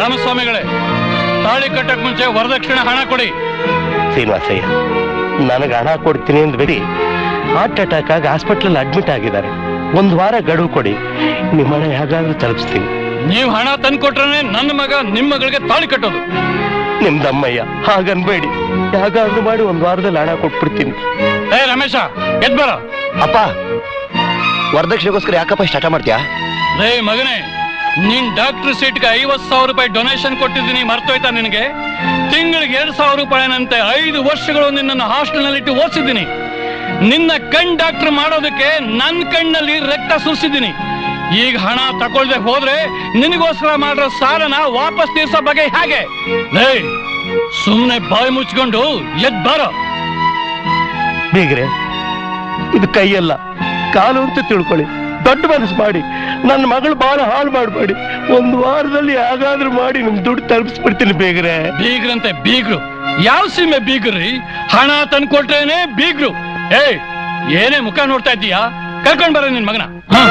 ರಾಮಸ್ವಾಮಿಗಳೇ ತಾಳಿ ಕಟ್ಟಕ್ ಮುಂಚೆ ವರದಕ್ಷಿಣೆ ಹಣ ಕೊಡಿ ಶ್ರೀನಿವಾಸಯ್ಯ ನನಗೆ ಹಣ ಕೊಡ್ತೀನಿ ಅಂದ್ಬಿಡಿ ಹಾರ್ಟ್ ಅಟ್ಯಾಕ್ ಆಗಿ ಹಾಸ್ಪಿಟ್ಲಲ್ಲಿ ಅಡ್ಮಿಟ್ ಆಗಿದ್ದಾರೆ ಒಂದು ವಾರ ಗಡುವು ಕೊಡಿ ನಿಮ್ಮ ಹಣ ಹೇಗಾದ್ರೂ ತಲುಪಿಸ್ತೀನಿ ನೀವು ಹಣ ತಂದ್ಕೊಟ್ರೆ ನನ್ನ ಮಗ ನಿಮ್ಮ ಮಗಳಿಗೆ ತಾಳಿ ಕಟ್ಟೋದು ನಿಮ್ದಮ್ಮಯ್ಯ ಹಾಗನ್ಬೇಡಿ ಹೇಗಾದ್ರೂ ಮಾಡಿ ಒಂದು ವಾರದಲ್ಲಿ ಹಣ ಕೊಟ್ಬಿಡ್ತೀನಿ ಏ ರಮೇಶ ಎದ್ ಬರ ಅಪ್ಪ ವರದಕ್ಷಿಣೆಗೋಸ್ಕರ ಯಾಕಪ್ಪ ಇಷ್ಟ ಹಠ ಮಾಡ್ತೀಯಾ ರೇ ಮಗನೇ ನೀನ್ ಡಾಕ್ಟರ್ ಸೀಟ್ಗೆ ಐವತ್ ಸಾವಿರ ರೂಪಾಯಿ ಡೊನೇಷನ್ ಕೊಟ್ಟಿದ್ದೀನಿ ಮರ್ತೋಯ್ತಾ ನಿನಗೆ ತಿಂಗಳಿಗೆ ಎರಡ್ ಸಾವಿರ ರೂಪಾಯಿನಂತೆ ಐದು ವರ್ಷಗಳು ನಿನ್ನನ್ನು ಹಾಸ್ಟೆಲ್ನಲ್ಲಿಟ್ಟು ಓದಿಸಿದ್ದೀನಿ ನಿನ್ನ ಕಣ್ ಡಾಕ್ಟರ್ ಮಾಡೋದಕ್ಕೆ ನನ್ನ ಕಣ್ಣಲ್ಲಿ ರಕ್ತ ಸುರಿಸಿದ್ದೀನಿ ಈಗ ಹಣ ತಗೊಳ್ದೆ ಹೋದ್ರೆ ನಿನಗೋಸ್ಕರ ಮಾಡಿರೋ ಸಾಲನ ವಾಪಸ್ ತೀರ್ಸೋ ಬಗ್ಗೆ ಹೇಗೆ ಲೇ ಸುಮ್ನೆ ಬಾಯಿ ಮುಚ್ಕೊಂಡು ಎದ್ ಬಾರೋ ಬೀಗ್ರೆ ಇದು ಕೈಯಲ್ಲ ಕಾಲು ಅಂತ ತಿಳ್ಕೊಳ್ಳಿ ದೊಡ್ಡ ಮನಸ್ಸು ಮಾಡಿ ನನ್ನ ಮಗಳು ಬಹಳ ಹಾಳು ಮಾಡಬೇಡಿ ಒಂದು ವಾರದಲ್ಲಿ ಹೇಗಾದ್ರೂ ಮಾಡಿ ನಿಮ್ ದುಡ್ಡು ತಲುಪಿಸ್ಬಿಡ್ತೀನಿ ಬೇಗ್ರೆ ಬೀಗ್ರಂತೆ ಬೀಗ್ರು ಯಾವ ಸೀಮೆ ಬೀಗ್ರಿ ಹಣ ತಂದ್ಕೊಟ್ರೇನೆ ಬೀಗ್ರು ಏ ಏನೇ ಮುಖ ನೋಡ್ತಾ ಇದ್ದೀಯಾ ಕರ್ಕೊಂಡ್ ಬರ ನಿನ್ ಮಗನ ಹ.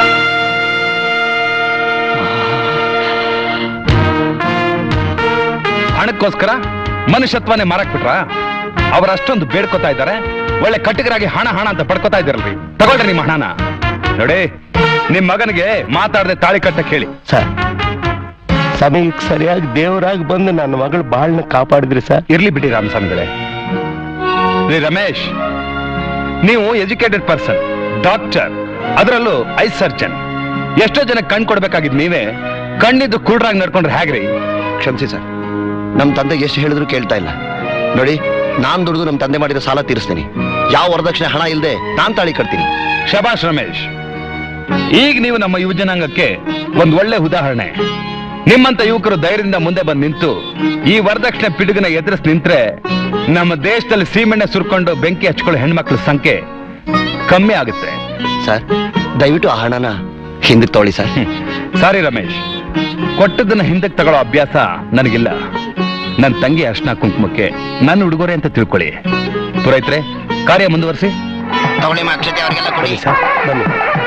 ಹಣಕ್ಕೋಸ್ಕರ ಮನುಷ್ಯತ್ವನೇ ಮಾರಕ್ ಬಿಟ್ರ ಅವ್ರ ಅಷ್ಟೊಂದು ಬೇಡ್ಕೋತಾ ಇದ್ದಾರೆ ಒಳ್ಳೆ ಕಟ್ಟಿಗರಾಗಿ ಹಣ ಹಣ ಅಂತ ಪಡ್ಕೋತಾ ಇದ್ದಾರಲ್ರಿ ತಗೊಳ್ರಿ ನಿಮ್ಮ ಹಣನ ನೋಡಿ ನಿಮ್ ಮಗನಿಗೆ ಮಾತಾಡದೆ ತಾಳಿ ಕಟ್ಟಕ್ ಹೇಳಿ ಸರ್ ಸಮಯಕ್ಕೆ ಸರಿಯಾಗಿ ದೇವರಾಗಿ ಬಂದು ನನ್ನ ಮಗಳು ಬಾಳ್ನ ಕಾಪಾಡಿದ್ರಿ ಸರ್ ಇರ್ಲಿ ಬಿಡಿ ರಾಮಸ್ವಾಮಿಗಳೇ ರೀ ರಮೇಶ್ ನೀವು ಎಜುಕೇಟೆಡ್ ಪರ್ಸನ್ ಡಾಕ್ಟರ್ ಅದರಲ್ಲೂ ಐ ಸರ್ಜನ್ ಎಷ್ಟೋ ಜನ ಕಣ್ ಕೊಡ್ಬೇಕಾಗಿದ್ ನೀವೇ ಕಣ್ಣಿದ್ದು ಕುರುಡ್ರಾಗಿ ನಡ್ಕೊಂಡ್ರೆ ಹೇಗ್ರಿ ಕ್ಷಮಿಸಿ ಸರ್ ನಮ್ಮ ತಂದೆ ಎಷ್ಟು ಹೇಳಿದ್ರು ಕೇಳ್ತಾ ಇಲ್ಲ ನೋಡಿ ನಾನ್ ದುಡಿದು ನಮ್ಮ ತಂದೆ ಮಾಡಿದ ಸಾಲ ತೀರಿಸ್ತೀನಿ ಯಾವ ವರದಕ್ಷಿಣೆ ಹಣ ಇಲ್ಲದೆ ನಾನ್ ತಾಳಿ ಕಟ್ತೀನಿ ಶಬಾಷ್ ರಮೇಶ್ ಈಗ ನೀವು ನಮ್ಮ ಯುವ ಜನಾಂಗಕ್ಕೆ ಒಂದ್ ಒಳ್ಳೆ ಉದಾಹರಣೆ ನಿಮ್ಮಂತ ಯುವಕರು ಧೈರ್ಯದಿಂದ ಮುಂದೆ ಬಂದು ನಿಂತು ಈ ವರದಕ್ಷಿಣೆ ಪಿಡುಗನ ಎದುರಿಸಿ ನಿಂತ್ರೆ ನಮ್ಮ ದೇಶದಲ್ಲಿ ಸೀಮೆಣ್ಣೆ ಸುರ್ಕೊಂಡು ಬೆಂಕಿ ಹಚ್ಕೊಳ್ಳೋ ಹೆಣ್ಮಕ್ಳ ಸಂಖ್ಯೆ ಕಮ್ಮಿ ಆಗುತ್ತೆ ಸರ್ ದಯವಿಟ್ಟು ಆ ಹಣನ ಹಿಂದಕ್ಕೆ ತೊಗೊಳ್ಳಿ ಸರ್ ಸಾರಿ ರಮೇಶ್ ಕೊಟ್ಟದನ್ನ ಹಿಂದಕ್ಕೆ ತಗೊಳ್ಳೋ ಅಭ್ಯಾಸ ನನಗಿಲ್ಲ ನನ್ನ ತಂಗಿ ಅರ್ಶನ ಕುಂಕುಮಕ್ಕೆ ನನ್ನ ಉಡುಗೊರೆ ಅಂತ ತಿಳ್ಕೊಳ್ಳಿ ಪುರೋಹಿತ್ರೆ ಕಾರ್ಯ ಮುಂದುವರಿಸಿ ತಗೊಳ್ಳಿ ಮಾ ಅಕ್ಷತೆ ಅವ್ರಿಗೆಲ್ಲ ಕೊಡಿ ಸರ್ ಬನ್ನಿ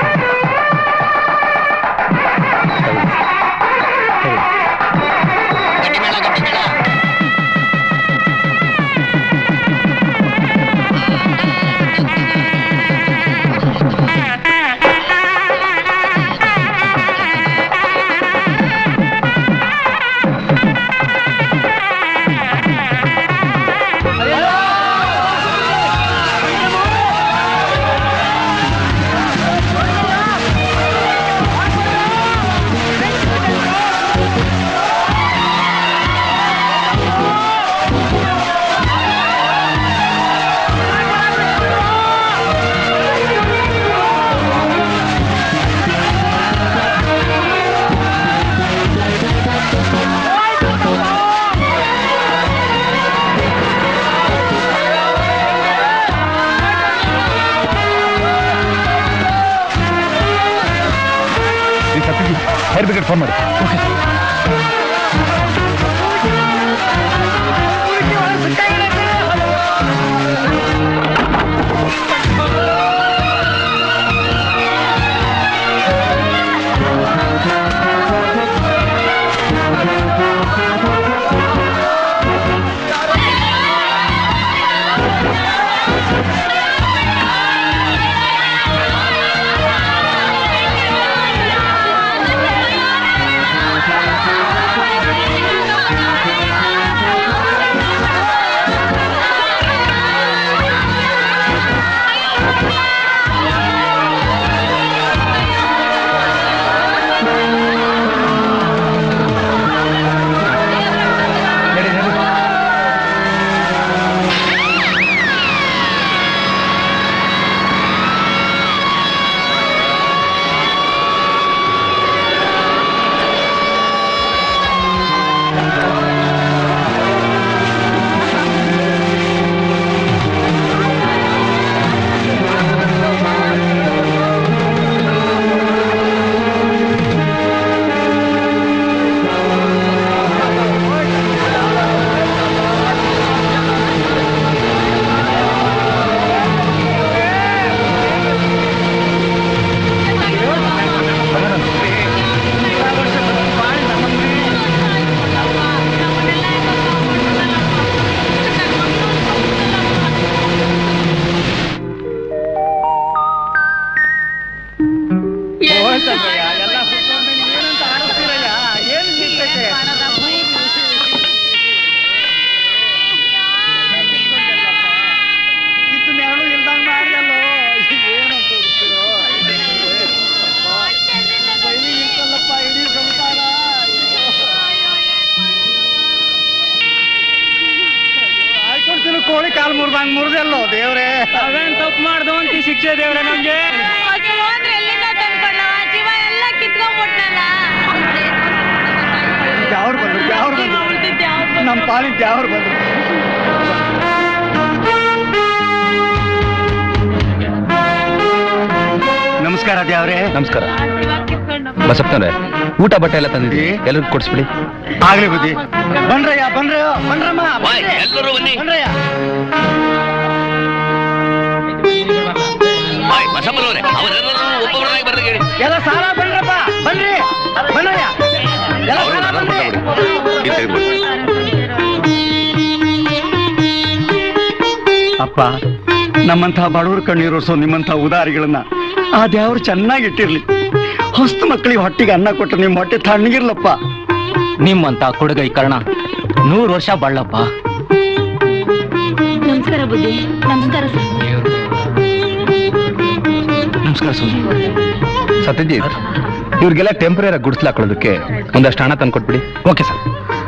ಗಟ್ಟಿ ಮೇಳ ಗಟ್ಟಿ ಮೇಳ ಫೈರ್ ಬ್ರಿಗೇಡ್ ಫೋನ್ ಮಾಡಿ ಬಂದ್ ಮುರಿದಲ್ಲೋ ದೇವ್ರೆ ಅವೇನ್ ತಪ್ಪು ಮಾಡ್ದು ಅಂತ ಈ ಶಿಕ್ಷೆ ದೇವ್ರೆ ನಮ್ಗೆ ಅದು ಹೋದ್ರೆ ಎಲ್ಲಿಂದ ತಂದ್ಕೊಳ್ಳವ ಜೀವ ಎಲ್ಲ ಕಿತ್ಕೊಂಡ್ಬಿಟ್ನಲ್ಲ ಯಾವ್ರು ಬಂದ್ರು ಯಾವ್ರು ಬಂದ್ರು ನಮ್ಮ ಪಾಲಿಗೆ ಯಾವ್ರು ಬಂದ್ರು ನಮಸ್ಕಾರ ದೇವ್ರೆ ನಮಸ್ಕಾರ ಬಸಪ್ಪನವ್ರೆ ಊಟ ಬಟ್ಟೆ ಎಲ್ಲ ತಂದಿದ್ವಿ ಎಲ್ರಿಗೂ ಕೊಡಿಸ್ಬಿಡಿ ಆಗ್ಲಿ ಬುದ್ಧಿ ಬನ್ರಯ್ಯ ಬನ್ರಯ್ಯ ಬನ್ರಮ್ಮ ಎಲ್ಲರೂ ಬನ್ನಿ ಬನ್ರಯ್ಯ ಬಸಪ್ಪನವರೇ ಅವರೆಲ್ಲರೂ ಒಬ್ಬೊಬ್ಬರಾಗಿ ಬರ್ಲಿಕ್ಕೆ ಹೇಳಿ ಎಲ್ಲ ಸಾಲ ಬನ್ರಪ್ಪ ಬನ್ರಿ ಬನ್ರಯ್ಯ ಎಲ್ಲ ಅವ್ರು ಸಾಲ ನನ್ನ ಬನ್ರಿ ಕೊಟ್ಟ ಬಿಡಿ. ಇದು ತೆಗೆದ್ಬಿಡಿ. ಅಪ್ಪ ನಮ್ಮಂತಹ ಬಡವರ ಕಣ್ಣೀರೋಸೋ ನಿಮ್ಮಂತಹ ಉದಾರಿಗಳನ್ನ ಆ ದೇವರು ಚೆನ್ನಾಗಿ ಇಟ್ಟಿರ್ಲಿ ಹೊಸ್ತು ಮಕ್ಕಳಿಗೆ ಹೊಟ್ಟಿಗೆ ಅನ್ನ ಕೊಟ್ಟು ನಿಮ್ಮ ಹೊಟ್ಟೆ ತಣ್ಣಗಿರ್ಲಪ್ಪ ನಿಮ್ಮಂತ ಕೊಡುಗೈ ಕರ್ಣ ನೂರು ವರ್ಷ ಬಾಳಪ್ಪ ನಮಸ್ಕಾರ ಬುದ್ಧಿ ನಮಸ್ಕಾರ ನಮಸ್ಕಾರ ಸುಮ್ಮನೆ ಸತ್ಯಜಿತ್ ಇವ್ರಿಗೆಲ್ಲ ಟೆಂಪರರಿ ಗುಡ್ಸ್ಲು ಹಾಕೊಳ್ಳೋದಕ್ಕೆ ಒಂದಷ್ಟು ಹಣ ತಂದು ಕೊಟ್ಬಿಡಿ ಓಕೆ ಸರ್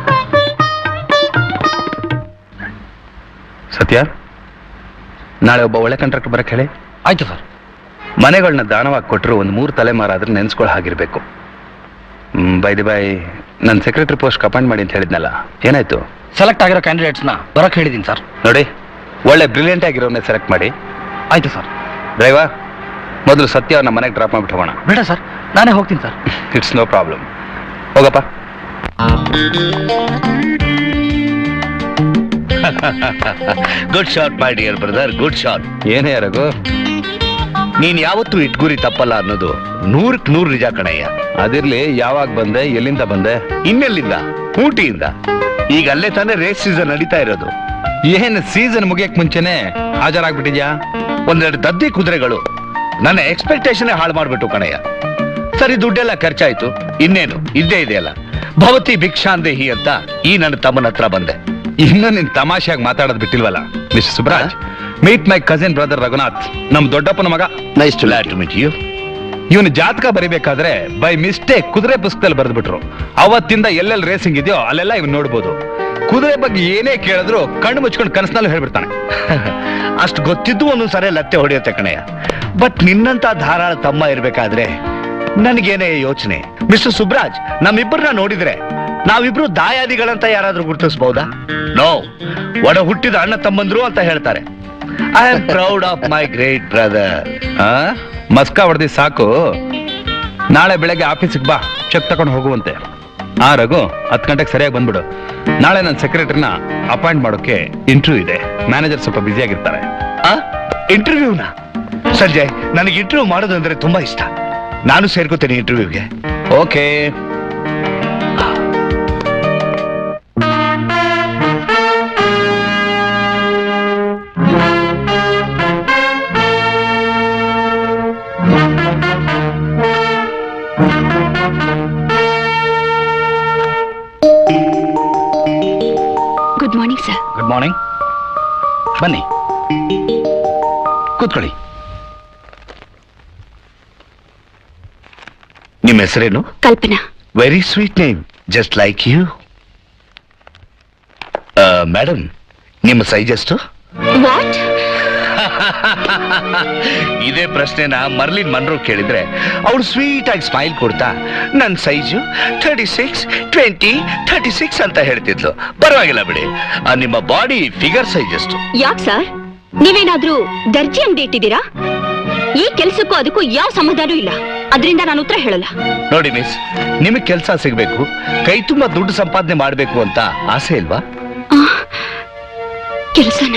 ಸತ್ಯ ನಾಳೆ ಒಬ್ಬ ಒಳ್ಳೆ ಕಾಂಟ್ರಾಕ್ಟರ್ ಬರಕ್ಕೆ ಹೇಳಿ ಆಯ್ತು ಸರ್ ಮನೆಗಳನ್ನ ದಾನವಾಗಿ ಕೊಟ್ಟರು ಒಂದು ಮೂರು ತಲೆಮಾರಾದ್ರೆ ನೆನ್ಸ್ಕೊಳ್ಳೋ ಹಾಗಿರ್ಬೇಕು ಬೈ ದಿ ಬೈ ನನ್ನ ಸೆಕ್ರೆಟರಿ ಪೋಸ್ಟ್ ಅಪಾಯಿಂಟ್ ಮಾಡಿ ಅಂತ ಹೇಳಿದ್ನಲ್ಲ ಏನಾಯ್ತು ಸೆಲೆಕ್ಟ್ ಆಗಿರೋ ಕ್ಯಾಂಡಿಡೇಟ್ಸ್ನ ಬರಕ್ ಹೇಳಿದ್ದೀನಿ ಸರ್ ನೋಡಿ ಒಳ್ಳೆ ಬ್ರಿಲಿಯಂಟ್ ಆಗಿರೋನೇ ಸೆಲೆಕ್ಟ್ ಮಾಡಿ ಆಯ್ತು ಸರ್ ಡ್ರೈವರ್ ಮೊದಲು ಸತ್ಯ ಅವ್ರನ್ನ ಮನೆಗೆ ಡ್ರಾಪ್ ಮಾಡ್ಬಿಟ್ಟು ಹೋಗೋಣ ಬೇಡ ಸರ್ ನಾನೇ ಹೋಗ್ತೀನಿ ಸರ್ ಇಟ್ಸ್ ನೋ ಪ್ರಾಬ್ಲಮ್ ಹೋಗಪ್ಪ good shot my dear brother good shot ಏನೇ ರಘು ನೀನ್ ಯಾವತ್ತೂ ಇಟ್ಗುರಿ ತಪ್ಪಲ್ಲ ಅನ್ನೋದು ನೂರಕ್ ನೂರು ನಿಜ ಕಣಯ್ಯ ಅದಿರ್ಲಿ ಯಾವಾಗ ಬಂದೆ ಎಲ್ಲಿಂದ ಬಂದೆ ಇನ್ನೆಲ್ಲಿಂದ ಊಟಿಯಿಂದ ಈಗ ಅಲ್ಲೇ ತಾನೇ ರೇಸ್ ಸೀಸನ್ ನಡೀತಾ ಇರೋದು ಏನ್ ಸೀಸನ್ ಮುಗಿಯಕ್ ಮುಂಚೆನೆ ಹಾಜರಾಗ್ಬಿಟ್ಟಿದ್ಯಾ ಒಂದೆರಡು ದದ್ದಿ ಕುದುರೆಗಳು ನನ್ನ ಎಕ್ಸ್ಪೆಕ್ಟೇಷನ್ ಹಾಳು ಮಾಡ್ಬಿಟ್ಟು ಕಣಯ್ಯ ಸರಿ ದುಡ್ಡೆಲ್ಲ ಖರ್ಚಾಯ್ತು ಇನ್ನೇನು ಇದ್ದೇ ಇದೆಯಲ್ಲ ಭವತಿ ಭಿಕ್ಷಾಂದೇಹಿ ಅಂತ ಈ ನನ್ನ ತಮ್ಮನ ಹತ್ರ ಬಂದೆ ಇನ್ನು ನಿನ್ ತಮಾಷೆಯಾಗಿ ಮಾತಾಡೋದ್ ಬಿಟ್ಟಿಲ್ವಲ್ಲ mister Subraj meet my cousin brother Raghunath ನಮ್ ದೊಡ್ಡಪ್ಪನ ಮಗ nice to let to meet you ಇವನು ಜಾತಕ ಬರಿಬೇಕಾದ್ರೆ ಬೈ ಮಿಸ್ಟೇಕ್ ಕುದುರೆ ಪುಸ್ತಕದಲ್ಲಿ ಬರೆದ್ಬಿಟ್ರು ಅವತ್ತಿಂದ ಎಲ್ಲೆಲ್ಲಿ ರೇಸಿಂಗ್ ಇದೆಯೋ ಅಲ್ಲೆಲ್ಲ ಇವ್ನು ನೋಡ್ಬೋದು ಕುದುರೆ ಬಗ್ಗೆ ಏನೇ ಕೇಳಿದ್ರು ಕಣ್ಣು ಮುಚ್ಕೊಂಡು ಕನಸಿನಲ್ಲೂ ಹೇಳ್ಬಿಡ್ತಾನೆ ಅಷ್ಟು ಗೊತ್ತಿದ್ದು ಒಂದೊಂದ್ಸರಿ ಲತ್ತೆ ಹೊಡೆಯುತ್ತೆ ಕಣಯ್ಯ ಬಟ್ ನಿನ್ನಂತ ಧಾರಾಳ ತಮ್ಮ ಇರ್ಬೇಕಾದ್ರೆ ನನಗೇನೇ ಯೋಚನೆ ಮಿಸ್ಟರ್ ಸುಬ್ರಾಜ್ ನಮ್ಮಿಬ್ಬರನ್ನ ನೋಡಿದ್ರೆ ನಾವಿಬ್ರು ದಾಯಾದಿಗಳಂತ ಯಾರಾದ್ರೂ ಗುರುತಿಸಬಹುದಾ ನೋ ಒಡ ಹುಟ್ಟಿದ ಅಣ್ಣ ತಮ್ಮಂದ್ರು ಅಂತ ಹೇಳ್ತಾರೆ I am proud of my great brother ಆ ಮಸ್ಕ ಹೊಡೆದಿ ಸಾಕು ನಾಳೆ ಬೆಳಗ್ಗೆ ಆಫೀಸಿಗೆ ಬಾ ಚೆಕ್ ತಗೊಂಡು ಹೋಗುವಂತೆ ಆ ರಘು ಹತ್ತು ಗಂಟೆಗೆ ಸರಿಯಾಗಿ ಬಂದ್ಬಿಡು ನಾಳೆ ನನ್ನ ಸೆಕ್ರೆಟರಿನ ಅಪಾಯಿಂಟ್ ಮಾಡೋಕೆ ಇಂಟರ್ವ್ಯೂ ಇದೆ ಮ್ಯಾನೇಜರ್ ಸ್ವಲ್ಪ ಬ್ಯುಸಿ ಆಗಿರ್ತಾರೆ ಇಂಟರ್ವ್ಯೂನ ಸಂಜಯ್ ನನಗೆ ಇಂಟರ್ವ್ಯೂ ಮಾಡೋದು ಅಂದ್ರೆ ತುಂಬಾ ಇಷ್ಟ ನಾನು ಸೇರ್ಕೋತೇನೆ ಇಂಟರ್ವ್ಯೂಗೆ okay good morning sir good morning ಬನ್ನಿ ಕೂತ್ಕೊಳ್ಳಿ ನಿಮ್ಮ ಹೆಸರೇನು Kalpana very sweet name just like you madam ನಿಮ್ಮ ಸೈಜ್ ಎಷ್ಟು ವಾಟ್ ಇದೇ ಪ್ರಶ್ನೆನ ಮರ್ಲಿನ್ ಮನ್ರೋ ಕೇಳಿದ್ರೆ ಅವಳು ಸ್ವೀಟ್ ಆಗಿ ಸ್ಮೈಲ್ ಕೊಡ್ತಾ ನನ್ನ size thirty six twenty thirty six ಅಂತ ಹೇಳ್ತಿದ್ಲು ಪರವಾಗಿಲ್ಲ ಬಿಡಿ ಆ, ನಿಮ್ಮ ಬಾಡಿ ಫಿಗರ್ ಸೈಜ್ ಎಷ್ಟು ಯಾಕ್ ಸರ್ ನೀವೇನಾದ್ರೂ ದರ್ಜಿ ಅಂಗಡಿ ಇಟ್ಟಿದ್ದೀರಾ ಈ ಕೆಲ್ಸಕ್ಕೂ ಅದಕ್ಕೂ ಯಾವ ಸಂಬಂಧನೂ ಇಲ್ಲ ಅದರಿಂದ ನಾನು ಉತ್ತರ ಹೇಳಲ್ಲ ನೋಡಿ ಮಿಸ್ ನಿಮಗೆ ಕೆಲಸ ಸಿಗ್ಬೇಕು ಕೈ ತುಂಬಾ ದುಡ್ಡು ಸಂಪಾದನೆ ಮಾಡ್ಬೇಕು ಅಂತ ಆಸೆ ಇಲ್ವಾ ಕೆಲಸನ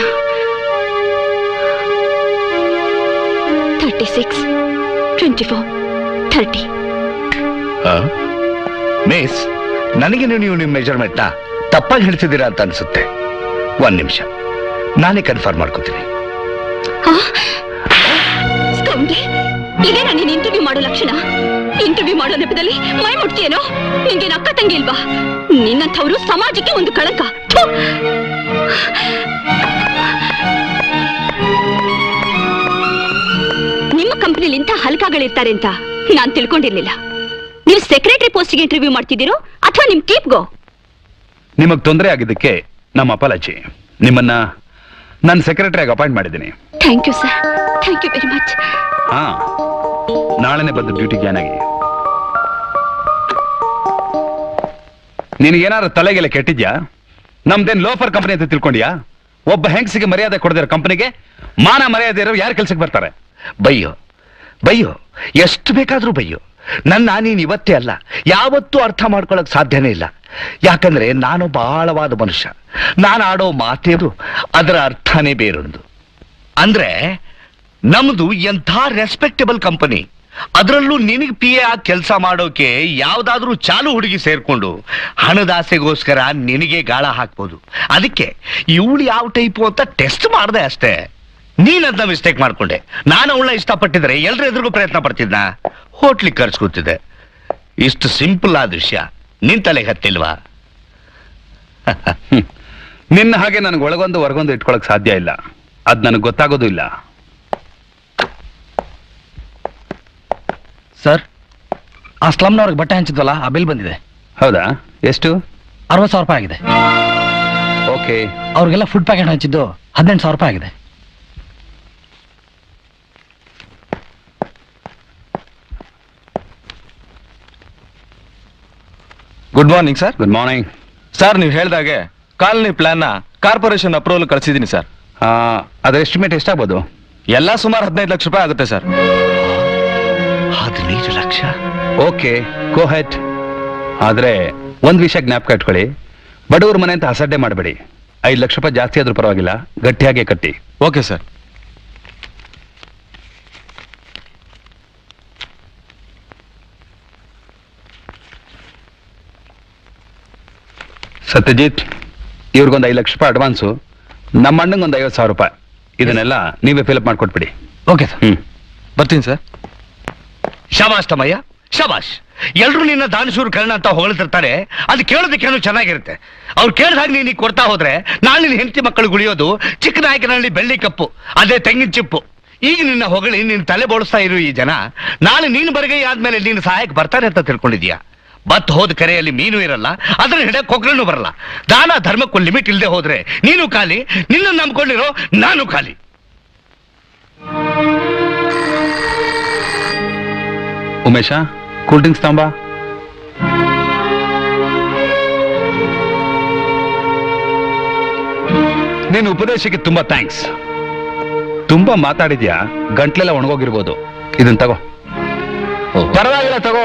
thirty six twenty four thirty miss ನನಗೆ ನೀವು ನಿಮ್ಮ ಮೆಜರ್ಮೆಂಟ್ನ ತಪ್ಪಾಗಿ ಹೇಳ್ತಿದ್ದೀರಾ ಅಂತ ಅನ್ಸುತ್ತೆ ಒಂದ್ ನಿಮಿಷ ನಾನೇ ಕನ್ಫರ್ಮ್ ಮಾಡ್ಕೋತೀನಿ ಸ್ಕೌಂಡೆ ಇದೇನಾ ನೀನ್ ಇಂಟರ್ವ್ಯೂ ಮಾಡೋ ಲಕ್ಷಣ ಇಂಟರ್ವ್ಯೂ ಮಾಡೋ ನೆಪದಲ್ಲಿ ಮೈ ಮುಟ್ತೀಯೇನೋ ನಿನ್ಗೇನ್ ಅಕ್ಕ ತಂಗಿ ಇಲ್ವಾ ನಿನ್ನಂಥವ್ರು ಸಮಾಜಕ್ಕೆ ಒಂದು ಕಳಂಕ ಥು! ನಿಮ್ಮ ಕಂಪನಿಲಿ ಇಂಥ ಹಲ್ಕಾಗಳಿರ್ತಾರೆ ಅಂತ ನಾನ್ ತಿಳ್ಕೊಂಡಿರ್ಲಿಲ್ಲ ನೀವು ಸೆಕ್ರೆಟರಿ ಪೋಸ್ಟ್ಗೆ ಇಂಟರ್ವ್ಯೂ ಮಾಡ್ತಿದ್ದೀರೋ ಅಥವಾ ನಿಮ್ ಕೀಪ್ಗೋ ನಿಮಗ್ ತೊಂದರೆ ಆಗಿದ್ದಕ್ಕೆ ನಮ್ಮ ಅಪಾಲಜಿ ನಿಮ್ಮನ್ನ ನನ್ನ ಸೆಕ್ರೆಟರಿಯಾಗಿ ಅಪಾಯಿಂಟ್ ಮಾಡಿದ್ದೀನಿ thank you sir thank you very much ಹಾ ನಾಳೆನೆ ಬಂದು ಡ್ಯೂಟಿ ಜಾಯ್ನ್ ಆಗಿ ನಿನಗೇನಾದ್ರು ತಲೆಗೆಲ್ಲ ಕೆಟ್ಟಿದ್ಯಾ ನಮ್ದೇನ್ ಲೋಫರ್ ಕಂಪನಿ ಅಂತ ತಿಳ್ಕೊಂಡ್ಯಾ ಒಬ್ಬ ಹೆಂಗಸಿಗೆ ಮರ್ಯಾದೆ ಕೊಡದಿರೋ ಕಂಪನಿಗೆ ಮಾನ ಮರ್ಯಾದೆ ಇರೋ ಯಾರು ಕೆಲ್ಸಕ್ಕೆ ಬರ್ತಾರೆ ಬಯ್ಯೋ ಬಯ್ಯೋ ಎಷ್ಟು ಬೇಕಾದ್ರೂ ಬಯ್ಯೋ ನನ್ನ ನೀನು ಇವತ್ತೇ ಅಲ್ಲ ಯಾವತ್ತೂ ಅರ್ಥ ಮಾಡ್ಕೊಳಕ್ ಸಾಧ್ಯನೇ ಇಲ್ಲ ಯಾಕಂದ್ರೆ ನಾನೊಬ್ಬ ಆಳವಾದ ಮನುಷ್ಯ ನಾನು ಆಡೋ ಮಾತೇದು ಅದರ ಅರ್ಥನೇ ಬೇರೊಂದು ಅಂದ್ರೆ ನಮ್ದು ಎಂಥ ರೆಸ್ಪೆಕ್ಟಬಲ್ ಕಂಪನಿ ಅದರಲ್ಲೂ ನಿನಗೆ ಪಿ ಎ ಆಗಿ ಕೆಲಸ ಮಾಡೋಕೆ ಯಾವ್ದಾದ್ರೂ ಚಾಲು ಹುಡುಗಿ ಸೇರ್ಕೊಂಡು ಹಣದಾಸೆಗೋಸ್ಕರ ನಿನಗೆ ಗಾಳ ಹಾಕ್ಬೋದು ಅದಕ್ಕೆ ಇವಳು ಯಾವ ಟೈಪು ಅಂತ ಟೆಸ್ಟ್ ಮಾಡ್ದೆ ಅಷ್ಟೇ ನೀನಂತ ಮಿಸ್ಟೇಕ್ ಮಾಡ್ಕೊಂಡೆ ನಾನು ಅವಳನ್ನ ಇಷ್ಟಪಟ್ಟಿದ್ರೆ ಎಲ್ರ ಎದುರಿಗೂ ಪ್ರಯತ್ನ ಪಡ್ತಿದ್ನ ಹೋಟ್ಲಿಗೆ ಕರ್ಸ್ಕೊತಿದ್ದೆ ಇಷ್ಟು ಸಿಂಪಲ್ ಆದ ವಿಷಯ ನಿನ್ ತಲೆಗೆ ಹತ್ತಿಲ್ವಾ ನಿನ್ನ ಹಾಗೆ ನನಗೆ ಒಳಗೊಂದು ಹೊರಗೊಂದು ಇಟ್ಕೊಳಕ್ ಸಾಧ್ಯ ಇಲ್ಲ ಅದ್ ನನಗೆ ಗೊತ್ತಾಗೋದು ಇಲ್ಲ ಸರ್ ಆ ಸ್ಲಮ್ನವ್ರಿಗೆ ಬಟ್ಟೆ ಹಂಚಿದ್ವಲ್ಲ ಆ ಬಿಲ್ ಬಂದಿದೆ ಹೌದಾ ಎಷ್ಟು ಅರವತ್ತು ಸಾವಿರ ರೂಪಾಯಿ ಆಗಿದೆ ಓಕೆ ಅವ್ರಿಗೆಲ್ಲ ಫುಡ್ ಪ್ಯಾಕೆಟ್ ಹಂಚಿದ್ದು ಹದಿನೆಂಟು ಸಾವಿರ ರೂಪಾಯಿ ಆಗಿದೆ good morning sir good morning sir ನೀವು ಹೇಳ್ದಾಗೆ ಕಾಲನಿ ಪ್ಲಾನ್ನ ಕಾರ್ಪೊರೇಷನ್ ಅಪ್ರೂವಲ್ ಕಳಿಸಿದ್ದೀನಿ ಸರ್ ಅದ್ರ ಎಸ್ಟಿಮೇಟ್ ಎಷ್ಟಾಗ್ಬೋದು ಎಲ್ಲ ಸುಮಾರು ಹದಿನೈದು ಲಕ್ಷ ರೂಪಾಯಿ ಆಗುತ್ತೆ ಸರ್ ಹದಿನೈದು ಲಕ್ಷ ಓಕೆ ಗೋ ಹೆಡ್ ಆದ್ರೆ ಒಂದ್ ವಿಷಯ ಜ್ಞಾಪಕ ಇಟ್ಕೊಳ್ಳಿ ಬಡವ್ರ ಮನೆ ಅಂತ ಹಸಡ್ಡೆ ಮಾಡಬೇಡಿ ಐದು ಲಕ್ಷ ರೂಪಾಯಿ ಜಾಸ್ತಿ ಆದ್ರೂ ಪರವಾಗಿಲ್ಲ ಗಟ್ಟಿಯಾಗೆ ಕಟ್ಟಿ ಓಕೆ ಸರ್ ಸತ್ಯಜಿತ್ ಇವ್ರಿಗೊಂದು ಐದು ಲಕ್ಷ ರೂಪಾಯಿ ಅಡ್ವಾನ್ಸು ನಮ್ಮ ಅಣ್ಣಂಗೆ ಒಂದು ಐವತ್ತು ಸಾವಿರ ರೂಪಾಯಿ ಇದನ್ನೆಲ್ಲ ನೀವೇ ಫಿಲಪ್ ಮಾಡ್ಕೊಟ್ಬಿಡಿ ಓಕೆ ಸರ್ ಹ್ಮ್ ಬರ್ತೀನಿ ಸರ್ ಶಬಾಷ್ ತಮ್ಮಯ್ಯ ಶಬಾಷ್ ಎಲ್ರು ನಿನ್ನ ದಾನಶೂರ್ ಕರ್ಣ ಅಂತ ಹೊಗಳ್ತಿರ್ತಾರೆ ಅದು ಕೇಳೋದಕ್ಕೇನು ಚೆನ್ನಾಗಿರುತ್ತೆ ಅವ್ರು ಕೇಳಿದಾಗ ನೀನು ಈಗ ಕೊಡ್ತಾ ಹೋದ್ರೆ ನಾಳೆ ನಿನ್ನ ಹೆಂಡತಿ ಮಕ್ಕಳು ಗುಳಿಯೋದು ಚಿಕ್ಕ ನಾಯಕನಲ್ಲಿ ಬೆಳ್ಳಿ ಕಪ್ಪು ಅದೇ ತೆಂಗಿನ ಚಿಪ್ಪು ಈಗ ನಿನ್ನ ಹೊಗಳಿ ನಿನ್ನ ತಲೆ ಬೋಳಿಸ್ತಾ ಇರು ಈ ಜನ ನಾಳೆ ನೀನು ಬರಗೈ ಆದ್ಮೇಲೆ ನೀನು ಸಹಾಯಕ್ಕೆ ಬರ್ತಾರೆ ಅಂತ ತಿಳ್ಕೊಂಡಿದ್ಯಾ ಬತ್ ಹೋದ ಕರೆಯಲ್ಲಿ ಮೀನು ಇರಲ್ಲ ಅದನ್ನ ಹಿಡಿಯಕ್ ಕೊಕ್ರನು ಬರಲ್ಲ ದಾನ ಧರ್ಮಕ್ಕೂ ಲಿಮಿಟ್ ಇಲ್ಲದೆ ಹೋದ್ರೆ ನೀನು ಖಾಲಿ ನಿನ್ನ ನಂಬ್ಕೊಂಡಿರೋ ನಾನು ಖಾಲಿ ಉಮೇಶ ಕೂಲ್ ಡ್ರಿಂಕ್ಸ್ ತಗೊಂಬ ನಿನ್ನ ಉಪದೇಶಕ್ಕೆ ತುಂಬಾ ಥ್ಯಾಂಕ್ಸ್ ತುಂಬಾ ಮಾತಾಡಿದ್ಯಾ ಗಂಟ್ಲೆಲ್ಲ ಒಣಗೋಗಿರ್ಬೋದು ಇದನ್ ತಗೋ ಪರವಾಗಿಲ್ಲ ತಗೋ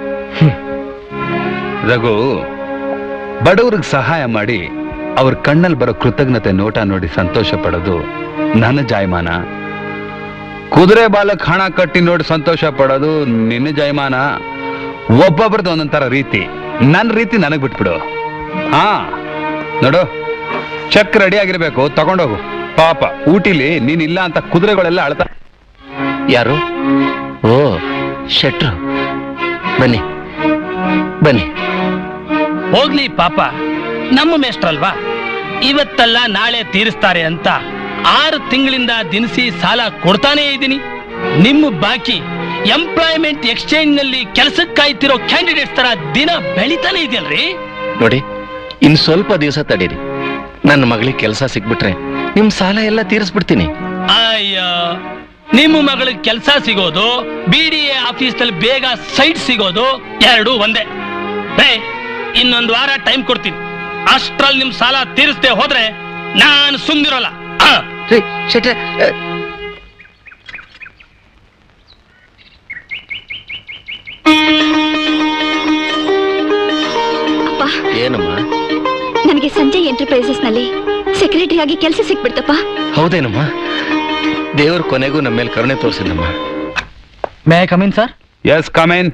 ರಘು ಬಡವ್ರಿಗೆ ಸಹಾಯ ಮಾಡಿ ಅವ್ರ ಕಣ್ಣಲ್ಲಿ ಬರೋ ಕೃತಜ್ಞತೆ ನೋಟ ನೋಡಿ ಸಂತೋಷ ಪಡೋದು ನನ್ನ ಜಾಯಮಾನ ಕುದುರೆ ಬಾಲಕ್ ಹಣ ಕಟ್ಟಿ ನೋಡಿ ಸಂತೋಷ ಪಡೋದು ನಿನ್ನ ಜಯಮಾನ ಒಬ್ಬೊಬ್ರದ್ದು ಒಂದೊಂಥರ ರೀತಿ ನನ್ನ ರೀತಿ ನನಗ್ ಬಿಟ್ಬಿಡು ಹಾ ನೋಡು ಚೆಕ್ ರೆಡಿ ಆಗಿರ್ಬೇಕು ತಗೊಂಡೋಗು ಪಾಪ ಊಟಿಲಿ ನೀನಿಲ್ಲ ಅಂತ ಕುದುರೆಗಳೆಲ್ಲ ಅಳ್ತಾ ಯಾರು ಓ ಶೆಟ್ರು ಬನ್ನಿ ಬನ್ನಿ ಹೋಗ್ಲಿ ಪಾಪ ನಮ್ಮ ಮೇಷ್ಟ್ರಲ್ವಾ ಇವತ್ತಲ್ಲ ನಾಳೆ ತೀರಿಸ್ತಾರೆ ಅಂತ ಆರು ತಿಂಗಳಿಂದ ದಿನಸಿ ಸಾಲ ಕೊಡ್ತಾನೇ ಇದ್ದೀನಿ ನಿಮ್ಮ ಬಾಕಿ ಎಂಪ್ಲಾಯ್ಮೆಂಟ್ ಎಕ್ಸ್ಚೇಂಜ್ ನಲ್ಲಿ ಕೆಲಸಕ್ಕೆ ಕಾಯ್ತಿರೋ ಕ್ಯಾಂಡಿಡೇಟ್ಸ್ ತರ ದಿನ ಬೆಳಿತಾನೆ ಇದೆಯಲ್ರಿ ನೋಡಿ ಇನ್ ಸ್ವಲ್ಪ ದಿವಸ ತಡೀರಿ ನನ್ನ ಮಗಳಿಗೆ ಕೆಲಸ ಸಿಕ್ಬಿಟ್ರೆ ನಿಮ್ ಸಾಲ ಎಲ್ಲ ತೀರಿಸ್ಬಿಡ್ತೀನಿ ಅಯ್ಯ ನಿಮ್ಮ ಮಗಳಿಗೆ ಕೆಲಸ ಸಿಗೋದು ಬಿ ಡಿ ಎ ಆಫೀಸ್ ನಲ್ಲಿ ಬೇಗ ಸೈಟ್ ಸಿಗೋದು ಎರಡು ಒಂದೇ ರೇ ಇನ್ನೊಂದು ವಾರ ಟೈಮ್ ಕೊಡ್ತೀನಿ ಅಷ್ಟ್ರಲ್ಲಿ ನಿಮ್ ಸಾಲ ತೀರಿಸ್ದೆ ಹೋದ್ರೆ ನಾನು ಸುಮ್ನಿರೋಲ್ಲ ಆ. ರೀ ಶೆಟ್ರೆ ಅ, ಅಪ್ಪ ಏನಮ್ಮ ನನಗೆ ಸಂಜಯ್ ಎಂಟರ್ಪ್ರೈಸಸ್ ನಲ್ಲಿ ಸೆಕ್ರೆಟರಿ ಆಗಿ ಕೆಲಸ ಸಿಕ್ಬಿಡ್ತಪ್ಪ ಹೌದೇನಮ್ಮ ದೇವ್ರ ಕೊನೆಗೂ ನಮ್ಮ ಮೇಲೆ ಕರುಣೆ ತೋರಿಸಿದಮ್ಮ may I come in sir yes come in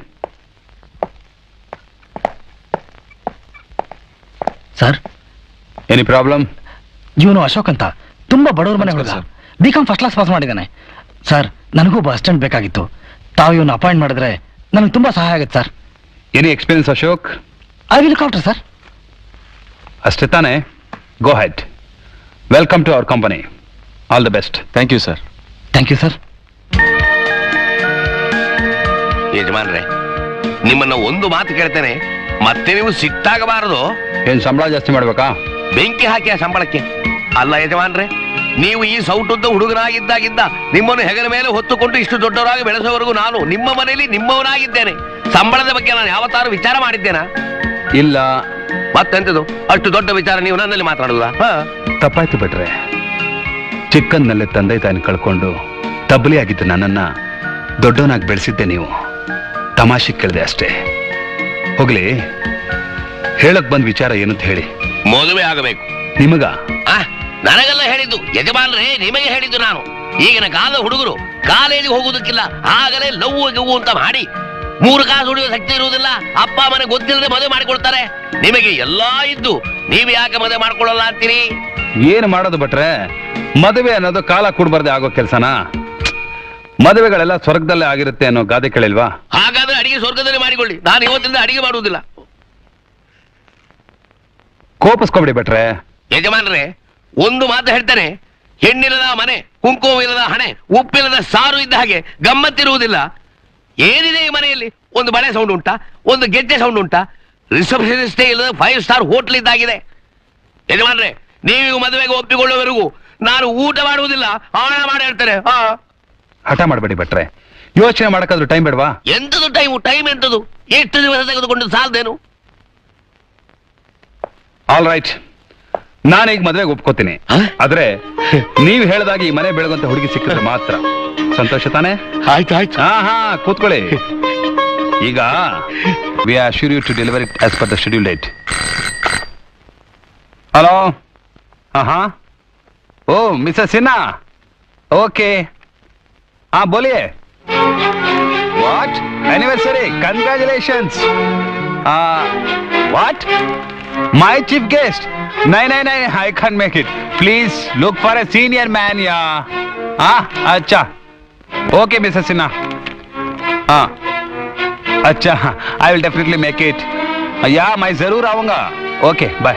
sir any problem ಇವನು ಅಶೋಕ್ ಅಂತ ತುಂಬಾ ಬಡವ್ರ ಮನೆ ಹುಡುಗ ನಮಸ್ಕಾರ, B com first class pass ಮಾಡಿದ್ದಾನೆ ಸರ್ ನನಗೂ ಬಸ್ ಸ್ಟ್ಯಾಂಡ್ ಬೇಕಾಗಿತ್ತು ತಾವು ಇವನು ಅಪಾಯಿಂಟ್ ಮಾಡಿದ್ರೆ ನನಗೆ ತುಂಬಾ ಸಹಾಯ ಆಗುತ್ತೆ sir any experience Ashok I will counter sir ಅಷ್ಟೇ ತಾನೇ go ahead welcome to our company all the best thank you sir thank you sir ಯಜಮಾನ್ರೆ ನಿಮ್ಮನ್ನ ಒಂದು ಮಾತು ಕೇಳ್ತೇನೆ ಮತ್ತೆ ನೀವು ಸಿಟ್ಟಾಗಬಾರದು ಏನ್ ಸಂಬಳ ಜಾಸ್ತಿ ಮಾಡ್ಬೇಕಾ ಬೆಂಕಿ ಹಾಕಿ ಆ ಸಂಬಳಕ್ಕೆ ಅಲ್ಲ ಯಜಮಾನ್ರೆ ನೀವು ಈ ಸೌಟುದ್ದ ಹುಡುಗನಾಗಿದ್ದಾಗಿದ್ದ ನಿಮ್ಮನ್ನು ಹೆಗಲ ಮೇಲೆ ಹೊತ್ತುಕೊಂಡು ಇಷ್ಟು ದೊಡ್ಡವರಾಗಿ ಬೆಳೆಸೋವರೆಗೂ ನಾನು ನಿಮ್ಮ ಮನೆಯಲ್ಲಿ ನಿಮ್ಮವನಾಗಿದ್ದೇನೆ ಸಂಬಳದ ಬಗ್ಗೆ ನಾನು ಯಾವತ್ತಾರು ವಿಚಾರ ಮಾಡಿದ್ದೇನಾ ಇಲ್ಲ ಮತ್ತೆಂತದು ಅಷ್ಟು ದೊಡ್ಡ ವಿಚಾರ ನೀವು ನನ್ನಲ್ಲಿ ಮಾತಾಡಲ್ಲ ತಪ್ಪಾಯ್ತು ಬಿಟ್ರೆ ಚಿಕ್ಕಂದಲ್ಲೇ ತಂದೆ ತಾಯಿನ ಕಳ್ಕೊಂಡು ತಬ್ಬಲಿ ಆಗಿದ್ದು ನನ್ನನ್ನ ದೊಡ್ಡವನಾಗಿ ಬೆಳೆಸಿದ್ದೆ ನೀವು ತಮಾಷೆ ಕೇಳಿದೆ ಅಷ್ಟೇ ಹೋಗ್ಲಿ ಹೇಳಕ್ ಬಂದ್ ವಿಚಾರ ಏನಂತ ಹೇಳಿ ಮದುವೆ ಆಗಬೇಕು ನಿಮಗ ಆ ನನಗೆಲ್ಲ ಹೇಳಿದ್ದು ಯಜಮಾನ್ರೇ ನಿಮಗೆ ಹೇಳಿದ್ದು ನಾನು ಈಗಿನ ಕಾಲದ ಹುಡುಗರು ಕಾಲೇಜಿಗೆ ಹೋಗುವುದಕ್ಕಿಲ್ಲ ಆಗಲೇ ಲವ್ ಗಿವ್ವು ಅಂತ ಮಾಡಿ ಮೂರು ಕಾಸು ಹುಡುಗ ಶಕ್ತಿ ಇರುವುದಿಲ್ಲ ಅಪ್ಪ ಮನೆ ಗೊತ್ತಿಲ್ಲದೆ ಮದುವೆ ಮಾಡಿಕೊಳ್ತಾರೆ ನಿಮಗೆ ಎಲ್ಲಾ ಇದ್ದು ನೀವು ಯಾಕೆ ಮದುವೆ ಮಾಡ್ಕೊಳ್ಳಲ್ಲ ಅಂತೀರಿ ಏನು ಮಾಡೋದು ಬಿಟ್ರೆ ಮದುವೆ ಅನ್ನೋದು ಕಾಲ ಕೂಡ್ಬಾರ್ದೆ ಆಗೋ ಕೆಲ್ಸನಾ ಮದುವೆಗಳೆಲ್ಲ ಸ್ವರ್ಗದಲ್ಲೇ ಆಗಿರುತ್ತೆ ಅನ್ನೋ ಗಾದೆ ಕೇಳಿಲ್ವಾ ಹಾಗಾದ್ರೆ ಅಡಿಗೆ ಸ್ವರ್ಗದಲ್ಲಿ ಮಾಡಿಕೊಳ್ಳಿ ನಾನು ಇವತ್ತಿಂದ ಅಡಿಗೆ ಮಾಡುವುದಿಲ್ಲ ಕೋಪಿಸ್ಕೊಬಿಡಿ ಬಿಟ್ರೆ ಯಜಮಾನ್ರೆ ಒಂದು ಮಾತು ಹೇಳ್ತಾನೆ ಹೆಣ್ಣಿಲ್ಲದ ಮನೆ ಕುಂಕುಮವಿಲ್ಲದ ಹಣೆ ಉಪ್ಪಿಲ್ಲದ ಸಾರು ಇದ್ದ ಹಾಗೆ ಗಮ್ಮತ್ತಿರುವುದಿಲ್ಲ ಏನಿದೆ ಈ ಮನೆಯಲ್ಲಿ ಒಂದು ಬಳೆ ಸೌಂಡ್ ಉಂಟಾ ಒಂದು ಗೆಜ್ಜೆ ಸೌಂಡ್ ಉಂಟಾ ರಿಸೆಪ್ಷನಿಸ್ಟೇ ಇಲ್ಲದ ಫೈವ್ ಸ್ಟಾರ್ ಹೋಟ್ಲ್ ಇದ್ದಾಗಿದೆ ಯಜಮಾನ್ರೆ ನೀವು ಮದುವೆಗೆ ಒಪ್ಪಿಕೊಳ್ಳುವವರೆಗೂ ನಾನು ಊಟ ಮಾಡುವುದಿಲ್ಲ ಆಣ ಮಾಡಿ ಹೇಳ್ತಾರೆ ಹಾ ಹಠ ಮಾಡಬೇಡಿ ಬಿಟ್ರೆ ಯೋಚನೆ ಮಾಡಕ್ಕಾದ್ರೂ ಟೈಮ್ ಬೇಡವಾ ಎಂತದು ಟೈಮು ಟೈಮ್ ಎಂತದು ಎಷ್ಟು ದಿವಸ ತೆಗೆದುಕೊಂಡು ಸಾಲದೇನು ಆಲ್ ರೈಟ್ ನಾನೀಗ ಮದುವೆಗೆ ಒಪ್ಕೋತೀನಿ ಆದ್ರೆ ನೀವು ಹೇಳ್ದಾಗ ಈ ಮನೆ ಬೆಳಗುವಂತ ಹುಡುಗಿ ಸಿಕ್ಕಿದ್ರೆ ಮಾತ್ರ ಸಂತೋಷ ತಾನೇ ಆಯ್ತು ಆಯ್ತು ಹಾ ಹಾ ಕೂತ್ಕೊಳ್ಳಿ ಈಗ we are sure you to deliver it as per the schedule date hello ಹಾ ಹಾ ಓ ಮಿಸಸ್ ಸಿನ್ಹಾ ಓಕೆ ಹಾ ಬೋಲಿಯೇ what anniversary congratulations uh what my chief guest no no no i can't make it please look for a senior man yeah ah acha okay mrs sinha ah acha i will definitely make it uh, yeah मैं जरूर आऊंगा okay bye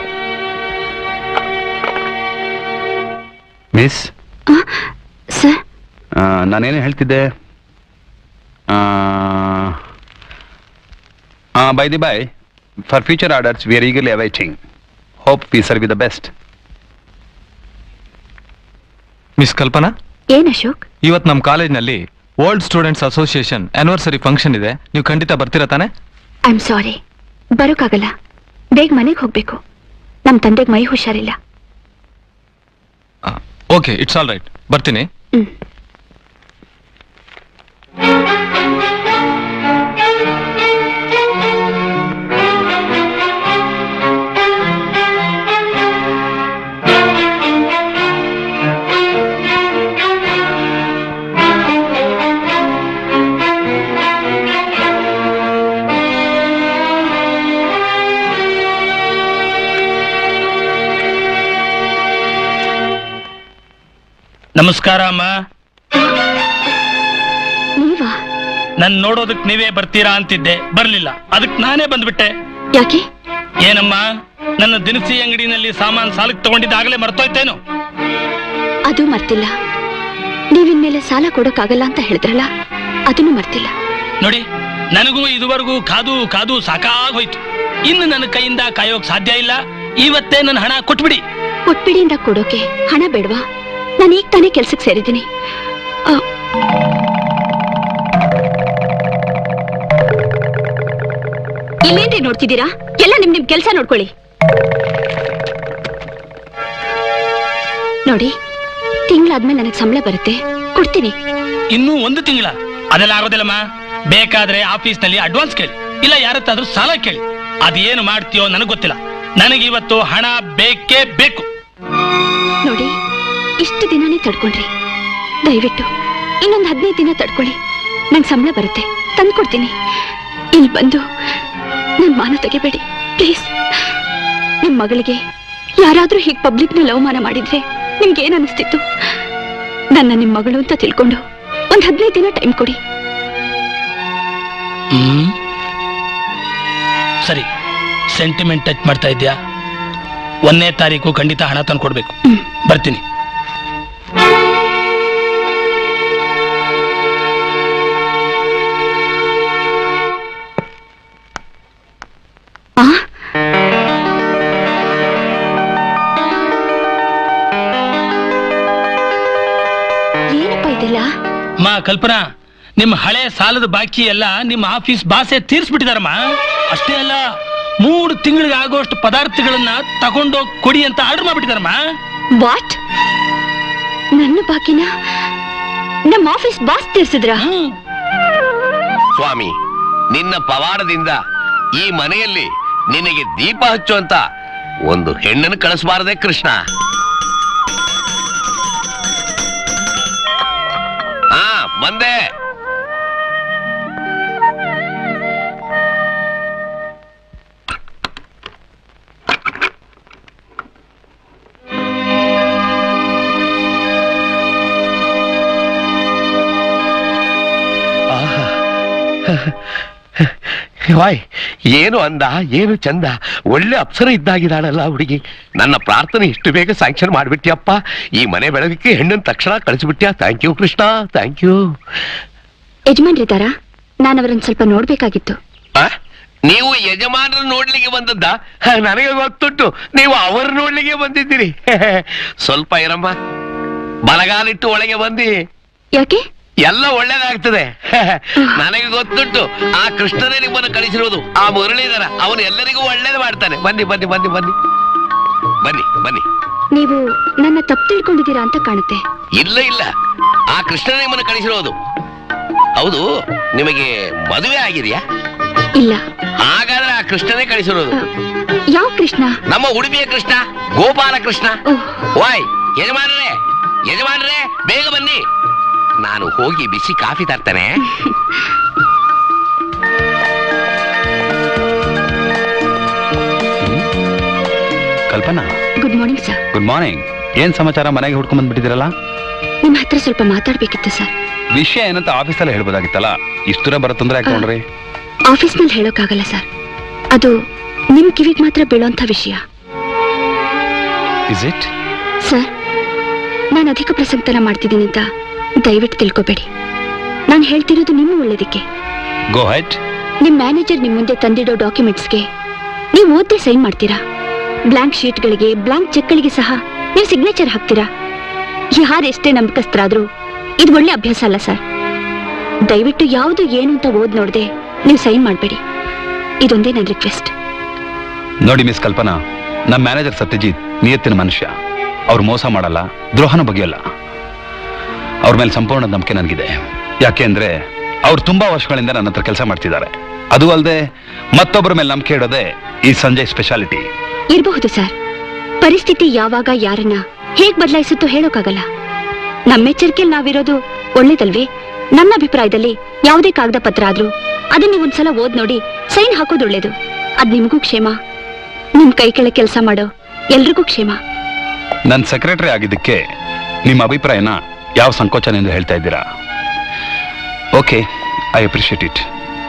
miss sir ನಾನೇನು ಹೇಳ್ತಿದ್ದೆ by the by for future orders we are eagerly awaiting hope we serve the best miss Kalpana ಏನ್ ಅಶೋಕ್ ಇವತ್ತು ನಮ್ಮ ಕಾಲೇಜ್ನಲ್ಲಿ old students association anniversary function ಇದೆ ನೀವು ಖಂಡಿತ ಬರ್ತೀರಾ ತಾನೆ ಐ ಆಮ್ ಸಾರಿ ಬರೋಕ್ಕಾಗಲ್ಲ ಬೇಗ ಮನೆಗೆ ಹೋಗ್ಬೇಕು ನಮ್ ತಂದೆಗೆ ಮೈ ಹುಷಾರಿಲ್ಲ ಓಕೆ ಇಟ್ಸ್ ಆಲ್ ರೈಟ್ ಬರ್ತೀನಿ ಹ್ಮ್ ನಮಸ್ಕಾರ ಅಮ್ಮ ನೀವಾ ನನ್ ನೋಡೋದಕ್ ನೀವೇ ಬರ್ತೀರಾ ಅಂತಿದ್ದೆ ಬರ್ಲಿಲ್ಲ ಅದಕ್ ನಾನೇ ಬಂದ್ಬಿಟ್ಟೆ ಯಾಕೆ ಏನಮ್ಮ ನನ್ನ ದಿನಸಿ ಅಂಗಡಿನಲ್ಲಿ ಸಾಮಾನ್ ಸಾಲಕ್ಕೆ ತಗೊಂಡಿದ್ದಾಗಲೇ ಮರ್ತೋಯ್ತೇನು ಅದು ಮರ್ತಿಲ್ಲ ನೀವಿನ್ಮೇಲೆ ಸಾಲ ಕೊಡೋಕ್ಕಾಗಲ್ಲ ಅಂತ ಹೇಳಿದ್ರಲ್ಲ ಅದನ್ನು ಮರ್ತಿಲ್ಲ ನೋಡಿ ನನಗೂ ಇದುವರೆಗೂ ಕಾದು ಕಾದು ಸಾಕಾಗೋಯ್ತು ಇನ್ನು ನನ್ನ ಕೈಯಿಂದ ಕಾಯೋಕ್ ಸಾಧ್ಯ ಇಲ್ಲ ಇವತ್ತೇ ನನ್ನ ಹಣ ಕೊಟ್ಬಿಡಿ ಕೊಟ್ಬಿಡಿಯಿಂದ ಕೊಡೋಕೆ ಹಣ ಬೇಡವಾ ನಾನು ಈಗ ತಾನೇ ಕೆಲ್ಸಕ್ಕೆ ಸೇರಿದ್ದೀನಿ ಆ, ಇಲ್ಲೇನ್ರಿ ನೋಡ್ತಿದ್ದೀರಾ ಎಲ್ಲ ನಿಮ್ ನಿಮ್ ಕೆಲ್ಸ ನೋಡ್ಕೊಳ್ಳಿ ನೋಡಿ ತಿಂಗಳಾದ್ಮೇಲೆ ನನಗೆ ಸಂಬಳ ಬರುತ್ತೆ ಕೊಡ್ತೀನಿ ಇನ್ನೂ ಒಂದು ತಿಂಗಳ ಅದೆಲ್ಲ ಆಗೋದಿಲ್ಲಮ್ಮ ಬೇಕಾದ್ರೆ ಆಫೀಸ್ನಲ್ಲಿ ಅಡ್ವಾನ್ಸ್ ಕೇಳಿ ಇಲ್ಲ ಯಾರತ್ತಾದ್ರೂ ಸಾಲ ಕೇಳಿ ಅದೇನು ಮಾಡ್ತೀಯೋ ನನಗೆ ಗೊತ್ತಿಲ್ಲ ನನಗೆ ಇವತ್ತು ಹಣ ಬೇಕೇ ಬೇಕು ನೋಡಿ ಇಷ್ಟು ದಿನನೇ ತಡ್ಕೊಂಡ್ರಿ ದಯವಿಟ್ಟು ಇನ್ನೊಂದು ಹದಿನೈದು ದಿನ ತಡ್ಕೊಳ್ಳಿ ನಂಗೆ ಸಂಬಳ ಬರುತ್ತೆ ತಂದ್ಕೊಡ್ತೀನಿ ಇಲ್ಲಿ ಬಂದು ನನ್ನ ಮಾನ ತೆಗಿಬೇಡಿ ಪ್ಲೀಸ್ ನಿಮ್ಮ ಮಗಳಿಗೆ ಯಾರಾದ್ರೂ ಹೀಗೆ ಪಬ್ಲಿಕ್ನಲ್ಲಿ ಅವಮಾನ ಮಾಡಿದ್ರೆ ನಿಮ್ಗೆ ಏನ್ ಅನಿಸ್ತಿತ್ತು ನನ್ನ ನಿಮ್ಮ ಮಗಳು ಅಂತ ತಿಳ್ಕೊಂಡು ಒಂದ್ ಹದಿನೈದು ದಿನ ಟೈಮ್ ಕೊಡಿ ಹ್ಮ್ ಸರಿ ಸೆಂಟಿಮೆಂಟ್ ಟಚ್ ಮಾಡ್ತಾ ಇದ್ಯಾ ಒಂದನೇ ತಾರೀಕು ಖಂಡಿತ ಹಣ ತಂದು ಕೊಡ್ಬೇಕು ಬರ್ತೀನಿ ಆ ಅಮ್ಮ ಕಲ್ಪನಾ ನಿಮ್ಮ ಹಳೆ ಸಾಲದ ಬಾಕಿ ಎಲ್ಲ ನಿಮ್ಮ ಆಫೀಸ್ ಬಾಸೆ ತೀರ್ಸ್ಬಿಟ್ಟಿದಾರಮ್ಮ ಅಷ್ಟೇ ಅಲ್ಲ ಮೂರು ತಿಂಗಳಿಗೆ ಆಗೋಷ್ಟು ಪದಾರ್ಥಗಳನ್ನ ತಗೊಂಡೋಗಿ ಕೊಡಿ ಅಂತ ಆರ್ಡರ್ ಮಾಡ್ಬಿಟ್ಟಿದಾರಮ್ಮ ವಾಟ್ ನನ್ನ ಬಾಕಿನ ನಮ್ಮ ಆಫೀಸ್ ಬಾಸ್ ತೀರ್ಸಿದ್ರ ಸ್ವಾಮಿ ನಿನ್ನ ಪವಾಡದಿಂದ ಈ ಮನೆಯಲ್ಲಿ ನಿನಗೆ ದೀಪ ಹಚ್ಚುವಂತ ಒಂದು ಹೆಣ್ಣನ್ನು ಕಳಿಸಬಾರದೆ ಕೃಷ್ಣ ಹಾ ಬಂದೆ ವಾಯ್ ಏನು ಅಂದ ಏನು ಚಂದ ಒಳ್ಳೆ ಅಪ್ಸರ ಇದ್ದಾಗಿದ್ದಾಳಲ್ಲ ಹುಡುಗಿ ನನ್ನ ಪ್ರಾರ್ಥನೆ ಇಷ್ಟು ಬೇಗ ಸ್ಯಾಂಕ್ಷನ್ ಮಾಡ್ಬಿಟ್ಯಪ್ಪ ಈ ಮನೆ ಬೆಳಗಕ್ಕೆ ಹೆಣ್ಣನ್ ತಕ್ಷಣ ಕಳಿಸ್ಬಿಟ್ಯಾ thank you Krishna thank you ಯಜಮಾನ್ರಿದ್ದಾರಾ ನಾನು ಅವರನ್ನ ಸ್ವಲ್ಪ ನೋಡ್ಬೇಕಾಗಿತ್ತು ನೀವು ಯಜಮಾನರು ನೋಡ್ಲಿಕ್ಕೆ ಬಂದದ್ದ ಹ, ನನಗೆ ಗೊತ್ತುಂಟು ನೀವು ಅವರು ನೋಡ್ಲಿಕ್ಕೆ ಬಂದಿದ್ದೀರಿ ಸ್ವಲ್ಪ ಇರಮ್ಮ ಬಲಗಾಲಿಟ್ಟು ಒಳಗೆ ಬಂದಿ ಯಾಕೆ ಎಲ್ಲ ಒಳ್ಳೇದಾಗ್ತದೆ ನನಗೆ ಗೊತ್ತುಂಟು ಆ ಕೃಷ್ಣನೇ ನಿಮ್ಮನ್ನು ಕಳಿಸಿರೋದು ಆ ಮುರಳೀಧರ ಅವನು ಎಲ್ಲರಿಗೂ ಒಳ್ಳೇದು ಮಾಡ್ತಾನೆ ಬನ್ನಿ ಬನ್ನಿ ಬನ್ನಿ ಬನ್ನಿ ಬನ್ನಿ ಬನ್ನಿ ನೀವು ನನ್ನ ತಪ್ಪು ತಿಳ್ಕೊಂಡಿದ್ದೀರಾ ಅಂತ ಕಾಣುತ್ತೆ ಇಲ್ಲ ಇಲ್ಲ ಆ ಕೃಷ್ಣನೇ ನಿಮ್ಮನ್ನು ಕಳಿಸಿರೋದು ಹೌದು ನಿಮಗೆ ಮದುವೆ ಆಗಿದೆಯಾ ಇಲ್ಲ ಹಾಗಾದ್ರೆ ಆ ಕೃಷ್ಣನೇ ಕಳಿಸಿರೋದು ಯಾವ ಕೃಷ್ಣ ನಮ್ಮ ಉಡುಪಿಯ ಕೃಷ್ಣ ಗೋಪಾಲ ಕೃಷ್ಣ ವಾಯ್ ಯಜಮಾನರೇ ಯಜಮಾನರೇ ಬೇಗ ಬನ್ನಿ ನಾನು ಹೋಗಿ ಬಿಸಿ ಕಾಫಿ ತರ್ತೇನೆ Kalpana good morning sir good morning ಏನ್ ಸಮಾಚಾರ ಮನೆಗೆ ಹುಡ್ಕೊಂಡ್ ಬಂದ್ಬಿಟ್ಟಿದ್ದೀರಲ್ಲ ನಿಮ್ಮ ಹತ್ರ ಸ್ವಲ್ಪ ಮಾತಾಡ್ಬೇಕಿತ್ತು ಸರ್ ವಿಷಯ ಏನಂತ ಆಫೀಸಲ್ಲಿ ಹೇಳ್ಬೋದಾಗಿತ್ತಲ್ಲ ಇಷ್ಟು ದೂರ ಬರೋ ತೊಂದರೆ ಹಾಕೊಂಡ್ರಿ ಆಫೀಸ್ನಲ್ಲಿ ಹೇಳೋಕ್ಕಾಗಲ್ಲ ಸರ್ ಅದು ನಿಮ್ ಕಿವಿಗೆ ಮಾತ್ರ ಬೀಳೋಂಥ ವಿಷಯ ಇಸ್ ಇಟ್ ಸರ್ ನಾನು ಅಧಿಕ ಪ್ರಸಂಗತನ ಮಾಡ್ತಿದ್ದೀನಿ ಅಂತ ದಯವಿಟ್ಟು ತಿಳ್ಕೊಬೇಡಿ ನಾನು ಹೇಳ್ತಿರೋದು ನಿಮ್ಮ ಒಳ್ಳೇದಕ್ಕೆ ಗೋ ಹೆಟ್ ನಿಮ್ ಮ್ಯಾನೇಜರ್ ನಿಮ್ ಮುಂದೆ ತಂದಿಡೋ ಡಾಕ್ಯುಮೆಂಟ್ಸ್ಗೆ ನೀವು ಓದ್ದೆ ಸೈನ್ ಮಾಡ್ತೀರಾ ಬ್ಲಾಂಕ್ ಶೀಟ್ಗಳಿಗೆ ಬ್ಲಾಂಕ್ ಚೆಕ್ಗಳಿಗೆ ಸಹ ನೀವು ಸಿಗ್ನೇಚರ್ ಹಾಕ್ತೀರಾ ಯಾರು ಎಷ್ಟೇ ನಂಬಿಕಸ್ಥರಾದ್ರೂ ಇದು ಒಳ್ಳೆ ಅಭ್ಯಾಸ ಅಲ್ಲ ಸರ್ ದಯವಿಟ್ಟು ಯಾವುದು ಏನು ಅಂತ ಓದ್ ನೋಡ್ದೆ ನೀವು ಸೈನ್ ಮಾಡಬೇಡಿ ಇದೊಂದೇ ನನ್ನ ರಿಕ್ವೆಸ್ಟ್ ನೋಡಿ ಮಿಸ್ ಕಲ್ಪನಾ ನಮ್ಮ ಮ್ಯಾನೇಜರ್ ಸತ್ಯಜಿತ್ ನಿಯತ್ತಿನ ಮನುಷ್ಯ ಅವ್ರು ಮೋಸ ಮಾಡಲ್ಲ ದ್ರೋಹನ ಬಗೆಯಲ್ಲ ಅವ್ರ ಮೇಲೆ ಸಂಪೂರ್ಣ ನಂಬಿಕೆ ನನಗಿದೆ ಯಾಕೆ ಅಂದ್ರೆ ಅವ್ರು ತುಂಬಾ ವರ್ಷಗಳಿಂದ ನನ್ನ ಹತ್ರ ಕೆಲಸ ಮಾಡ್ತಿದ್ದಾರೆ ಅದು ಅಲ್ಲದೆ ಮತ್ತೊಬ್ಬರ ಮೇಲೆ ನಂಬಿಕೆ ಇಡೋದೇ ಈ ಸಂಜಯ್ ಸ್ಪೆಷಾಲಿಟಿ ಇರಬಹುದು ಸರ್ ಪರಿಸ್ಥಿತಿ ಯಾವಾಗ ಯಾರನ್ನ ಹೇಗ್ ಬದಲಾಯಿಸುತ್ತೋ ಹೇಳೋಕ್ಕಾಗಲ್ಲ ನಮ್ಮ ಎಚ್ಚರಿಕೆಯಲ್ಲಿ ನಾವಿರೋದು ಒಳ್ಳೇದಲ್ವೇ ನನ್ನ ಅಭಿಪ್ರಾಯದಲ್ಲಿ ಯಾವುದೇ ಕಾಗದ ಪತ್ರ ಆದ್ರೂ ಅದನ್ನ ನೀವು ಒಂದ್ಸಲ ಓದ್ ನೋಡಿ ಸೈನ್ ಹಾಕೋದು ಒಳ್ಳೇದು ಅದ್ ನಿಮಗೂ ಕ್ಷೇಮ ನಿಮ್ ಕೈ ಕೆಳಗೆ ಕೆಲಸ ಮಾಡೋ ಎಲ್ರಿಗೂ ಕ್ಷೇಮ ನನ್ನ ಸೆಕ್ರೆಟರಿ ಆಗಿದ್ದಕ್ಕೆ ನಿಮ್ಮ ಅಭಿಪ್ರಾಯನ ಯಾವ ಸಂಕೋಚನೆಯಿಂದ ಹೇಳ್ತಾ ಇದ್ದೀರಾ ಓಕೆ ಐ ಅಪ್ರಿಷಿಯೇಟ್ ಇಟ್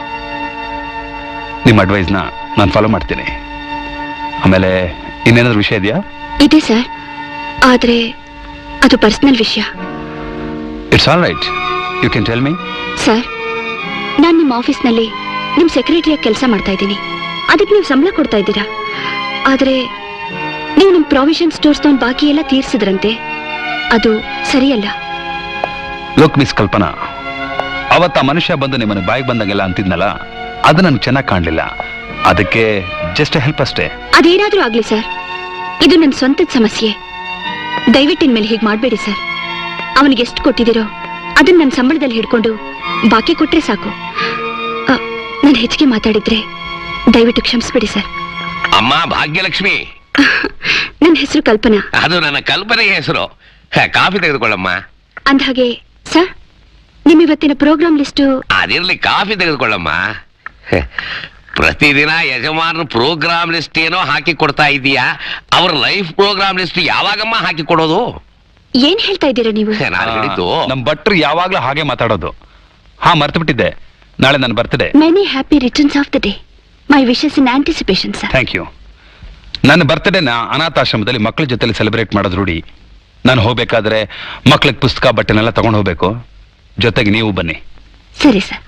ನಿಮ್ಮ ಅಡ್ವೈಸ್ನ ನಾನು ಫಾಲೋ ಮಾಡ್ತೀನಿ ಆಮೇಲೆ ಇನ್ನೇನಾದ್ರೂ ವಿಷಯ ಇದೆಯಾ ಇದೆ ಸರ್ ಆದ್ರೆ ಅದು ಪರ್ಸನಲ್ ವಿಷಯ it's all right you can tell me sir ನಾನು ನಿಮ್ಮ ಆಫೀಸ್ನಲ್ಲಿ ನಿಮ್ಮ ಸೆಕ್ರೆಟರಿಯಾಗಿ ಕೆಲಸ ಮಾಡ್ತಾ ಇದ್ದೀನಿ ಅದಕ್ಕೆ ನೀವು ಸಂಬಳ ಕೊಡ್ತಾ ಇದ್ದೀರಾ ಆದರೆ ನೀವು ನಿಮ್ಮ ಪ್ರಾವಿಷನ್ ಸ್ಟೋರ್ಸ್ ತಗೊಂಡು ಬಾಕಿ ಎಲ್ಲ ತೀರ್ಸಿದ್ರಂತೆ ಅದು ಸರಿಯಲ್ಲ ಲೋಕ್ ಮಿಸ್ ಕಲ್ಪನಾ ಅವತ್ತ ಆ ಮನುಷ್ಯ ಬಂದು ನಿಮ್ಮನ್ನು ಬಾಯಿಗೆ ಬಂದಂಗೆಲ್ಲ ಅಂತಿದ್ನಲ್ಲ ಅದು ನನಗೆ ಚೆನ್ನಾಗಿ ಕಾಣಲಿಲ್ಲ ಅದಕ್ಕೆ ಜಸ್ಟ್ ಹೆಲ್ಪ್ ಅಷ್ಟೇ ಅದೇನಾದ್ರೂ ಆಗ್ಲಿ ಸರ್ ಇದು ನನ್ನ ಸ್ವಂತದ ಸಮಸ್ಯೆ ದಯವಿಟ್ಟು ಇನ್ಮೇಲೆ ಹೀಗೆ ಮಾಡಬೇಡಿ ಸರ್ ಅವನಿಗೆ ಎಷ್ಟು ಕೊಟ್ಟಿದ್ದೀರೋ ಅದನ್ನ ನನ್ನ ಸಂಬಳದಲ್ಲಿ ಹಿಡ್ಕೊಂಡು ಬಾಕಿ ಕೊಟ್ರೆ ಸಾಕು ನಾನು ಹೆಚ್ಚಿಗೆ ಮಾತಾಡಿದ್ರೆ ದಯವಿಟ್ಟು ಕ್ಷಮಿಸ್ಬೇಡಿ ಸರ್ ಅಮ್ಮ ಭಾಗ್ಯಲಕ್ಷ್ಮಿ ನನ್ನ ಹೆಸರು ಕಲ್ಪನಾ ಅದು ನನ್ನ ಕಲ್ಪನೆಗೆ ಹೆಸರು ಹ, ಕಾಫಿ ತೆಗೆದುಕೊಳ್ಳಮ್ಮ ಅಂದ್ಹಾಗೆ ಸರ್ ನಿಮ್ಮ ಇವತ್ತಿನ ಪ್ರೋಗ್ರಾಮ್ ಲಿಸ್ಟು ಅದಿರ್ಲಿ ಕಾಫಿ ತೆಗೆದುಕೊಳ್ಳಮ್ಮ ಹ, ಪ್ರತಿದಿನ ಯಜಮಾನರು ಪ್ರೋಗ್ರಾಮ್ ಲಿಸ್ಟ್ ಏನೋ ಹಾಕಿ ಕೊಡ್ತಾ ಇದೀಯಾ ಅವ್ರ ಲೈಫ್ ಪ್ರೋಗ್ರಾಮ್ ಲಿಸ್ಟ್ ಯಾವಾಗಮ್ಮ ಹಾಕಿ ಕೊಡೋದು ಏನ್ ಹೇಳ್ತಾ ಇದ್ದೀರಾ ನೀವು ನಾನು ಹೇಳಿದ್ದು ನಮ್ಮ ಭಟ್ರು ಯಾವಾಗ್ಲೂ ಹಾಗೆ ಮಾತಾಡೋದು ಹಾ ಮರ್ತು ಬಿಟ್ಟಿದ್ದೆ ನಾಳೆ ನನ್ನ birthday many happy returns of the day my wishes in anticipation sir thank you ನನ್ನ ಬರ್ತ್ಡೇನ ಅನಾಥಾಶ್ರಮದಲ್ಲಿ ಮಕ್ಕಳ ಜೊತೆಲಿ ಸೆಲೆಬ್ರೇಟ್ ಮಾಡೋದು ರೂಢಿ ನಾನು ಹೋಗ್ಬೇಕಾದ್ರೆ ಮಕ್ಳಿಗೆ ಪುಸ್ತಕ ಬಟ್ಟೆನೆಲ್ಲ ತಗೊಂಡು ಹೋಗ್ಬೇಕು ಜೊತೆಗೆ ನೀವು ಬನ್ನಿ ಸರಿ ಸರ್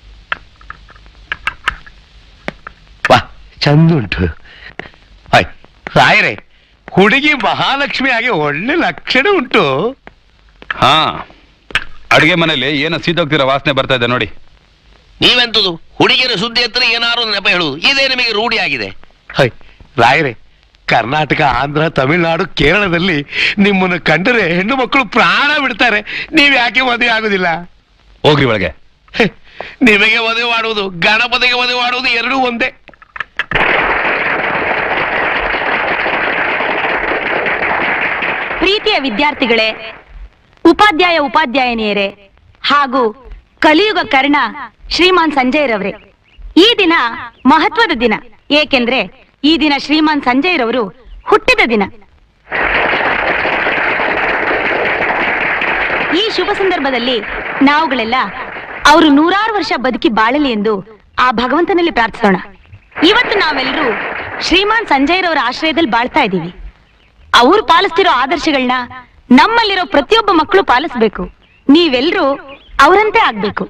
ವಾ ಚಂದುಂಟು ಆಯ್ ರಾಯರೇ ಹುಡುಗಿ ಮಹಾಲಕ್ಷ್ಮಿ ಆಗಿ ಒಳ್ಳೆ ಲಕ್ಷಣ ಉಂಟು ಹಾ ಅಡಿಗೆ ಮನೇಲಿ ಏನೋ ಸೀದೋಗ್ತಿರೋ ವಾಸನೆ ಬರ್ತಾ ಇದೆ ನೋಡಿ ನೀವೆಂತದು ಹುಡುಗಿಯರ ಸುದ್ದಿ ಹತ್ರ ಏನಾರು ನೆಪ ಹೇಳುವುದು ಇದೇ ನಿಮಗೆ ರೂಢಿ ಆಗಿದೆ ಹೈ ರಾಯರೇ ಕರ್ನಾಟಕ ಆಂಧ್ರ ತಮಿಳುನಾಡು ಕೇರಳದಲ್ಲಿ ನಿಮ್ಮನ್ನು ಕಂಡರೆ ಹೆಣ್ಣು ಮಕ್ಕಳು ಪ್ರಾಣ ಬಿಡ್ತಾರೆ ನೀವ್ ಯಾಕೆ ಮದುವೆ ಆಗುದಿಲ್ಲ ಹೋಗ್ರಿ ಒಳಗೆ ಹೆ, ನಿಮಗೆ ಮದುವೆ ಮಾಡುವುದು ಗಣಪತಿಗೆ ಮದುವೆ ಮಾಡುವುದು ಎರಡೂ ಒಂದೇ ಪ್ರೀತಿಯ ವಿದ್ಯಾರ್ಥಿಗಳೇ ಉಪಾಧ್ಯಾಯ ಉಪಾಧ್ಯಾಯನಿಯರೇ ಹಾಗೂ ಕಲಿಯುಗ ಕರ್ಣ ಶ್ರೀಮಾನ್ ಸಂಜಯ್ ಈ ದಿನ ಮಹತ್ವದ ದಿನ ಏಕೆಂದ್ರೆ ಈ ದಿನ ಶ್ರೀಮಾನ್ ಸಂಜಯ್ ರವರು ಹುಟ್ಟಿದ ದಿನ ಈ ಶುಭ ಸಂದರ್ಭದಲ್ಲಿ ನಾವುಗಳೆಲ್ಲ ಅವರು ನೂರಾರು ವರ್ಷ ಬದುಕಿ ಬಾಳಲಿ ಎಂದು ಆ ಭಗವಂತನಲ್ಲಿ ಪ್ರಾರ್ಥಿಸೋಣ ಇವತ್ತು ನಾವೆಲ್ಲರೂ ಶ್ರೀಮಾನ್ ಸಂಜಯ್ ರವರ ಆಶ್ರಯದಲ್ಲಿ ಬಾಳ್ತಾ ಇದ್ದೀವಿ ಅವ್ರು ಪಾಲಿಸ್ತಿರೋ ಆದರ್ಶಗಳನ್ನ ನಮ್ಮಲ್ಲಿರೋ ಪ್ರತಿಯೊಬ್ಬ ಮಕ್ಕಳು ಪಾಲಿಸ್ಬೇಕು ನೀವೆಲ್ಲರೂ ಅವರಂತೆ ಆಗ್ಬೇಕು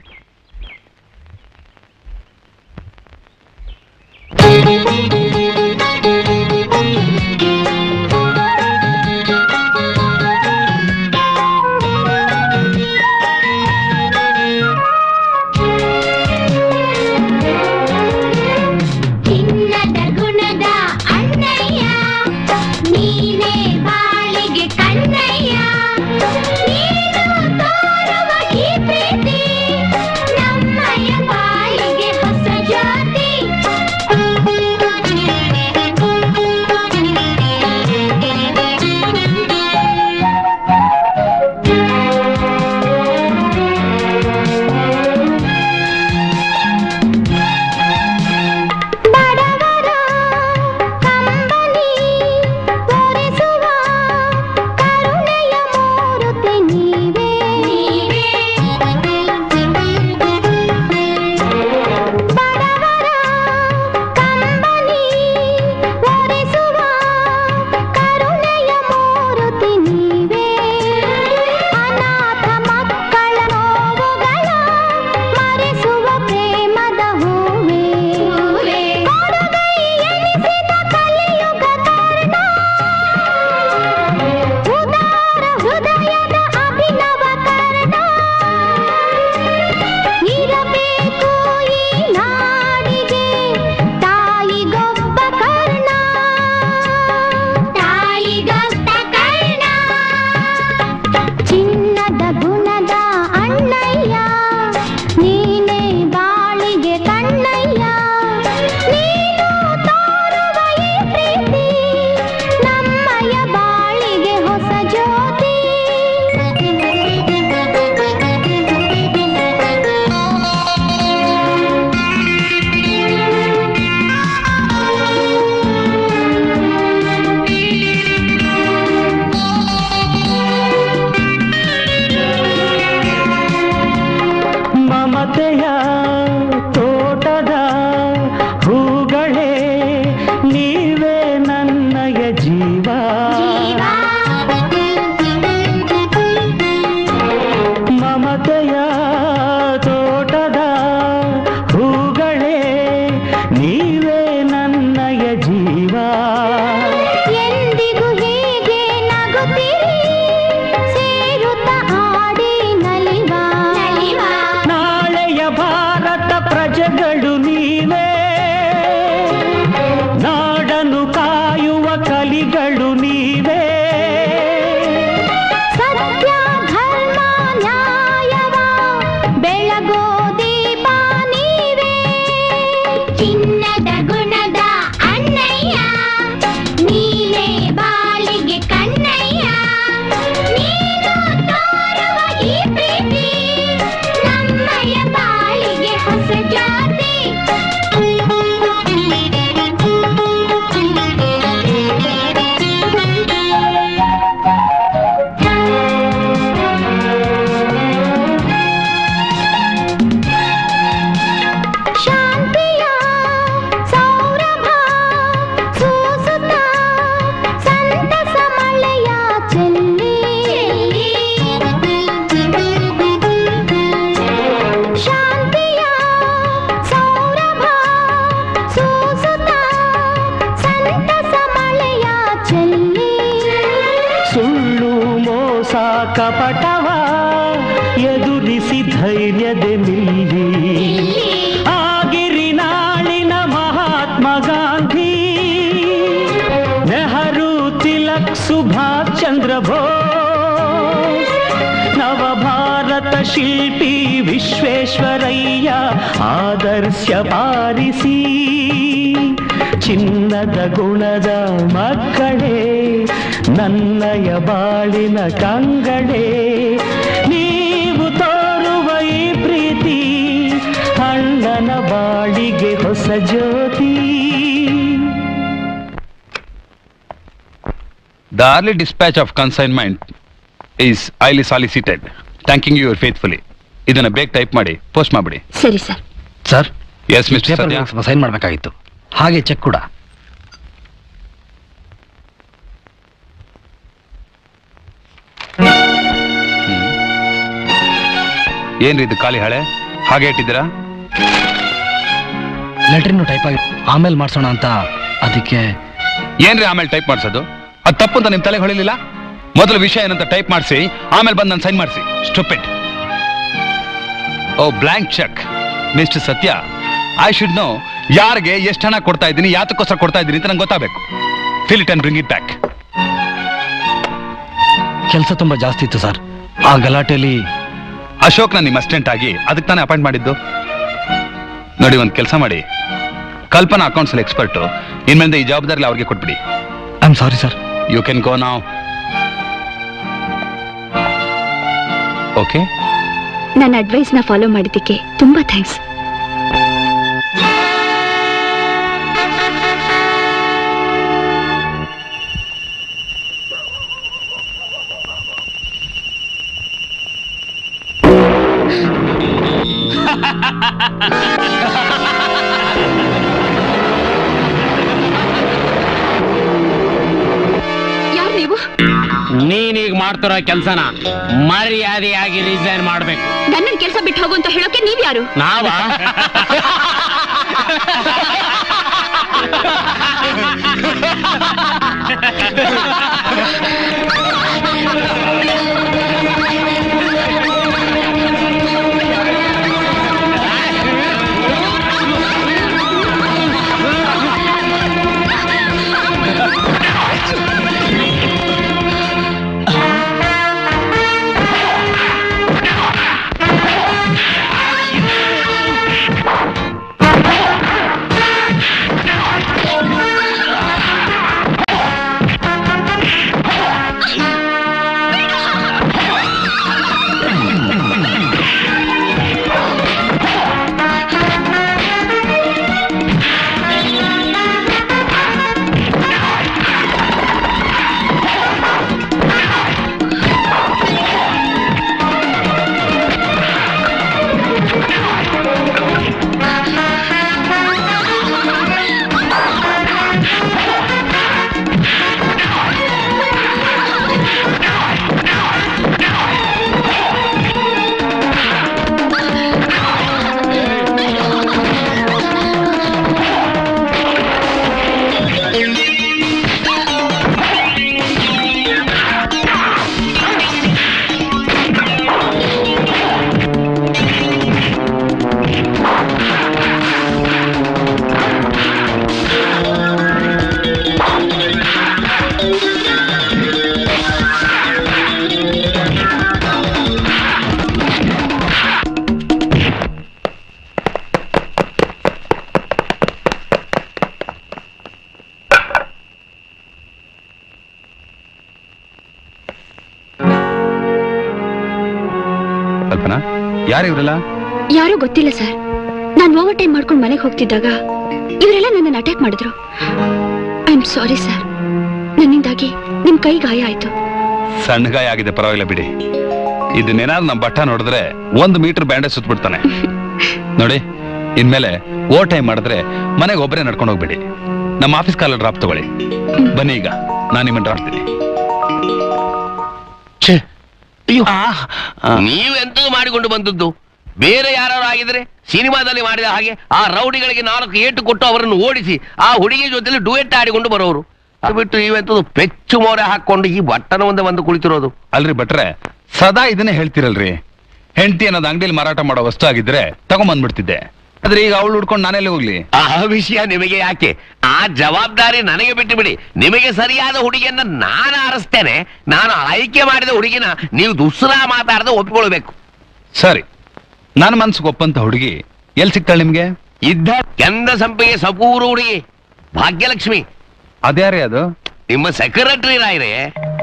ಚಿನ್ನದ ಗುಣದ ಅಣ್ಣಯ್ಯ ನೀನೇ ಬಾಳಿಗೆ ಕಣ್ಣಯ್ಯ ನೀನು ತೋರುವ ಈ ಪ್ರೀತಿ ನಮ್ಮಯ್ಯ ಬಾಳಿಗೆ ಹೊಸ ಜ್ಯೋತಿ ಬಡವರ ಕಂಬನಿ ತೋರಿಸುವ ಕರುಣೆಯ ಮೂರುತಿ ನೀವೇ ಬಡವರ ಕಂಬನಿ ತೋರಿಸುವ ಕರುಣೆಯ ಮೂರುತಿ ನೀವೇ ಅನಾಥ ಮಕ್ಕಳ ನೋವುಗಳ ಮರೆಸುವ ಪ್ರೇಮದ ಹೂವೇ ಕೊಡುಗೈ ಎನಿಸಿದ ಕಲಿಯುಗ ಕಾರಣ ಉದಾರ ಹೃದಯದ ಅಭಿನವ ಕಾರಣ ಇರಬೇಕು ಈ ನಾಡಿಗೆ ತಾಯಿಗೊಬ್ಬ ಕರ್ಣ ತಾಯಿಗೊಬ್ಬ ಕರ್ಣ ಚಿನ್ನದ ಗುಣದ ಅಣ್ಣಯ್ಯ ನೀನೇ ಬಾಳಿಗೆ ಕಣ್ಣಯ್ಯ ನೀನು ತೋರುವ ಈ ಪ್ರೀತಿ ನಮ್ಮಯ ಬಾಳಿಗೆ ಹೊಸ ಜ್ಯೋತಿ ಮಮತೆಯ ತೋಟದ ಹೂಗಳೇ ನೀವೇ ನನ್ನಯ ಜೀವ ಮಮತೆಯ ತೋಟದ ಹೂಗಳೇ ನೀವೇ ನನ್ನಯ ಜೀವ ಎಂದಿಗೂ ಹೀಗೆ ನಗುತ್ತಿರಿ ಸೇರುತ್ತ ಹಾಡಿ ನಲಿವ ನಾಳೆಯ ಭಾರತ ಪ್ರಜೆಗಳು ನೀವೇ ನಾಡನ್ನು ಕಾಯುವ ಕಲಿಗಳು ನೀವೇ ಸತ್ಯ ಧರ್ಮ ನ್ಯಾಯವ ಬೆಳಗೋ ದೀಪ ನೀವೇ ಚಿನ್ನದ ಗುಣದ ಅಣ್ಣಯ್ಯ ನೀನೇ ಬಾಳಿಗೆ ಕಣ್ಣಯ್ಯ ನೀನು ತೋರುವ ಈ ಪ್ರೀತಿ ನಮ್ಮಯ ಬಾಳಿಗೆ ಹೊಸ ಜಾತಿ ಶಾಂತಿಯ ಸೌರಭ ಸೂಸುತ್ತ ಸಂತಸ ಮಳೆಯ ಚೆಲ್ಲಿ ಶಾಂತಿಯ ಸೌರಭ ಸೂಸುತ್ತ ಸಂತಸ ಮಳೆಯ ಚೆಲ್ಲಿ ಸುಳ್ಳು ಮೋಸ ಕಪಟವ ಎದುರು ತೋರಿಸಿ ಧೈರ್ಯದೆ ನಿಲ್ಲಿ ಆಗಿರಿ ನಾಳಿನ ಮಹಾತ್ಮ ಗಾಂಧಿ ನೆಹರು ತಿಲಕ್ ಸುಭಾಷ್ ಚಂದ್ರ ಬೋಸ್ ನವ ಭಾರತ ಶಿಲ್ಪಿ ವಿಶ್ವೇಶ್ವರಯ್ಯ ಆದರ್ಶ ಪಾರಿಸಿ ಚಿನ್ನದ ಗುಣದ ಮಕ್ಕಳೇ ನನ್ನಯ ಬಾಳಿನ ಕಂಗಳೇ ನೀವು ತೋರುವ ಈ ಪ್ರೀತಿ ಅಣ್ಣನ ಬಾಳಿಗೆ ಹೊಸ ಜ್ಯೋತಿ The early dispatch of consignment is highly solicited. Thanking you faithfully. ಇದನ್ನ ಬೇಗ ಟೈಪ್ ಮಾಡಿ ಪೋಸ್ಟ್ ಮಾಡ್ಬಿಡಿ ಸರಿ ಸರ್ ಸರ್ ಎಸ್ ಮಿಸ್ಟರ್ ಸದ್ಯ ಸ್ವಲ್ಪ ಸೈನ್ ಮಾಡಬೇಕಾಗಿತ್ತು ಹಾಗೆ ಚೆಕ್ ಕೂಡ ಏನ್ರಿ ಇದು ಖಾಲಿ ಹಳೆ ಹಾಗೆ ಇಟ್ಟಿದ್ದೀರಾ ಲೆಟ್ರಿನ್ನು ಟೈಪ್ ಆಗಿ ಆಮೇಲೆ ಮಾಡ್ಸೋಣ ಅಂತ ಅದಕ್ಕೆ ಏನ್ರಿ ಆಮೇಲೆ ಟೈಪ್ ಮಾಡಿಸೋದು ಅದು ತಪ್ಪು ಅಂತ ನಿಮ್ ತಲೆಗೆ ಹೊಳಿಲಿಲ್ಲ ಮೊದಲು ವಿಷಯ ಏನಂತ ಟೈಪ್ ಮಾಡಿಸಿ ಆಮೇಲೆ ಬಂದು ನಾನು ಸೈನ್ ಮಾಡಿಸಿ stupid oh blank cheque mister Satya I should know ಯಾರಿಗೆ ಎಷ್ಟು ಹಣ ಕೊಡ್ತಾ ಇದ್ದೀನಿ ಯಾತಕ್ಕೋಸ್ಕರ ಕೊಡ್ತಾ ಇದ್ದೀನಿ ಅಂತ ನಂಗೆ ಗೊತ್ತಾಗಬೇಕು fill it and bring it back ಕೆಲಸ ತುಂಬಾ ಜಾಸ್ತಿ ಇತ್ತು ಸರ್ ಆ ಗಲಾಟೆಯಲ್ಲಿ ಅಶೋಕ್ನ ನಿಮ್ಮ ಅಸಿಸ್ಟೆಂಟ್ ಆಗಿ ಅದಕ್ಕೆ ತಾನೇ ಅಪಾಯಿಂಟ್ ಮಾಡಿದ್ದು ನೋಡಿ ಒಂದು ಕೆಲಸ ಮಾಡಿ ಕಲ್ಪನಾ ಅಕೌಂಟ್ಸ್ ಅಲ್ಲಿ ಎಕ್ಸ್ಪರ್ಟು ಇನ್ಮೇಲೆ ಈ ಜವಾಬ್ದಾರಿ ಅವ್ರಿಗೆ ಕೊಟ್ಬಿಡಿ I am sorry sir you can go now okay ನನ್ನ ಅಡ್ವೈಸ್ನ ಫಾಲೋ ಮಾಡಿದ್ದಕ್ಕೆ ತುಂಬಾ ಥ್ಯಾಂಕ್ಸ್ ಯಾರು ನೀವು ನೀನೀಗ ಮಾಡ್ತಿರೋ ಕೆಲ್ಸನ ಮರ್ಯಾದೆಯಾಗಿ ರಿಸೈನ್ ಮಾಡ್ಬೇಕು ನನ್ನ ಕೆಲಸ ಬಿಟ್ಟು ಹೋಗು ಅಂತ ಹೇಳೋಕೆ ನೀವ್ ಯಾರು ನಾವ ಕಲ್ಪನಾ ಯಾರು ಇವರೆಲ್ಲ ಯಾರೂ ಗೊತ್ತಿಲ್ಲ ಸರ್ ನಾನು ಓವರ್ ಟೈಮ್ ಮಾಡ್ಕೊಂಡು ಮನೆಗೆ ಹೋಗ್ತಿದ್ದಾಗ ಇವರೆಲ್ಲ ನನ್ನನ್ನು ಅಟ್ಯಾಕ್ ಮಾಡಿದ್ರು ಐ ಆಮ್ ಸಾರಿ ಸರ್ ನನ್ನಿಂದಾಗಿ ನಿಮ್ ಕೈ ಗಾಯ ಆಯ್ತು ಸಣ್ಣ ಗಾಯ ಆಗಿದೆ ಪರವಾಗಿಲ್ಲ ಬಿಡಿ ಇದನ್ನೇನಾದ್ರು ನಮ್ಮ ಬಟ್ಟ ನೋಡಿದ್ರೆ ಒಂದು ಮೀಟರ್ ಬ್ಯಾಂಡೇಜ್ ಸುತ್ಬಿಡ್ತಾನೆ ನೋಡಿ ಇನ್ಮೇಲೆ ಓವರ್ ಟೈಮ್ ಮಾಡಿದ್ರೆ ಮನೆಗೆ ಒಬ್ಬರೇ ನಡ್ಕೊಂಡು ಹೋಗ್ಬೇಡಿ ನಮ್ಮ ಆಫೀಸ್ ಕಾಲ ಡ್ರಾಪ್ ತಗೊಳ್ಳಿ ಬನ್ನಿ ಈಗ ನಾನು ನಿಮ್ಮನ್ನು ಡ್ರಾಪ್ತೀನಿ ನೀವೆಂತೂ ಮಾಡಿಕೊಂಡು ಬಂದದ್ದು ಬೇರೆ ಯಾರು ಆಗಿದ್ರೆ ಸಿನಿಮಾದಲ್ಲಿ ಮಾಡಿದ ಹಾಗೆ ಆ ರೌಡಿಗಳಿಗೆ ನಾಲ್ಕು ಏಟು ಕೊಟ್ಟು ಅವರನ್ನು ಓಡಿಸಿ ಆ ಹುಡುಗಿ ಜೊತೆಲಿ ಡುಯೆಟ್ ಆಡಿಕೊಂಡು ಬರೋರು ಅದು ಬಿಟ್ಟು ನೀವೆಂತದ್ದು ಪೆಚ್ಚು ಮೋರೆ ಹಾಕೊಂಡು ಈ ಬಟ್ಟನ ಮುಂದೆ ಬಂದು ಕುಳಿತಿರೋದು ಅಲ್ರಿ ಭಟ್ರೆ ಸದಾ ಇದನ್ನೇ ಹೇಳ್ತಿರಲ್ರಿ ಹೆಂಡತಿ ಅನ್ನೋದು ಅಂಗಡಿಯಲ್ಲಿ ಮಾರಾಟ ಮಾಡೋ ವಸ್ತು ಆಗಿದ್ರೆ ತಗೊಂಬಂದ್ಬಿಡ್ತಿದ್ದೆ ಆದ್ರೆ ಈಗ ಅವಳು ಹುಡ್ಕೊಂಡು ನಾನೆಲ್ಲಿ ಹೋಗ್ಲಿ ಆ ವಿಷಯ ನಿಮಗೆ ಯಾಕೆ ಆ ಜವಾಬ್ದಾರಿ ನನಗೆ ಬಿಟ್ಟು ಬಿಡಿ ನಿಮಗೆ ಸರಿಯಾದ ಹುಡುಗಿಯನ್ನ ನಾನು ಆರಿಸ್ತೇನೆ ನಾನು ಆಯ್ಕೆ ಮಾಡಿದ ಹುಡುಗಿನ ನೀವು ದುಸ್ರ ಮಾತಾಡದೆ ಒಪ್ಕೊಳ್ಬೇಕು ಸರಿ ನನ್ನ ಮನ್ಸಿಗೆ ಒಪ್ಪಂತ ಹುಡುಗಿ ಎಲ್ಲಿ ಸಿಗ್ತಾಳೆ ನಿಮ್ಗೆ ಇದ್ದ ಕೆಂದ ಸಂಪಿಗೆ ಸಪೂರು ಹುಡುಗಿ ಭಾಗ್ಯಲಕ್ಷ್ಮಿ ಅದ್ಯಾರೇ ಅದು ನಿಮ್ಮ ಸೆಕ್ರೆಟರಿ ರಾಯ್ರೆ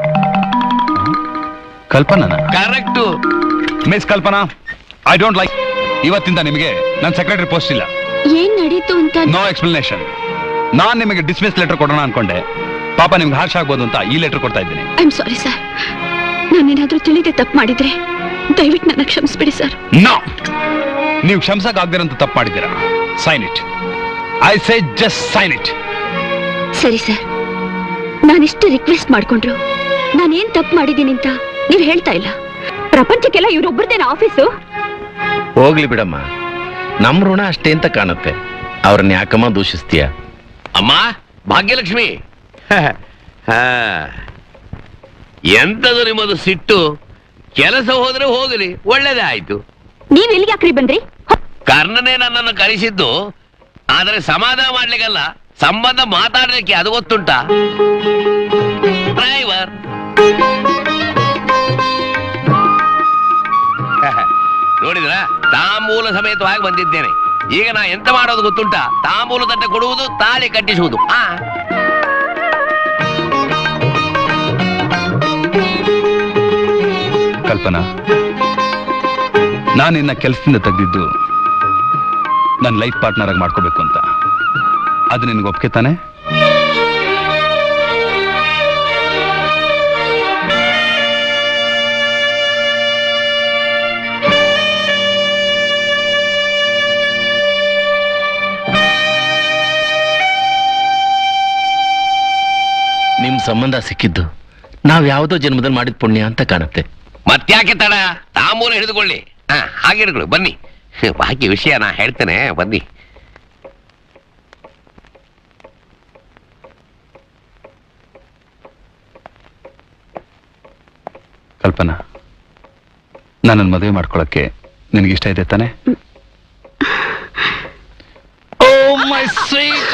Kalpana correct miss Kalpana I don't like ಇವತ್ತಿಂದ ನಿಮಗೆ ನನ್ನ ಸೆಕ್ರೆಟರಿ ಪೋಸ್ಟ್ ಇಲ್ಲ ಏನ್ ನಡೀತು ಅಂತ ನೋ ಎಕ್ಸ್ಪ್ಲನೇಷನ್ ನಾನ್ ನಿಮಗೆ ಡಿಸ್ಮಿಸ್ ಲೆಟರ್ ಕೊಡೋಣ ಅನ್ಕೊಂಡೆ ಪಾಪ ನಿಮ್ಗೆ ಹರ್ಷ ಆಗ್ಬೋದು ಅಂತ ಈ ಲೆಟರ್ ಕೊಡ್ತಾ ಇದ್ದೀನಿ ಐ ಆಮ್ ಸಾರಿ ಸರ್ ನಾನೇನಾದ್ರೂ ತಿಳಿದೆ ತಪ್ಪು ಮಾಡಿದ್ರೆ ದಯವಿಟ್ಟು ನನ್ನ ಕ್ಷಮಿಸ್ಬಿಡಿ ಸರ್ ನೋ ನೀವು ಕ್ಷಮಿಸಕ್ ಆಗ್ದಿರಂತ ತಪ್ಪು ಮಾಡಿದ್ದೀರಾ sign it I say just sign it ಸರಿ ಸರ್ ನಾನಿಷ್ಟು ರಿಕ್ವೆಸ್ಟ್ ಮಾಡ್ಕೊಂಡ್ರು ನಾನೇನ್ ತಪ್ಪು ಮಾಡಿದ್ದೀನಿ ಅಂತ ನೀವು ಹೇಳ್ತಾ ಇಲ್ಲ ಪ್ರಪಂಚಕ್ಕೆಲ್ಲ ಇವ್ರೊಬ್ಬರದೇನ ಆಫೀಸು ಹೋಗ್ಲಿ ಬಿಡಮ್ಮ ನಮ್ ಋಣ ಅಷ್ಟೇ ಅಂತ ಕಾಣುತ್ತೆ ಅವ್ರನ್ನ ಯಾಕಮ್ಮ ದೂಷಿಸ್ತೀಯ ಅಮ್ಮ ಭಾಗ್ಯಲಕ್ಷ್ಮಿ ಹಾ. ಎಂತದು ನಿಮ್ಮದು ಸಿಟ್ಟು ಕೆಲಸ ಹೋದ್ರೆ ಹೋಗಲಿ ಒಳ್ಳೇದೇ ಆಯ್ತು ನೀವ್ ಇಲ್ಲಿಗೆ ಯಾಕ್ರಿ ಬಂದ್ರಿ ಕರ್ಣನೇ ನನ್ನನ್ನು ಕರೆಸಿದ್ದು ಆದರೆ ಸಮಾಧಾನ ಮಾಡ್ಲಿಕ್ಕಲ್ಲ ಸಂಬಂಧ ಮಾತಾಡ್ಲಿಕ್ಕೆ ಅದು ಗೊತ್ತುಂಟಾ ಡ್ರೈವರ್ ನೋಡಿದ್ರ ತಾಂಬೂಲ ಸಮೇತವಾಗಿ ಬಂದಿದ್ದೇನೆ ಈಗ ನಾ ಎಂತ ಮಾಡೋದು ಗೊತ್ತುಂಟಾ ತಾಂಬೂಲ ತಟ್ಟೆ ಕೊಡುವುದು ತಾಳಿ ಕಟ್ಟಿಸುವುದು ಆ ಕಲ್ಪನಾ ನಾನು ನಿನ್ನ ಕೆಲಸದಿಂದ ತೆಗೆದಿದ್ದು ನನ್ನ ಲೈಫ್ ಪಾರ್ಟ್ನರ್ ಆಗಿ ಮಾಡ್ಕೋಬೇಕು ಅಂತ ಅದು ನಿನ್ಗೆ ಒಪ್ಕೆ ತಾನೆ ನಿಮ್ ಸಂಬಂಧ ಸಿಕ್ಕಿದ್ದು ನಾವ್ ಯಾವ್ದೋ ಜನ್ಮದಲ್ಲಿ ಮಾಡಿದ ಪುಣ್ಯ ಅಂತ ಕಾಣುತ್ತೆ ಮತ್ತ್ಯಾಕೆ ತಡ ತಾಂಬೂಲ ಹಿಡಿದುಕೊಳ್ಳಿ ಹಾ ಹಾಗೆ ಹಿಡ್ಕೊಳ್ಳಿ ಬನ್ನಿ ಬಾಕಿ ವಿಷಯ ನಾ ಹೇಳ್ತೇನೆ ಬನ್ನಿ ಕಲ್ಪನಾ ನನ್ನನ್ನು ಮದುವೆ ಮಾಡ್ಕೊಳಕ್ಕೆ ನಿನಗೆ ಇಷ್ಟ ಇದೆ ತಾನೆ ಓ ಮೈ ಸ್ವೀಟ್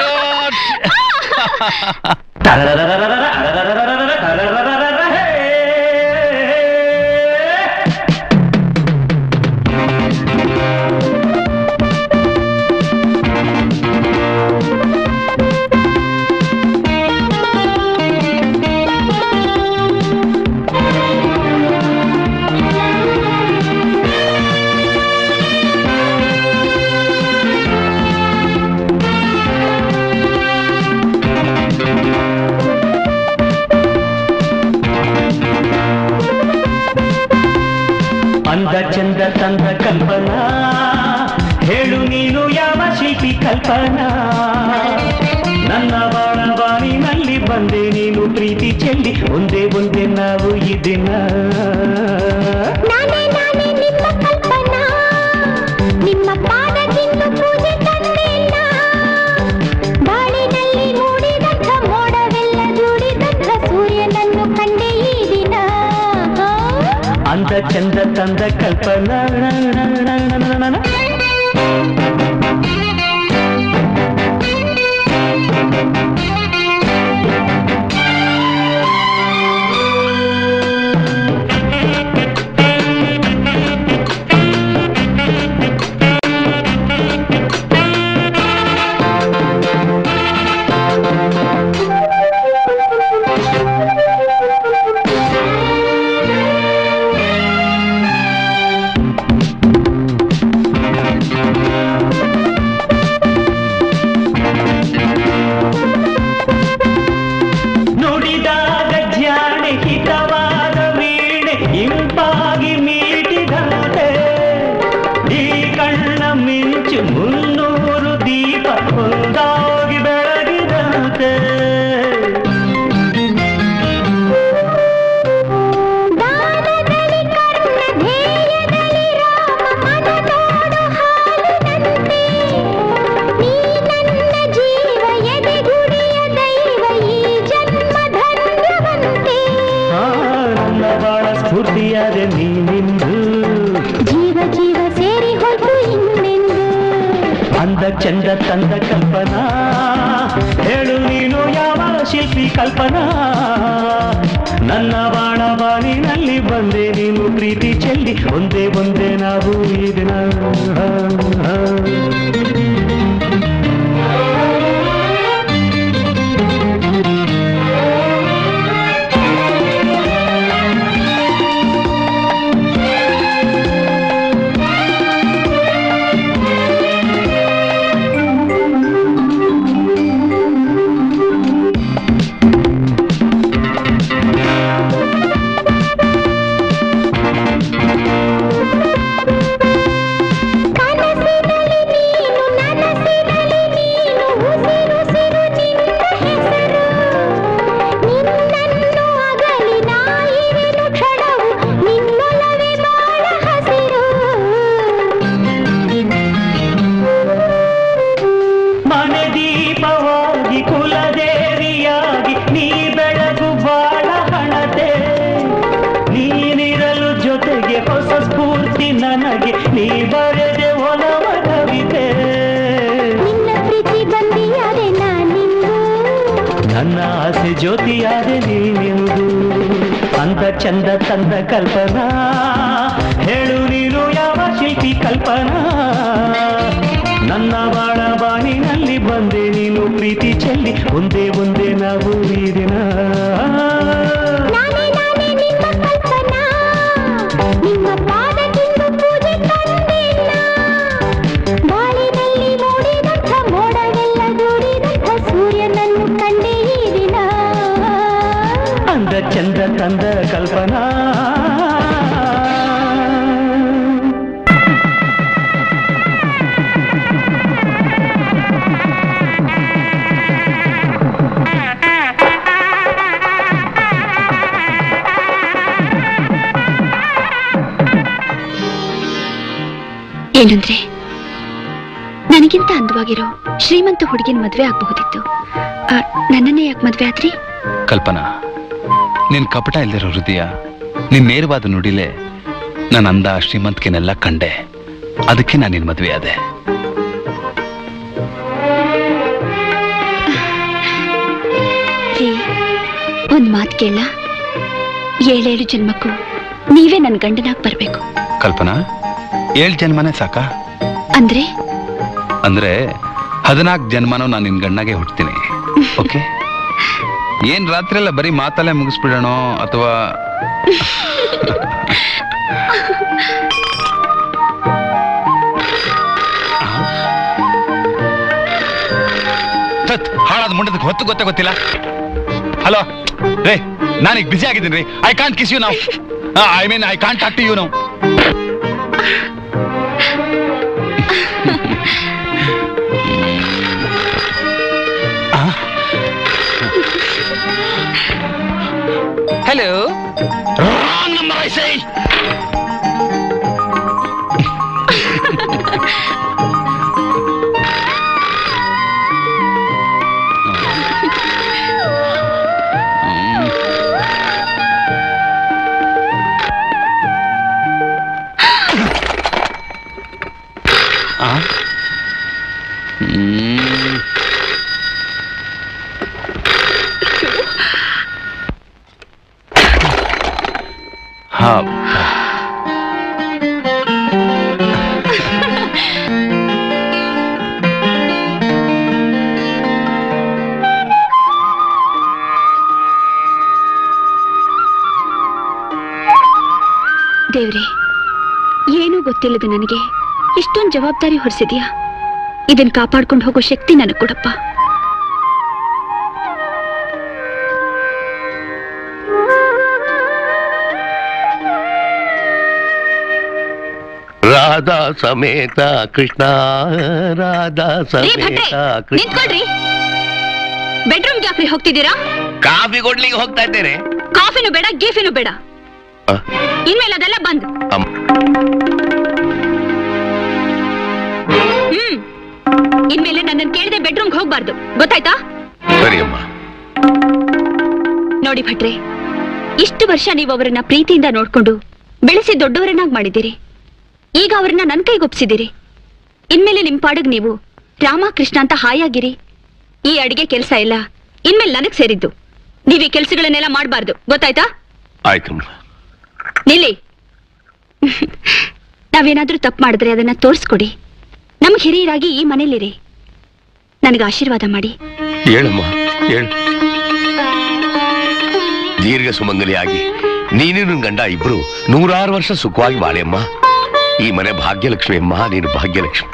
ಅಂದ ಚಂದ ತಂದ ಕಲ್ಪನಾ ಹೇಳು ನೀನು ಯಾವ ಶಿಲ್ಪಿ ಕಲ್ಪನಾ ನನ್ನ ಬಾಳವಾಣಿನಲ್ಲಿ ಬಂದೆ ನೀನು ಪ್ರೀತಿ ಚೆಲ್ಲಿ ಒಂದೇ ಒಂದೇ ನಾವು ಈ ದಿನ ನಾನೇ ನಾನೇ ನಿಮ್ಮ ಕಲ್ಪನಾ ನಿಮ್ಮ ಪಾದಕ್ಕಿನ್ನು ಪೂಜೆ ತಂದಿಲ್ಲ ಬಾಳಿನಲ್ಲಿ ಮೂಡಿದಂಥ ಮೋಡವೆಲ್ಲ ದುಡಿದಂಥ ಸೂರ್ಯನನ್ನು ಕಂಡೆ ಈ ದಿನ ಅಂದ ಚಂದ ತಂದ ಕಲ್ಪನಾ ಚಂದ ತಂದ ಕಲ್ಪನಾ ಹೇಳು ನೀನು ಯಾವ ಶಿಲ್ಪಿ ಕಲ್ಪನಾ ನನ್ನ ಬಾಣ ಬಾಣಿನಲ್ಲಿ ಬಂದೆ ನೀನು ಪ್ರೀತಿ ಚೆಲ್ಲಿ ಒಂದೇ ಒಂದೇ ನಾವು ಈ ದಿನ ಮನೆ ದೀಪವಾಗಿ ಕುಲದೇವಿಯಾಗಿ ನೀ ಬೆಳಗು ಬಾಳ ಹಣತೆ ನೀನಿರಲು ಜೊತೆಗೆ ಹೊಸ ಸ್ಫೂರ್ತಿ ನನಗೆ ನೀ ಬರೆದೆ ಒಲವ ಕವಿತೆ ನನ್ನ ಆಸೆ ಜ್ಯೋತಿಯಾದೆ ನೀನೆಂದು ಅಂತ ಚಂದ ತಂದ ಕಲ್ಪನಾ ಹೇಳು ನೀನು ಯಾವ ಶಿಲ್ಪಿ ಕಲ್ಪನಾ ನನ್ನ ಬಾಳ ಬಾಣಿನಲ್ಲಿ ಬಂದೆ ನೀನು ಪ್ರೀತಿ ಚೆಲ್ಲಿ ಒಂದೇ ಒಂದೇ ನಾವು ಈ ದಿನ ನಿಮ್ಮ ಪಾದಕ್ಕಿಂದು ಪೂಜೆ ತಂದಿಲ್ಲ ಬಾಳಿನಲ್ಲಿ ಮೂಡಿದಂಥ ಮೋಡವೆಲ್ಲ ದೂಡಿದಂಥ ಸೂರ್ಯನನ್ನು ಕಂಡೆ ಈ ದಿನ ಅಂದ ಚಂದ ತಂದ ಕಲ್ಪನಾ ಏನಂದ್ರೆ ನನಗಿಂತ ಅಂದವಾಗಿರೋ ಶ್ರೀಮಂತ ಹುಡುಗಿನ ಮದ್ವೆ ಆಗಬಹುದಿತ್ತು ಆ, ನನ್ನನ್ನೇ ಯಾಕೆ ಮದ್ವೆ ಆದ್ರಿ ಕಲ್ಪನಾ ನಿನ್ ಕಪಟ ಇಲ್ದಿರೋ ಹೃದಯ ನಿನ್ ನೇರವಾದ ನುಡಿಲೆ ನನ್ನ ಅಂದ ಶ್ರೀಮಂತಿಕೆನೆಲ್ಲ ಕಂಡೆ ಅದಕ್ಕೆ ನಾನು ನಿನ್ ಮದ್ವೆ ಆದೆ ರೀ ಒಂದ್ ಮಾತ್ ಕೇಳ ಏಳೇಳು ಜನ್ಮಕ್ಕೂ ನೀವೇ ನನ್ ಗಂಡನಾಗ್ ಬರ್ಬೇಕು ಕಲ್ಪನಾ ಏಳ್ ಜನ್ಮನೇ ಸಾಕ ಅಂದ್ರೆ ಅಂದ್ರೆ ಹದಿನಾಲ್ಕು ಜನ್ಮನೂ ನಾನು ನಿನ್ ಗಂಡಗೆ ಹುಟ್ತೀನಿ ಓಕೆ ಏನ್ ರಾತ್ರಿ ಎಲ್ಲ ಬರೀ ಮಾತಲ್ಲೇ ಮುಗಿಸ್ಬಿಡೋಣ ಅಥವಾ ತತ್, ಹಾಳಾದ ಮುಂಡದಕ್ಕೆ ಹೊತ್ತು ಗೊತ್ತೇ ಗೊತ್ತಿಲ್ಲ ಹಲೋ ರೇ ನಾನೀಗ ಬಿಸಿ ಆಗಿದ್ದೀನಿ ರೀ I can't kiss you now I mean I can't talk to you now hello wrong number I say ಹಾ ದೇವ್ರೆ ಏನೂ ಗೊತ್ತಿಲ್ಲದ ನನಗೆ ಇಷ್ಟೊಂದು ಜವಾಬ್ದಾರಿ ಹೊರಿಸಿದ್ಯಾ ಇದನ್ ಕಾಪಾಡ್ಕೊಂಡು ಹೋಗೋ ಶಕ್ತಿ ನನಗ್ ಕೊಡಪ್ಪ ರಾಧಾ ಸಮೇತ ಕೃಷ್ಣ ರಾಧಾ ರೀ ಭಟ್ರೆ, ಸಮೇತ ಕೃಷ್ಣ ನಿಂತ್ಕೊಳ್ರಿ ಬೆಡ್ರೂಮ್ ಯಾಕ್ರಿ ಹೋಗ್ತಿದ್ದೀರಾ ಕಾಫಿ ಕೊಡ್ಲಿಕ್ಕೆ ಹೋಗ್ತಾ ಇದ್ದೇನೆ ಕಾಫಿನೂ ಬೇಡ ಗೀಫಿನೂ ಬೇಡ ಆ. ಇನ್ಮೇಲೆ ಅದೆಲ್ಲ ಬಂದ್ ಅಮ್ಮ. ಹ್ಮ್ ಇನ್ಮೇಲೆ ನನ್ನನ್ನು ಕೇಳದೆ ಬೆಡ್ರೂಮ್ಗೆ ಹೋಗ್ಬಾರ್ದು ಗೊತ್ತಾಯ್ತಾ ಸರಿ ಅಮ್ಮ ನೋಡಿ ಭಟ್ರೆ ಇಷ್ಟು ವರ್ಷ ನೀವು ಅವರನ್ನ ಪ್ರೀತಿಯಿಂದ ನೋಡ್ಕೊಂಡು ಬೆಳೆಸಿ ದೊಡ್ಡವರನ್ನಾಗಿ ಮಾಡಿದ್ದೀರಿ ಈಗ ಅವ್ರನ್ನ ನನ್ನ ಕೈಗೊಪ್ಸಿದ್ದೀರಿ ಇನ್ಮೇಲೆ ನಿಮ್ ಪಾಡಗ್ ನೀವು ರಾಮ ಕೃಷ್ಣ ಅಂತ ಹಾಯಾಗಿರಿ ಈ ಅಡಿಗೆ ಕೆಲಸ ಇಲ್ಲ ಇನ್ಮೇಲೆ ನನಗ್ ಸೇರಿದ್ದು ನೀವ್ ಈ ಕೆಲ್ಸಗಳನ್ನೆಲ್ಲ ಮಾಡಬಾರ್ದು ಗೊತ್ತಾಯ್ತಾ ಆಯ್ತಮ್ಮ ನಿಲ್ಲಿ ನಾವೇನಾದ್ರೂ ತಪ್ಪು ಮಾಡಿದ್ರೆ ಅದನ್ನ ತೋರಿಸ್ಕೊಡಿ ನಮ್ಗೆ ಹಿರಿಯರಾಗಿ ಈ ಮನೇಲಿರಿ ನನಗೆ ಆಶೀರ್ವಾದ ಮಾಡಿ ಹೇಳಮ್ಮ ಹೇಳು ದೀರ್ಘ ಸುಮಂಗಲಿಯಾಗಿ ನೀನು ನಿನ್ ಗಂಡ ಇಬ್ರು ನೂರಾರು ವರ್ಷ ಸುಖವಾಗಿ ಬಾಳೆಯಮ್ಮ ಈ ಮನೆ ಭಾಗ್ಯಲಕ್ಷ್ಮಿ ಅಮ್ಮ ನೀನು ಭಾಗ್ಯಲಕ್ಷ್ಮಿ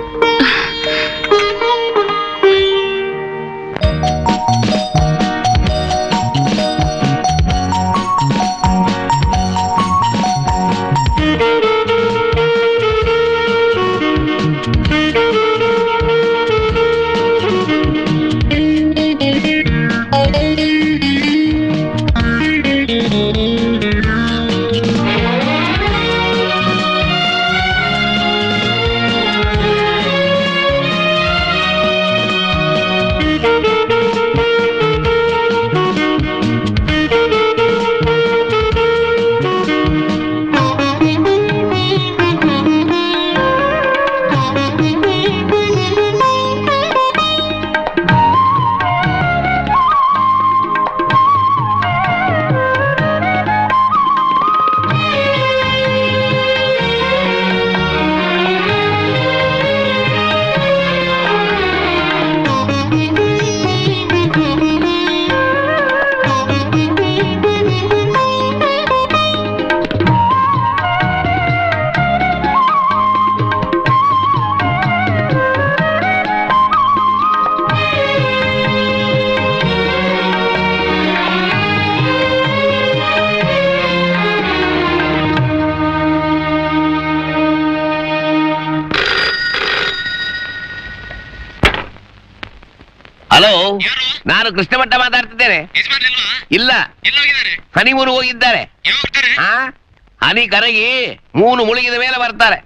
ಹಲೋ ನಾನು ಕೃಷ್ಣಮಠ ಮಾತಾಡ್ತಿದ್ದೇನೆ ಇಲ್ಲ ಹನಿಮೂರು ಹೋಗಿದ್ದಾರೆ ಆ? ಹನಿ ಕರಗಿ ಮೂನು ಮುಳುಗಿದ ಮೇಲೆ ಬರ್ತಾರೆ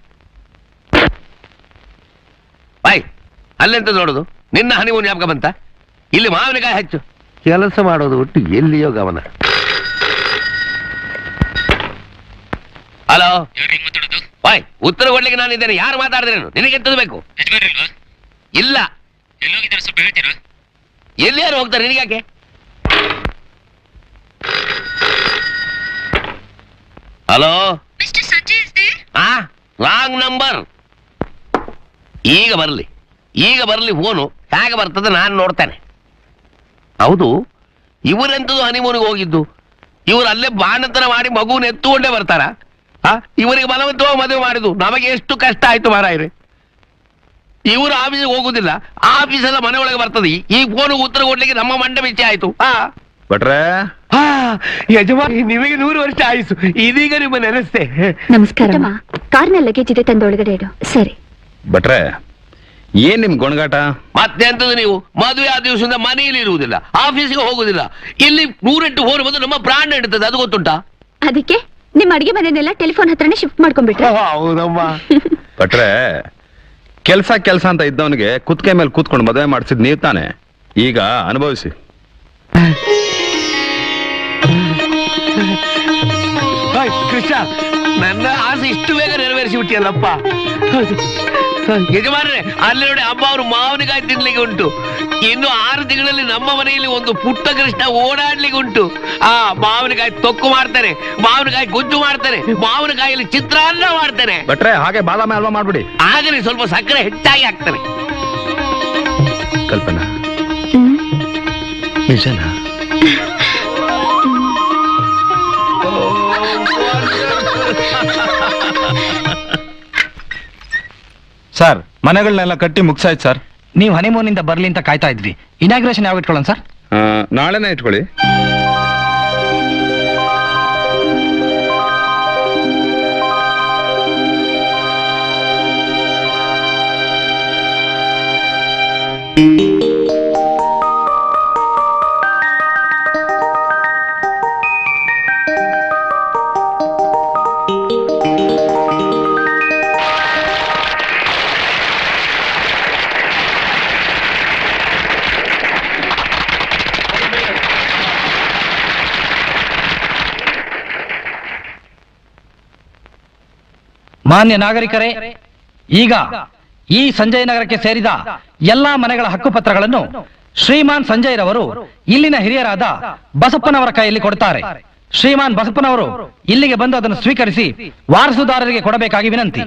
ಬಾಯ್ ಅಲ್ಲೆಂತ ನೋಡುದು ನಿನ್ನ ಹನಿಮೂನ್ ಜ್ಞಾಪಕ ಬಂತ ಇಲ್ಲಿ ಮಾವಿನಕಾಯಿ ಹಚ್ಚು ಕೆಲಸ ಮಾಡೋದು ಒಟ್ಟು ಎಲ್ಲಿಯೋ ಗಮನ ಹಲೋ ಬಾಯ್ ಉತ್ತರ ಕೊಡ್ಲಿಕ್ಕೆ ನಾನು ಇದ್ದೇನೆ ಯಾರು ಮಾತಾಡಿದ್ರೇನು ನಿನಗೆ ಎಂತದ್ದು ಬೇಕು ಇಲ್ಲ ಎಲ್ಲಿ ಯಾರು ಹೋಗ್ತಾರೆ ನಿನಗ್ಯಾಕೆ ಹಲೋ ಆ ರಾಂಗ್ ನಂಬರ್ ಈಗ ಬರಲಿ ಈಗ ಬರಲಿ ಫೋನು ಹೇಗೆ ಬರ್ತದೆ ನಾನು ನೋಡ್ತೇನೆ ಹೌದು ಇವರೆಂತದ್ದು ಹನಿಮೂನಿಗೆ ಹೋಗಿದ್ದು ಇವರು ಅಲ್ಲೇ ಬಾಣತನ ಮಾಡಿ ಮಗುವನ್ನು ಎತ್ತುಕೊಂಡೇ ಬರ್ತಾರ ಆ ಇವರಿಗೆ ಬಲವಂತವಾಗಿ ಮದುವೆ ಮಾಡಿದ್ದು ನಮಗೆ ಎಷ್ಟು ಕಷ್ಟ ಆಯ್ತು ಮಾರಾಯ್ರೆ ಇವರು ಆಫೀಸಿಗೆ ಹೋಗುದಿಲ್ಲ ಆಫೀಸ್ ಎಲ್ಲ ಮನೆ ಒಳಗೆ ಬರ್ತದೆ ಈ ಫೋನ್ ಉತ್ತರ ಕೊಡ್ಲಿಕ್ಕೆ ನಮ್ಮ ಮಂಡೆ ಬಿಚ್ಚಿ ಆಯ್ತು ಆ ಭಟ್ರೆ ಯಜಮಾನಿ ನಿಮಗೆ ನೂರು ವರ್ಷ ಆಯಿಸು ಇದೀಗ ನಿಮ್ಮ ನೆನೆಸ್ತೆ ನಮಸ್ಕಾರ ಕಾರ್ನ ಲಗೇಜ್ ಇದೆ ತಂದು ಒಳಗಡೆ ಇಡು ಸರಿ ಭಟ್ರೆ ಏನ್ ನಿಮ್ ಗೊಣಗಾಟ ಮತ್ತೆ ಎಂತದ್ದು ನೀವು ಮದುವೆ ಆ ದಿವಸದಿಂದ ಮನೆಯಲ್ಲಿ ಇರುವುದಿಲ್ಲ ಆಫೀಸ್ಗೆ ಹೋಗುದಿಲ್ಲ ಇಲ್ಲಿ ನೂರೆಂಟು ಫೋನ್ ಬಂದು ನಮ್ಮ ಪ್ರಾಣ ಇಡ್ತದೆ ಅದು ಗೊತ್ತುಂಟಾ ಅದಕ್ಕೆ ನಿಮ್ಮ ಅಡಿಗೆ ಮನೆನೆಲ್ಲ ಟೆಲಿಫೋನ್ ಹತ್ರನೇ ಶಿಫ್ಟ್ ಮಾಡ್ಕೊಂಡ್ಬಿಟ್ರೆ ಹೌದಮ್ಮ ಭಟ್ರೆ ಕೆಲ್ಸ ಕೆಲ್ಸ ಅಂತ ಇದ್ದವನಿಗೆ ಕುತ್ಕೆ ಮೇಲೆ ಕೂತ್ಕೊಂಡು ಮದುವೆ ಮಾಡಿಸಿದ್ ನೀವ್ ತಾನೆ ಈಗ ಅನುಭವಿಸಿ ಹಾಯ್, ಕೃಷ್ಣ ನನ್ನ ಆಸೆ ಇಷ್ಟು ಬೇಗ ನೆರವೇರಿಸಿ ಬಿಟ್ಟಿಯಲ್ಲಪ್ಪ ಯಜಮಾನ್ರೆ ಅಲ್ಲಿ ನೋಡಿ ಅಮ್ಮ ಅವರು ಮಾವಿನಕಾಯಿ ತಿನ್ಲಿಕ್ಕೆ ಉಂಟು ಇನ್ನು ಆರು ತಿಂಗಳಲ್ಲಿ ನಮ್ಮ ಮನೆಯಲ್ಲಿ ಒಂದು ಪುಟ್ಟ ಕೃಷ್ಣ ಓಡಾಡ್ಲಿಕ್ಕೆ ಉಂಟು ಆ ಮಾವಿನಕಾಯಿ ತೊಕ್ಕು ಮಾಡ್ತಾರೆ ಮಾವಿನಕಾಯಿ ಗೊಜ್ಜು ಮಾಡ್ತಾರೆ ಮಾವಿನಕಾಯಿಯಲ್ಲಿ ಚಿತ್ರಾನ್ನ ಮಾಡ್ತಾರೆ ಭಟ್ರೆ ಹಾಗೆ ಬಾದಾಮಿ ಹಲ್ವಾ ಮಾಡ್ಬಿಡಿ ಆಗಲೇ ಸ್ವಲ್ಪ ಸಕ್ಕರೆ ಹೆಚ್ಚಾಗಿ ಹಾಕ್ತಾರೆ ಕಲ್ಪನಾ ನಿಜನಾ ಸರ್ ಮನೆಗಳನ್ನೆಲ್ಲ ಕಟ್ಟಿ ಮುಗ್ಸಾಯ್ತು ಸರ್ ನೀವು ಹನಿಮೂನಿಂದ ಬರ್ಲಿ ಅಂತ ಕಾಯ್ತಾ ಇದ್ವಿ ಇನಾಗ್ರೇಷನ್ ಯಾವಾಗ ಇಟ್ಕೊಳ್ಳೋಣ ಸರ್ ಆ, ನಾಳೆನೇ ಇಟ್ಕೊಳ್ಳಿ ಮಾನ್ಯ ನಾಗರಿಕರೇ ಈಗ ಈ ಸಂಜಯ್ ನಗರಕ್ಕೆ ಸೇರಿದ ಎಲ್ಲಾ ಮನೆಗಳ ಹಕ್ಕುಪತ್ರಗಳನ್ನು ಶ್ರೀಮಾನ್ ಸಂಜಯ್ ರವರು ಇಲ್ಲಿನ ಹಿರಿಯರಾದ ಬಸಪ್ಪನವರ ಕೈಯಲ್ಲಿ ಕೊಡ್ತಾರೆ ಶ್ರೀಮಾನ್ ಬಸಪ್ಪನವರು ಇಲ್ಲಿಗೆ ಬಂದು ಅದನ್ನು ಸ್ವೀಕರಿಸಿ ವಾರಸುದಾರರಿಗೆ ಕೊಡಬೇಕಾಗಿ ವಿನಂತಿ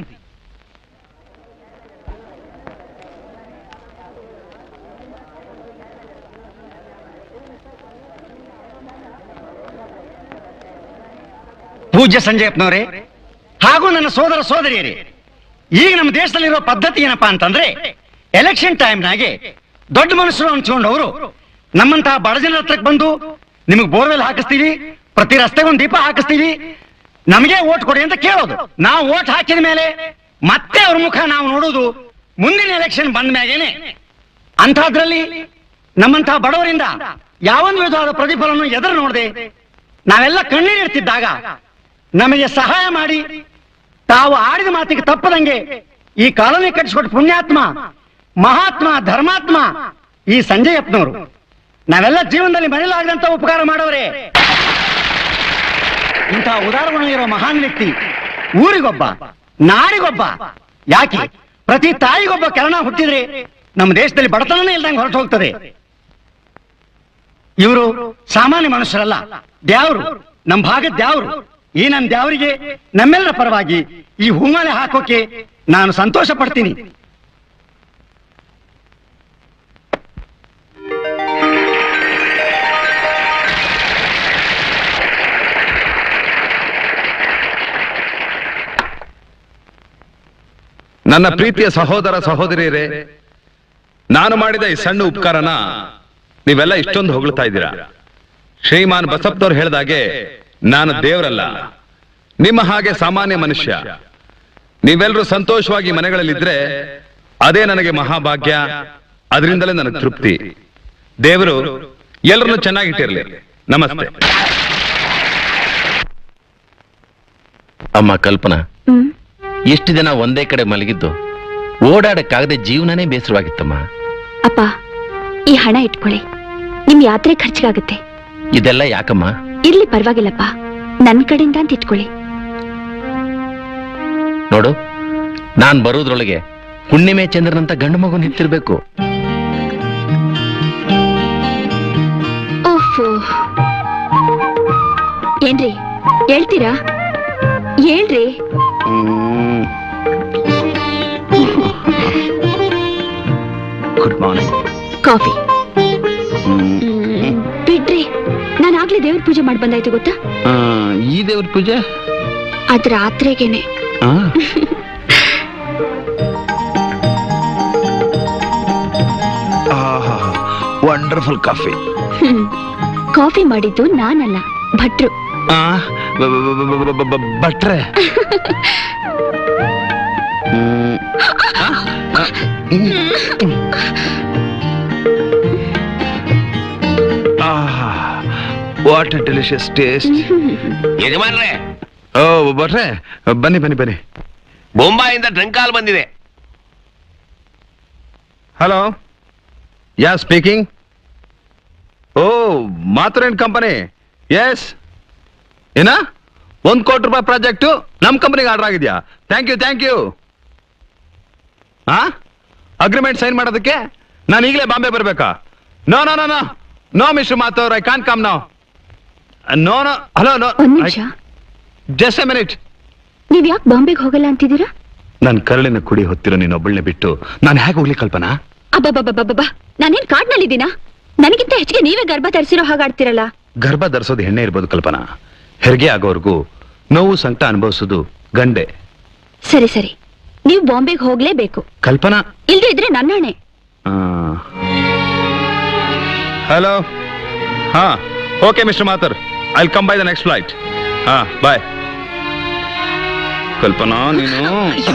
ಪೂಜ್ಯ ಸಂಜಯಪ್ಪನವರೇ ಹಾಗೂ ನನ್ನ ಸೋದರ ಸೋದರಿಯರೇ ಈಗ ನಮ್ಮ ದೇಶದಲ್ಲಿರೋ ಪದ್ಧತಿ ಏನಪ್ಪಾ ಅಂತಂದ್ರೆ ಎಲೆಕ್ಷನ್ ಟೈಮ್ನಾಗೆ ದೊಡ್ಡ ಮನುಷ್ಯರು ಹಂಚ್ಕೊಂಡವರು ನಮ್ಮಂತಹ ಬಡ ಜನರ ಹತ್ರಕ್ಕೆ ಬಂದು ನಿಮಗೆ ಬೋರ್ವೆಲ್ ಹಾಕಿಸ್ತೀವಿ ಪ್ರತಿ ರಸ್ತೆಗೆ ಒಂದು ದೀಪ ಹಾಕಿಸ್ತೀವಿ ನಮಗೆ ಓಟ್ ಕೊಡಿ ಅಂತ ಕೇಳೋದು ನಾವು ಓಟ್ ಹಾಕಿದ ಮೇಲೆ ಮತ್ತೆ ಅವ್ರ ಮುಖ ನಾವು ನೋಡೋದು ಮುಂದಿನ ಎಲೆಕ್ಷನ್ ಬಂದ ಮ್ಯಾಗೇನೆ ಅಂಥದ್ರಲ್ಲಿ ನಮ್ಮಂತಹ ಬಡವರಿಂದ ಯಾವೊಂದು ವಿಧವಾದ ಪ್ರತಿಫಲವನ್ನು ಎದುರು ನೋಡದೆ ನಾವೆಲ್ಲ ಕಣ್ಣೀರಿಡ್ತಿದ್ದಾಗ ನಮಗೆ ಸಹಾಯ ಮಾಡಿ ತಾವು ಆಡಿದ ಮಾತಿಗೆ ತಪ್ಪದಂಗೆ ಈ ಕಾಲೋನಿ ಕಟ್ಟಿಸ್ಕೊಟ್ಟು ಪುಣ್ಯಾತ್ಮ ಮಹಾತ್ಮ ಧರ್ಮಾತ್ಮ ಈ ಸಂಜಯಪ್ಪನವರು ನಾವೆಲ್ಲ ಜೀವನದಲ್ಲಿ ಮರೆಯಲಾಗದಂತ ಉಪಕಾರ ಮಾಡೋರೆ ಇಂತಹ ಉದಾರ ಗುಣ ಇರೋ ಮಹಾನ್ ವ್ಯಕ್ತಿ ಊರಿಗೊಬ್ಬ ನಾಡಿಗೊಬ್ಬ ಯಾಕೆ ಪ್ರತಿ ತಾಯಿಗೊಬ್ಬ ಕರ್ಣ ಹುಟ್ಟಿದ್ರೆ ನಮ್ಮ ದೇಶದಲ್ಲಿ ಬಡತನನೇ ಇಲ್ದಂಗೆ ಹೊರಟು ಹೋಗ್ತದೆ ಇವರು ಸಾಮಾನ್ಯ ಮನುಷ್ಯರಲ್ಲ ದ್ಯಾವ್ರು ನಮ್ಮ ಭಾಗದ ದ್ಯಾವ್ರು ಈ ನನ್ನ ದ್ಯಾವರಿಗೆ ನಮ್ಮೆಲ್ಲರ ಪರವಾಗಿ ಈ ಹೂಮಾಲೆ ಹಾಕೋಕೆ ನಾನು ಸಂತೋಷ ಪಡ್ತೀನಿ ನನ್ನ ಪ್ರೀತಿಯ ಸಹೋದರ ಸಹೋದರಿಯರೇ ನಾನು ಮಾಡಿದ ಈ ಸಣ್ಣ ಉಪಕಾರನ ನೀವೆಲ್ಲ ಇಷ್ಟೊಂದು ಹೊಗಳ್ತಾ ಇದ್ದೀರಾ ಶ್ರೀಮಾನ್ ಬಸಪ್ಪನವ್ರು ಹೇಳ್ದಾಗೆ ನಾನು ದೇವರಲ್ಲ ನಿಮ್ಮ ಹಾಗೆ ಸಾಮಾನ್ಯ ಮನುಷ್ಯ ನೀವೆಲ್ಲರೂ ಸಂತೋಷವಾಗಿ ಮನೆಗಳಲ್ಲಿದ್ರೆ ಅದೇ ನನಗೆ ಮಹಾಭಾಗ್ಯ ಅದರಿಂದಲೇ ನನಗೆ ತೃಪ್ತಿ ದೇವರು ಎಲ್ಲರನ್ನು ಚೆನ್ನಾಗಿಟ್ಟಿರಲಿ ನಮಸ್ತೆ ಅಮ್ಮ ಕಲ್ಪನಾ ಎಷ್ಟು ದಿನ ಒಂದೇ ಕಡೆ ಮಲಗಿದ್ದು ಓಡಾಡಕ್ಕಾಗದೆ ಜೀವನನೇ ಬೇಸರವಾಗಿತ್ತಮ್ಮ ಅಪ್ಪ ಈ ಹಣ ಇಟ್ಕೊಳ್ಳಿ ನಿಮ್ ಯಾತ್ರೆ ಖರ್ಚಿಗಾಗುತ್ತೆ ಇದೆಲ್ಲ ಯಾಕಮ್ಮ ಇರ್ಲಿ ಪರವಾಗಿಲ್ಲಪ್ಪ ನನ್ ಕಡೆಯಿಂದ ಅಂತ ಇಟ್ಕೊಳ್ಳಿ ನೋಡು ನಾನ್ ಬರೋದ್ರೊಳಗೆ ಹುಣ್ಣಿಮೆ ಚಂದ್ರನಂತ ಗಂಡು ಮಗು ನಿಂತಿರ್ಬೇಕು ಓಫೋ ಏನ್ರಿ ಹೇಳ್ತೀರಾ ಹೇಳ್ರಿ ಗುಡ್ ಮಾರ್ನಿಂಗ್ ಕಾಫಿ ಬಿಡ್ರಿ ನಾನು ಆಗ್ಲೇ ದೇವ್ರ ಪೂಜೆ ಮಾಡಿ ಬಂದಾಯ್ತು ಗೊತ್ತಾ ಈ ದೇವ್ರ ಪೂಜೆ ಅದ್ ರಾತ್ರಿಗೇನೆ ವಂಡರ್ಫುಲ್ ಕಾಫಿ ಹ್ಮ್. ಕಾಫಿ ಮಾಡಿದ್ದು ನಾನಲ್ಲ ಭಟ್ರು ಭಟ್ರೆ ವಾಟ್ ಡೆಲಿಷಿಯಸ್ ಟೇಸ್ಟ್ ಯಜಮಾನ್ರೆ ಓ ಭಟ್ರೆ ಬನ್ನಿ ಬನ್ನಿ ಬನ್ನಿ ಬೊಂಬಾಯಿಂದ ಡ್ರಂಕ್ ಕಾಲ್ ಬಂದಿದೆ ಹಲೋ ಯಾ ಸ್ಪೀಕಿಂಗ್ ಓ ಮಾತುರೇನ್ ಕಂಪನಿ ಎಸ್ ಏನ ಒಂದ್ ಕೋಟಿ ರೂಪಾಯಿ ಪ್ರಾಜೆಕ್ಟ್ ನಮ್ ಕಂಪನಿಗೆ ಆರ್ಡರ್ ಆಗಿದ್ಯಾ ಥ್ಯಾಂಕ್ ಯು ಥ್ಯಾಂಕ್ ಯು ಹಾ ಅಗ್ರಿಮೆಂಟ್ ಸೈನ್ ಮಾಡೋದಕ್ಕೆ ನಾನು ಈಗಲೇ ಬಾಂಬೆ ಬರ್ಬೇಕಾ no no no no no mister ಮಾತವ್ರ I can come no no no hello no ಒಂದ್ ನಿಮಿಷ ಜಸ್ಟ್ ಎ ಮಿನಿಟ್ ನೀವ್ ಯಾಕೆ ಬಾಂಬೆಗೆ ಹೋಗಲ್ಲ ಅಂತಿದ್ದೀರಾ ನನ್ನ ಕರಳಿನ ಕುಡಿ ಹೊತ್ತಿರೋ ನೀನೊಬ್ಬಳನ್ನೇ ಬಿಟ್ಟು ನಾನು ಹೇಗೆ ಹೋಗ್ಲಿ ಕಲ್ಪನಾ ಅಬ್ಬಬ್ಬಬ್ಬಬ್ಬ ನಾನೇನ್ ಕಾಡ್ನಲ್ಲಿದ್ದೀನಾ ನನಗಿಂತ ಹೆಚ್ಚಿಗೆ ನೀವೇ ಗರ್ಭ ಧರಿಸಿರೋ ಹಾಗಾಡ್ತಿರಲ್ಲ ಗರ್ಭ ಧರಿಸೋದು ಹೆಣ್ಣೆ ಇರ್ಬೋದು ಕಲ್ಪನಾ ಹೆರಿಗೆ ಆಗೋರ್ಗೂ ನೋವು ಸಂಕಟ ಅನುಭವಿಸೋದು ಗಂಡೆ ಸರಿ ಸರಿ ನೀವು ಬಾಂಬೆಗೆ ಹೋಗ್ಲೇಬೇಕು ಕಲ್ಪನಾ ಇಲ್ದೇ ಇದ್ರೆ ನನ್ನಾಣೆ ಹಲೋ ಹಾ okay mister Mathur I come by the next flight ಹಾ ಬಾಯ್ ಕಲ್ಪನಾ ನೀನು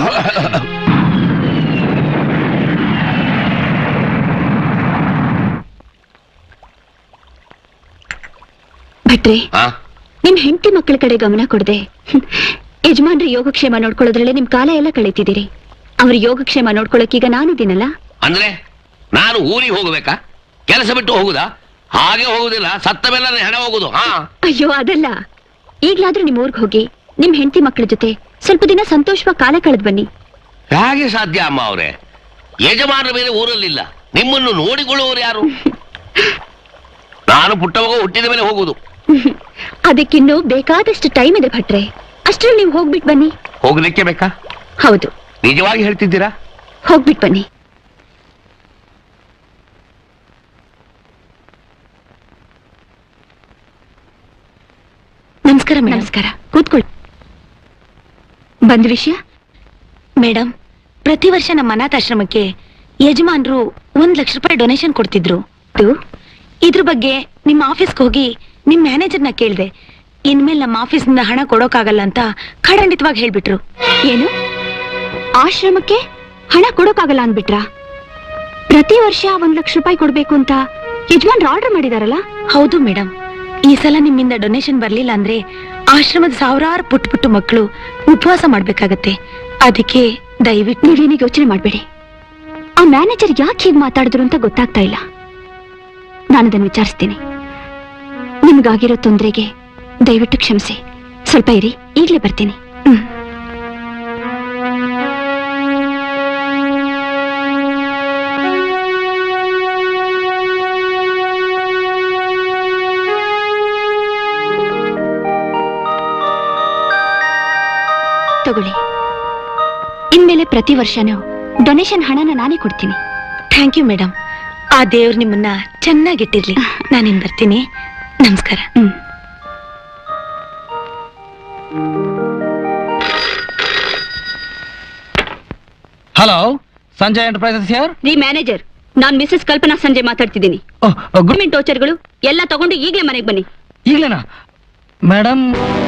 ಭಟ್ರೆ ನಿಮ್ ಹೆಂಡತಿ ಮಕ್ಕಳ ಕಡೆ ಗಮನ ಕೊಡದೆ ಯಜಮಾನ್ರ ಯೋಗಕ್ಷೇಮ ನೋಡ್ಕೊಳ್ಳೋದ್ರಲ್ಲೇ ನಿಮ್ ಕಾಲ ಎಲ್ಲ ಕಳೀತಿದ್ದೀರಿ ಅವ್ರ ಯೋಗಕ್ಷೇಮ ನೋಡ್ಕೊಳ್ಳೋಕೀಗ ನಾನಿದ್ದೀನಲ್ಲ ಅಂದ್ರೆ ನಾನು ಊರಿಗೆ ಹೋಗ್ಬೇಕಾ ಕೆಲಸ ಬಿಟ್ಟು ಹೋಗುದಾ ಹಾಗೆ ಹೋಗುದಿಲ್ಲ ಸತ್ತ ಮೇಲೆ ನನ್ನ ಹೆಣ ಹೋಗುದು ಹಾ ಅಯ್ಯೋ ಅದಲ್ಲ ಈಗ್ಲಾದ್ರೂ ನಿಮ್ ಊರ್ಗ್ ಹೋಗಿ ನಿಮ್ ಹೆಂಡತಿ ಮಕ್ಕಳ ಜೊತೆ ಸ್ವಲ್ಪ ದಿನ ಸಂತೋಷವಾಗಿ ಕಾಲ ಕಳೆದ್ ಬನ್ನಿ ಹೇಗೆ ಸಾಧ್ಯ ಅಮ್ಮ ಅವ್ರೆ ಯಜಮಾನರ ಮೇಲೆ ಊರಲ್ಲಿಲ್ಲ ನಿಮ್ಮನ್ನು ನೋಡಿಕೊಳ್ಳುವವರು ಯಾರು ನಾನು ಪುಟ್ಟ ಮಗ ಹುಟ್ಟಿದ ಮೇಲೆ ಹೋಗುವುದು ಅದಕ್ಕಿನ್ನು ಬೇಕಾದಷ್ಟು ಟೈಮ್ ಇದೆ ಭಟ್ರೆ ಅಷ್ಟ್ರಲ್ಲಿ ನೀವು ಹೋಗ್ಬಿಟ್ ಬನ್ನಿ ಹೋಗ್ಲಿಕ್ಕೆ ಬೇಕಾ ಹೌದು ನಿಜವಾಗಿ ಹೇಳ್ತಿದ್ದೀರಾ ಹೋಗ್ಬಿಟ್ ಬನ್ನಿ ನಮಸ್ಕಾರ ಮೇಡಮ್ ನಮಸ್ಕಾರ ಕೂತ್ಕೊಳ್ಳಿ ಬಂದ ವಿಷಯ ಮೇಡಮ್ ಪ್ರತಿ ವರ್ಷ ನಮ್ಮ ಅನಾಥಾಶ್ರಮಕ್ಕೆ ಯಜಮಾನ್ರು ಒಂದ್ ಲಕ್ಷ ರೂಪಾಯಿ ಡೊನೇಷನ್ ಕೊಡ್ತಿದ್ರು ಅದು ಇದ್ರ ಬಗ್ಗೆ ನಿಮ್ಮ ಆಫೀಸ್ಗೆ ಹೋಗಿ ನಿಮ್ ಮ್ಯಾನೇಜರ್ನ ಕೇಳಿದೆ ಇನ್ಮೇಲೆ ನಮ್ಮ ಆಫೀಸ್ನಿಂದ ಹಣ ಕೊಡೋಕ್ಕಾಗಲ್ಲ ಅಂತ ಖಡಂಡಿತವಾಗಿ ಹೇಳ್ಬಿಟ್ರು ಏನು ಆಶ್ರಮಕ್ಕೆ ಹಣ ಕೊಡೋಕ್ಕಾಗಲ್ಲ ಅಂದ್ಬಿಟ್ರಾ ಪ್ರತಿ ವರ್ಷ ಒಂದ್ ಲಕ್ಷ ರೂಪಾಯಿ ಕೊಡ್ಬೇಕು ಅಂತ ಯಜಮಾನ್ರು ಆರ್ಡರ್ ಮಾಡಿದಾರಲ್ಲ ಹೌದು ಮೇಡಮ್ ಈ ಸಲ ನಿಮ್ಮಿಂದ ಡೊನೇಷನ್ ಬರ್ಲಿಲ್ಲ ಅಂದ್ರೆ ಆಶ್ರಮದ ಸಾವಿರಾರು ಪುಟ್ಟ ಪುಟ್ಟ ಮಕ್ಕಳು ಉಪವಾಸ ಮಾಡ್ಬೇಕಾಗತ್ತೆ ಅದಕ್ಕೆ ದಯವಿಟ್ಟು ನೀವೇನೀಗ ಯೋಚನೆ ಮಾಡ್ಬೇಡಿ ಆ ಮ್ಯಾನೇಜರ್ ಯಾಕೆ ಹೀಗೆ ಮಾತಾಡಿದ್ರು ಅಂತ ಗೊತ್ತಾಗ್ತಾ ಇಲ್ಲ ನಾನು ಅದನ್ನು ವಿಚಾರಿಸ್ತೀನಿ ನಿಮ್ಗಾಗಿರೋ ತೊಂದರೆಗೆ ದಯವಿಟ್ಟು ಕ್ಷಮಿಸಿ ಸ್ವಲ್ಪ ಇರಿ ಈಗಲೇ ಬರ್ತೀನಿ ಹ್ಮ್ ತಗೊಳ್ಳಿ ಇನ್ಮೇಲೆ ಪ್ರತಿ ವರ್ಷನೂ ಡೊನೇಷನ್ ಹಣನ ನಾನೇ ಕೊಡ್ತೀನಿ ಥ್ಯಾಂಕ್ ಯು ಮೇಡಮ್ ಆ ದೇವ್ರು ನಿಮ್ಮನ್ನ ಚೆನ್ನಾಗಿಟ್ಟಿರ್ಲಿ ನಾನಿನ್ ಬರ್ತೀನಿ ನಮಸ್ಕಾರ ಹಲೋ ಸಂಜಯ್ ಎಂಟರ್ಪ್ರೈಸಸ್ ಹಿಯರ್ ರೀ ಮ್ಯಾನೇಜರ್ ನಾನ್ ಮಿಸಸ್ ಕಲ್ಪನಾ ಸಂಜೆ ಮಾತಾಡ್ತಿದ್ದೀನಿ ಗೌರ್ಮೆಂಟ್ ಟೋಚರ್ಗಳು ಎಲ್ಲ ತಗೊಂಡು ಈಗಲೇ ಮನೆಗೆ ಬನ್ನಿ ಈಗಲೇನಾ madam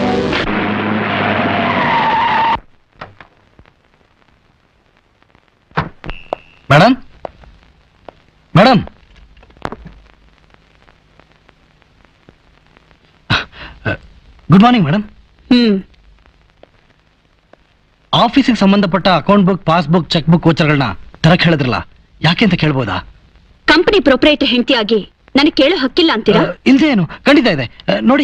madam madam good morning madam ಹ್ಮ್ ಆಫೀಸಿಗೆ ಸಂಬಂಧಪಟ್ಟ account book passbook cheque book ವೋಚರ್ಗಳನ್ನ ತರಕ್ ಹೇಳಿದ್ರಲ್ಲ ಯಾಕೆ ಅಂತ ಕೇಳ್ಬೋದಾ ಕಂಪನಿ ಪ್ರೊಪ್ರೈಟರ್ ಹೆಂಡತಿಯಾಗಿ ನನಗೆ ಕೇಳೋ ಹಕ್ಕಿಲ್ಲ ಅಂತೀರಾ ಇಲ್ದೇ ಏನು ಖಂಡಿತ ಇದೆ ಆ, ನೋಡಿ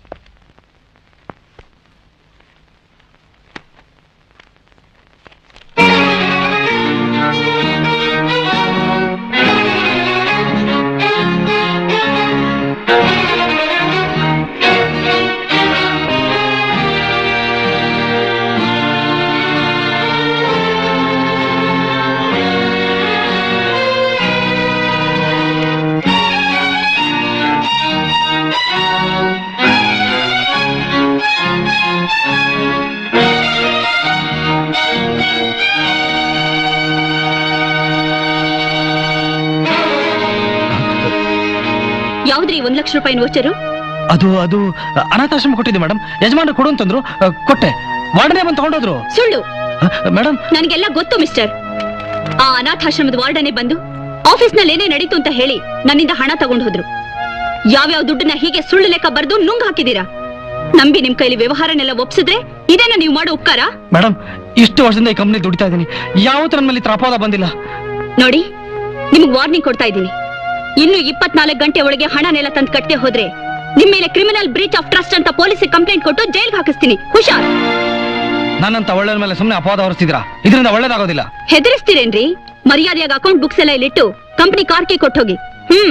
ಯಾವ್ದ್ರಿ ಒಂದ್ ಲಕ್ಷ ರೂಪಾಯಿ ವೋಚರು ಅದು ಅದು ಅನಾಥಾಶ್ರಮ ಕೊಟ್ಟಿದ್ದೆ ಮೇಡಮ್ ಯಜಮಾನ್ರು ಕೊಡು ಅಂತಂದ್ರು ಆ, ಕೊಟ್ಟೆ ವಾರ್ಡನೆ ಬಂದು ತಗೊಂಡೋದ್ರು ಸುಳ್ಳು ಮೇಡಮ್ ನನಗೆಲ್ಲ ಗೊತ್ತು ಮಿಸ್ಟರ್ ಆ ಅನಾಥಾಶ್ರಮದ ವಾರ್ಡನೆ ಬಂದು ಆಫೀಸ್ನಲ್ಲಿ ಏನೇ ನಡೀತು ಅಂತ ಹೇಳಿ ನನ್ನಿಂದ ಹಣ ತಗೊಂಡು ಹೋದ್ರು ಯಾವ್ಯಾವ ದುಡ್ಡನ್ನ ಹೀಗೆ ಸುಳ್ಳು ಲೆಕ್ಕ ಬರೆದು ನುಂಗ್ ಹಾಕಿದೀರಾ ನಂಬಿ ನಿಮ್ ಕೈಲಿ ವ್ಯವಹಾರನೆಲ್ಲ ಒಪ್ಸಿದ್ರೆ ಇದೇನ ನೀವು ಮಾಡೋ ಉಪಕಾರ ಮೇಡಮ್ ಇಷ್ಟು ವರ್ಷದಿಂದ ಈ ಕಂಪ್ನಿ ದುಡಿತಾ ಇದ್ದೀನಿ ಯಾವತ್ತೂ ನನ್ನ ಮೇಲೆ ಈ ಥರ ಅಪವಾದ ಬಂದಿಲ್ಲ ನೋಡಿ ನಿಮ್ಗ್ ವಾರ್ನಿಂಗ್ ಕೊಡ್ತಾ ಇದ್ದೀನಿ ಇನ್ನು ಇಪ್ಪತ್ನಾಲ್ಕು ಗಂಟೆ ಒಳಗೆ ಹಣನೆಲ್ಲ ತಂದು ಕಟ್ಟೆ ಹೋದ್ರೆ ನಿಮ್ ಮೇಲೆ ಕ್ರಿಮಿನಲ್ ಬ್ರೀಚ್ ಆಫ್ ಟ್ರಸ್ಟ್ ಅಂತ ಪೊಲೀಸಿಗೆ ಕಂಪ್ಲೇಂಟ್ ಕೊಟ್ಟು ಜೈಲ್ಗೆ ಹಾಕಿಸ್ತೀನಿ ಹುಷಾರ್ ನನ್ನಂತ ಒಳ್ಳೆಯ ಮೇಲೆ ಸುಮ್ಮನೆ ಅಪವಾದ ಹೊರಿಸ್ತಿದ್ರಾ ಇದರಿಂದ ಒಳ್ಳೇದಾಗೋದಿಲ್ಲ ಹೆದರಿಸ್ತೀರೇನ್ರಿ ಮರ್ಯಾದೆಯಾಗಿ ಅಕೌಂಟ್ ಬುಕ್ಸ್ ಎಲ್ಲ ಇಲ್ಲಿಟ್ಟು ಕಂಪನಿ ಕಾರ್ಕಿ ಕೊಟ್ಟೋಗಿ ಹ್ಮ್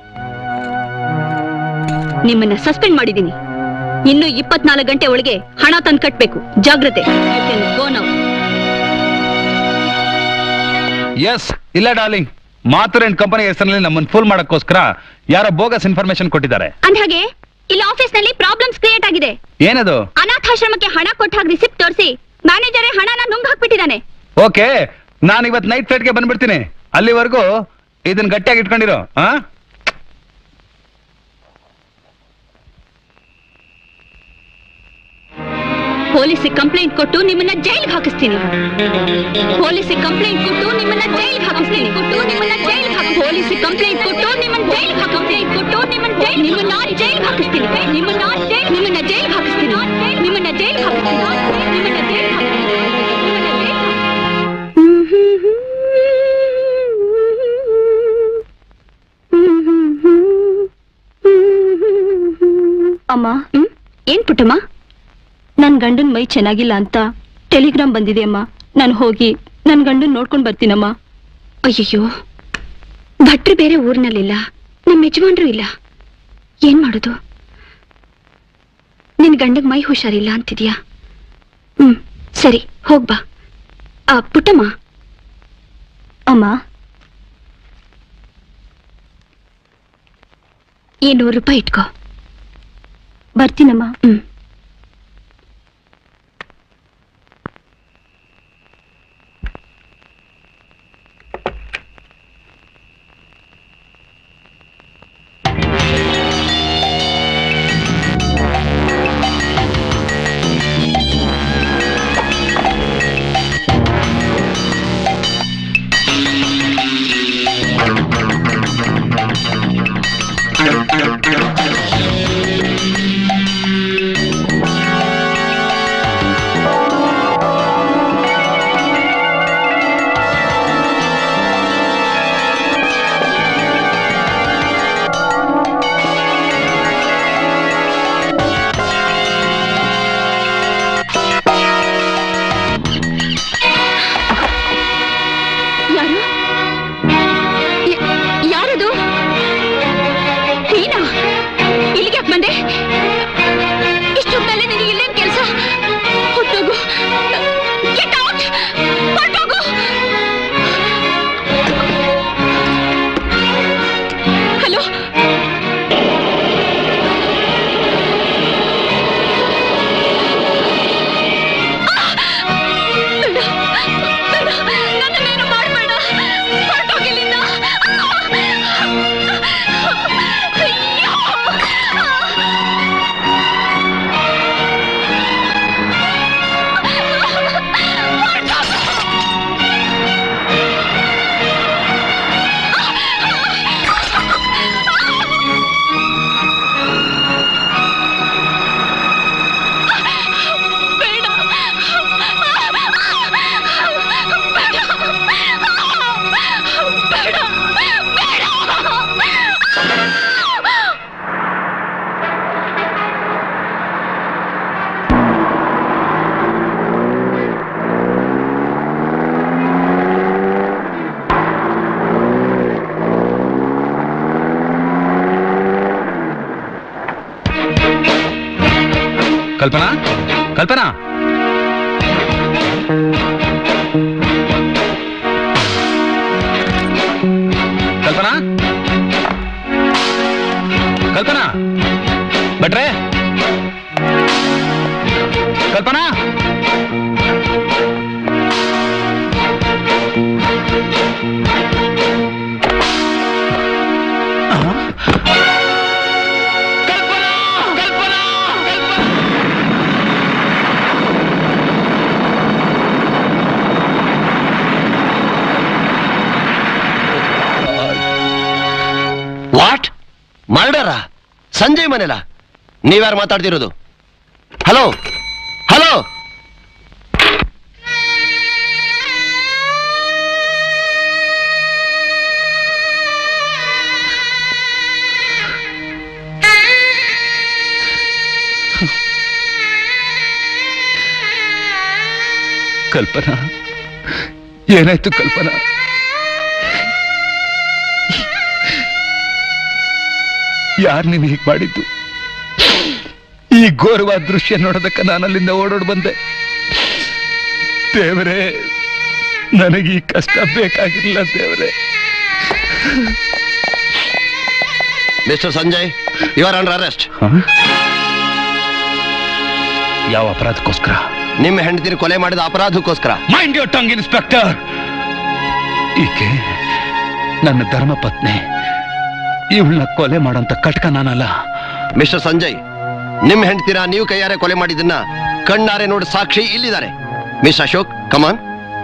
ನಿಮ್ಮನ್ನ ಸಸ್ಪೆಂಡ್ ಮಾಡಿದೀನಿ ಇನ್ನು ಇಪ್ಪತ್ನಾಲ್ಕು ಗಂಟೆ ಒಳಗೆ ಹಣ ತಂದು ಕಟ್ಬೇಕು ಜಾಗ್ರತೆ You can go now. Yes ಇಲ್ಲ ಡಾರ್ಲಿಂಗ್ ಮಾತುರ್ ಅಂಡ್ ಕಂಪನಿ ಹೆಸರಿನಲ್ಲಿ ನಮ್ಮನ್ನು ಫುಲ್ ಮಾಡಕ್ಕೋಸ್ಕರ ಯಾರೋ ಬೋಗಸ್ ಇನ್ಫಾರ್ಮೇಶನ್ ಕೊಟ್ಟಿದ್ದಾರೆ ಅಂದ್ಹಾಗೆ ಇಲ್ಲಿ ಆಫೀಸ್ ನಲ್ಲಿ ಪ್ರಾಬ್ಲಮ್ಸ್ ಕ್ರಿಯೇಟ್ ಆಗಿದೆ ಏನದು ಅನಾಥಾಶ್ರಮಕ್ಕೆ ಹಣ ಕೊಟ್ಟಾಗ ರಿಸಿಪ್ಟ್ ತೋರಿಸಿ ಮ್ಯಾನೇಜರೇ ಹಣನ ನುಂಗ್ ಹಾಕ್ಬಿಟ್ಟಿದ್ದಾನೆ ಓಕೆ ನಾನು ಇವತ್ತು ನೈಟ್ ಫ್ಲೈಟ್ಗೆ ಬಂದ್ಬಿಡ್ತೀನಿ ಅಲ್ಲಿವರೆಗೂ ಇದನ್ನ ಗಟ್ಟಿಯಾಗಿ ಇಟ್ಕೊಂಡಿರೋ ಆ ಪೊಲೀಸಿಗೆ ಕಂಪ್ಲೇಂಟ್ ಕೊಟ್ಟು ನಿಮ್ಮನ್ನ ಜೈಲ್ಗೆ ಹಾಕಿಸ್ತೀನಿ ಪೊಲೀಸಿಗೆ ಕಂಪ್ಲೇಂಟ್ ಕೊಟ್ಟು ನಿಮ್ಮನ್ನ ಜೈಲ್ಗೆ ಹಾಕಿಸ್ತೀನಿ ಕೊಟ್ಟು ನಿಮ್ಮನ್ನ ಜೈಲ್ಗೆ ಹಾಕಿ ಪೊಲೀಸಿಗೆ ಕಂಪ್ಲೇಂಟ್ ಕೊಟ್ಟು ನಿಮ್ಮನ್ನ ಜೈಲ್ಗೆ ಹಾಕಿ ಕಂಪ್ಲೇಂಟ್ ಕೊಟ್ಟು ನಿಮ್ಮನ್ನ ಜೈಲ್ ನಿಮ್ಮನ್ನ ಜೈಲ್ಗೆ ಹಾಕಿಸ್ತೀನಿ ನಿಮ್ಮನ್ನ ಜೈಲ್ ನಿಮ್ಮನ್ನ ಜೈಲ್ಗೆ ಹಾಕಿಸ್ತೀನಿ ನಿಮ್ಮನ್ನ ಜೈಲ್ಗೆ ಹಾಕಿಸ್ತೀನಿ ನಿಮ್ಮನ್ನ ಜೈಲ್ಗೆ ಅಮ್ಮ ಏನ್ ಪುಟ್ಟಮ್ಮ ನನ್ ಗಂಡನ್ ಮೈ ಚೆನ್ನಾಗಿಲ್ಲ ಅಂತ ಟೆಲಿಗ್ರಾಮ್ ಬಂದಿದೆ ಅಮ್ಮ ನಾನು ಹೋಗಿ ನನ್ ಗಂಡನ್ ನೋಡ್ಕೊಂಡ್ ಬರ್ತೀನಮ್ಮ ಅಯ್ಯಯ್ಯೋ ಭಟ್ರು ಬೇರೆ ಊರಿನಲ್ಲಿಲ್ಲ ನಮ್ಮ ಯಜಮಾನ್ರು ಇಲ್ಲ ಏನ್ ಮಾಡೋದು ನಿನ್ ಗಂಡಗ್ ಮೈ ಹುಷಾರಿಲ್ಲ ಅಂತಿದ್ಯಾ ಹ್ಮ್ ಸರಿ ಹೋಗ್ಬಾ ಆ ಪುಟ್ಟಮ್ಮ ಅಮ್ಮ ಈ ನೂರು ರೂಪಾಯಿ ಇಟ್ಕೋ ಬರ್ತೀನಮ್ಮ ಹ್ಮ್ ಯಾರು ಯ- ಯಾರದು ನೀನಾ ಇಲ್ಲಿಗೆ ಯಾಕೆ ಬಂದೆ ಇಷ್ಟೊತ್ತಲ್ಲೇ ನಿನಗೆ ಇಲ್ಲೇನ್ ಕೆಲಸ ಹೊಟ್ಟೋಗು Get out! ಹೊರ್ಟೋಗು ಹಲೋ ನನ್ನನ್ನೇನು ಮಾಡಬೇಡ ಹೊರಟೋಗಿಲ್ಲಿಂದ ಕಲ್ಪನಾ ಕಲ್ಪನಾ ಕಲ್ಪನಾ ಕಲ್ಪನಾ ಭಟ್ರೆ ಕಲ್ಪನಾ ವಾಟ್ ಮರ್ಡರ ಸಂಜಯ್ ಮನೆಲ ನೀವ್ಯಾರು ಮಾತಾಡ್ತಿರೋದು ಹಲೋ ಹಲೋ ಕಲ್ಪನಾ ಏನಾಯ್ತು ಕಲ್ಪನಾ ಯಾರು ನೀನು ಹೀಗೆ ಮಾಡಿದ್ದು ಈ ಘೋರವಾದ ದೃಶ್ಯ ನೋಡೋದಕ್ಕೆ ನಾನು ಅಲ್ಲಿಂದ ಓಡೋಡ್ ಬಂದೆ ದೇವರೇ ನನಗೆ ಈ ಕಷ್ಟ ಬೇಕಾಗಿಲ್ಲ ದೇವರೇ mister Sanjay you are under arrest ಯಾವ ಅಪರಾಧಕ್ಕೋಸ್ಕರ ನಿಮ್ಮ ಹೆಂಡತಿನ ಕೊಲೆ ಮಾಡಿದ ಅಪರಾಧಕ್ಕೋಸ್ಕರ ಮೈಂಡ್ ಯೋರ್ ಟಂಗ್ ಇನ್ಸ್ಪೆಕ್ಟರ್ ಈಕೆ ನನ್ನ ಧರ್ಮ ಪತ್ನಿ ಇವಳನ್ನ ಕೊಲೆ ಮಾಡೋಂಥ ಕಟ್ಕ ನಾನಲ್ಲ ಮಿಸ್ಟರ್ ಸಂಜಯ್ ನಿಮ್ಮ ಹೆಂಡತಿನ ನೀವು ಕೈಯಾರೆ ಕೊಲೆ ಮಾಡಿದ್ದನ್ನ ಕಣ್ಣಾರೆ ನೋಡಿ ಸಾಕ್ಷಿ ಇಲ್ಲಿದ್ದಾರೆ ಮಿಸ್ ಅಶೋಕ್ ಕಮಾನ್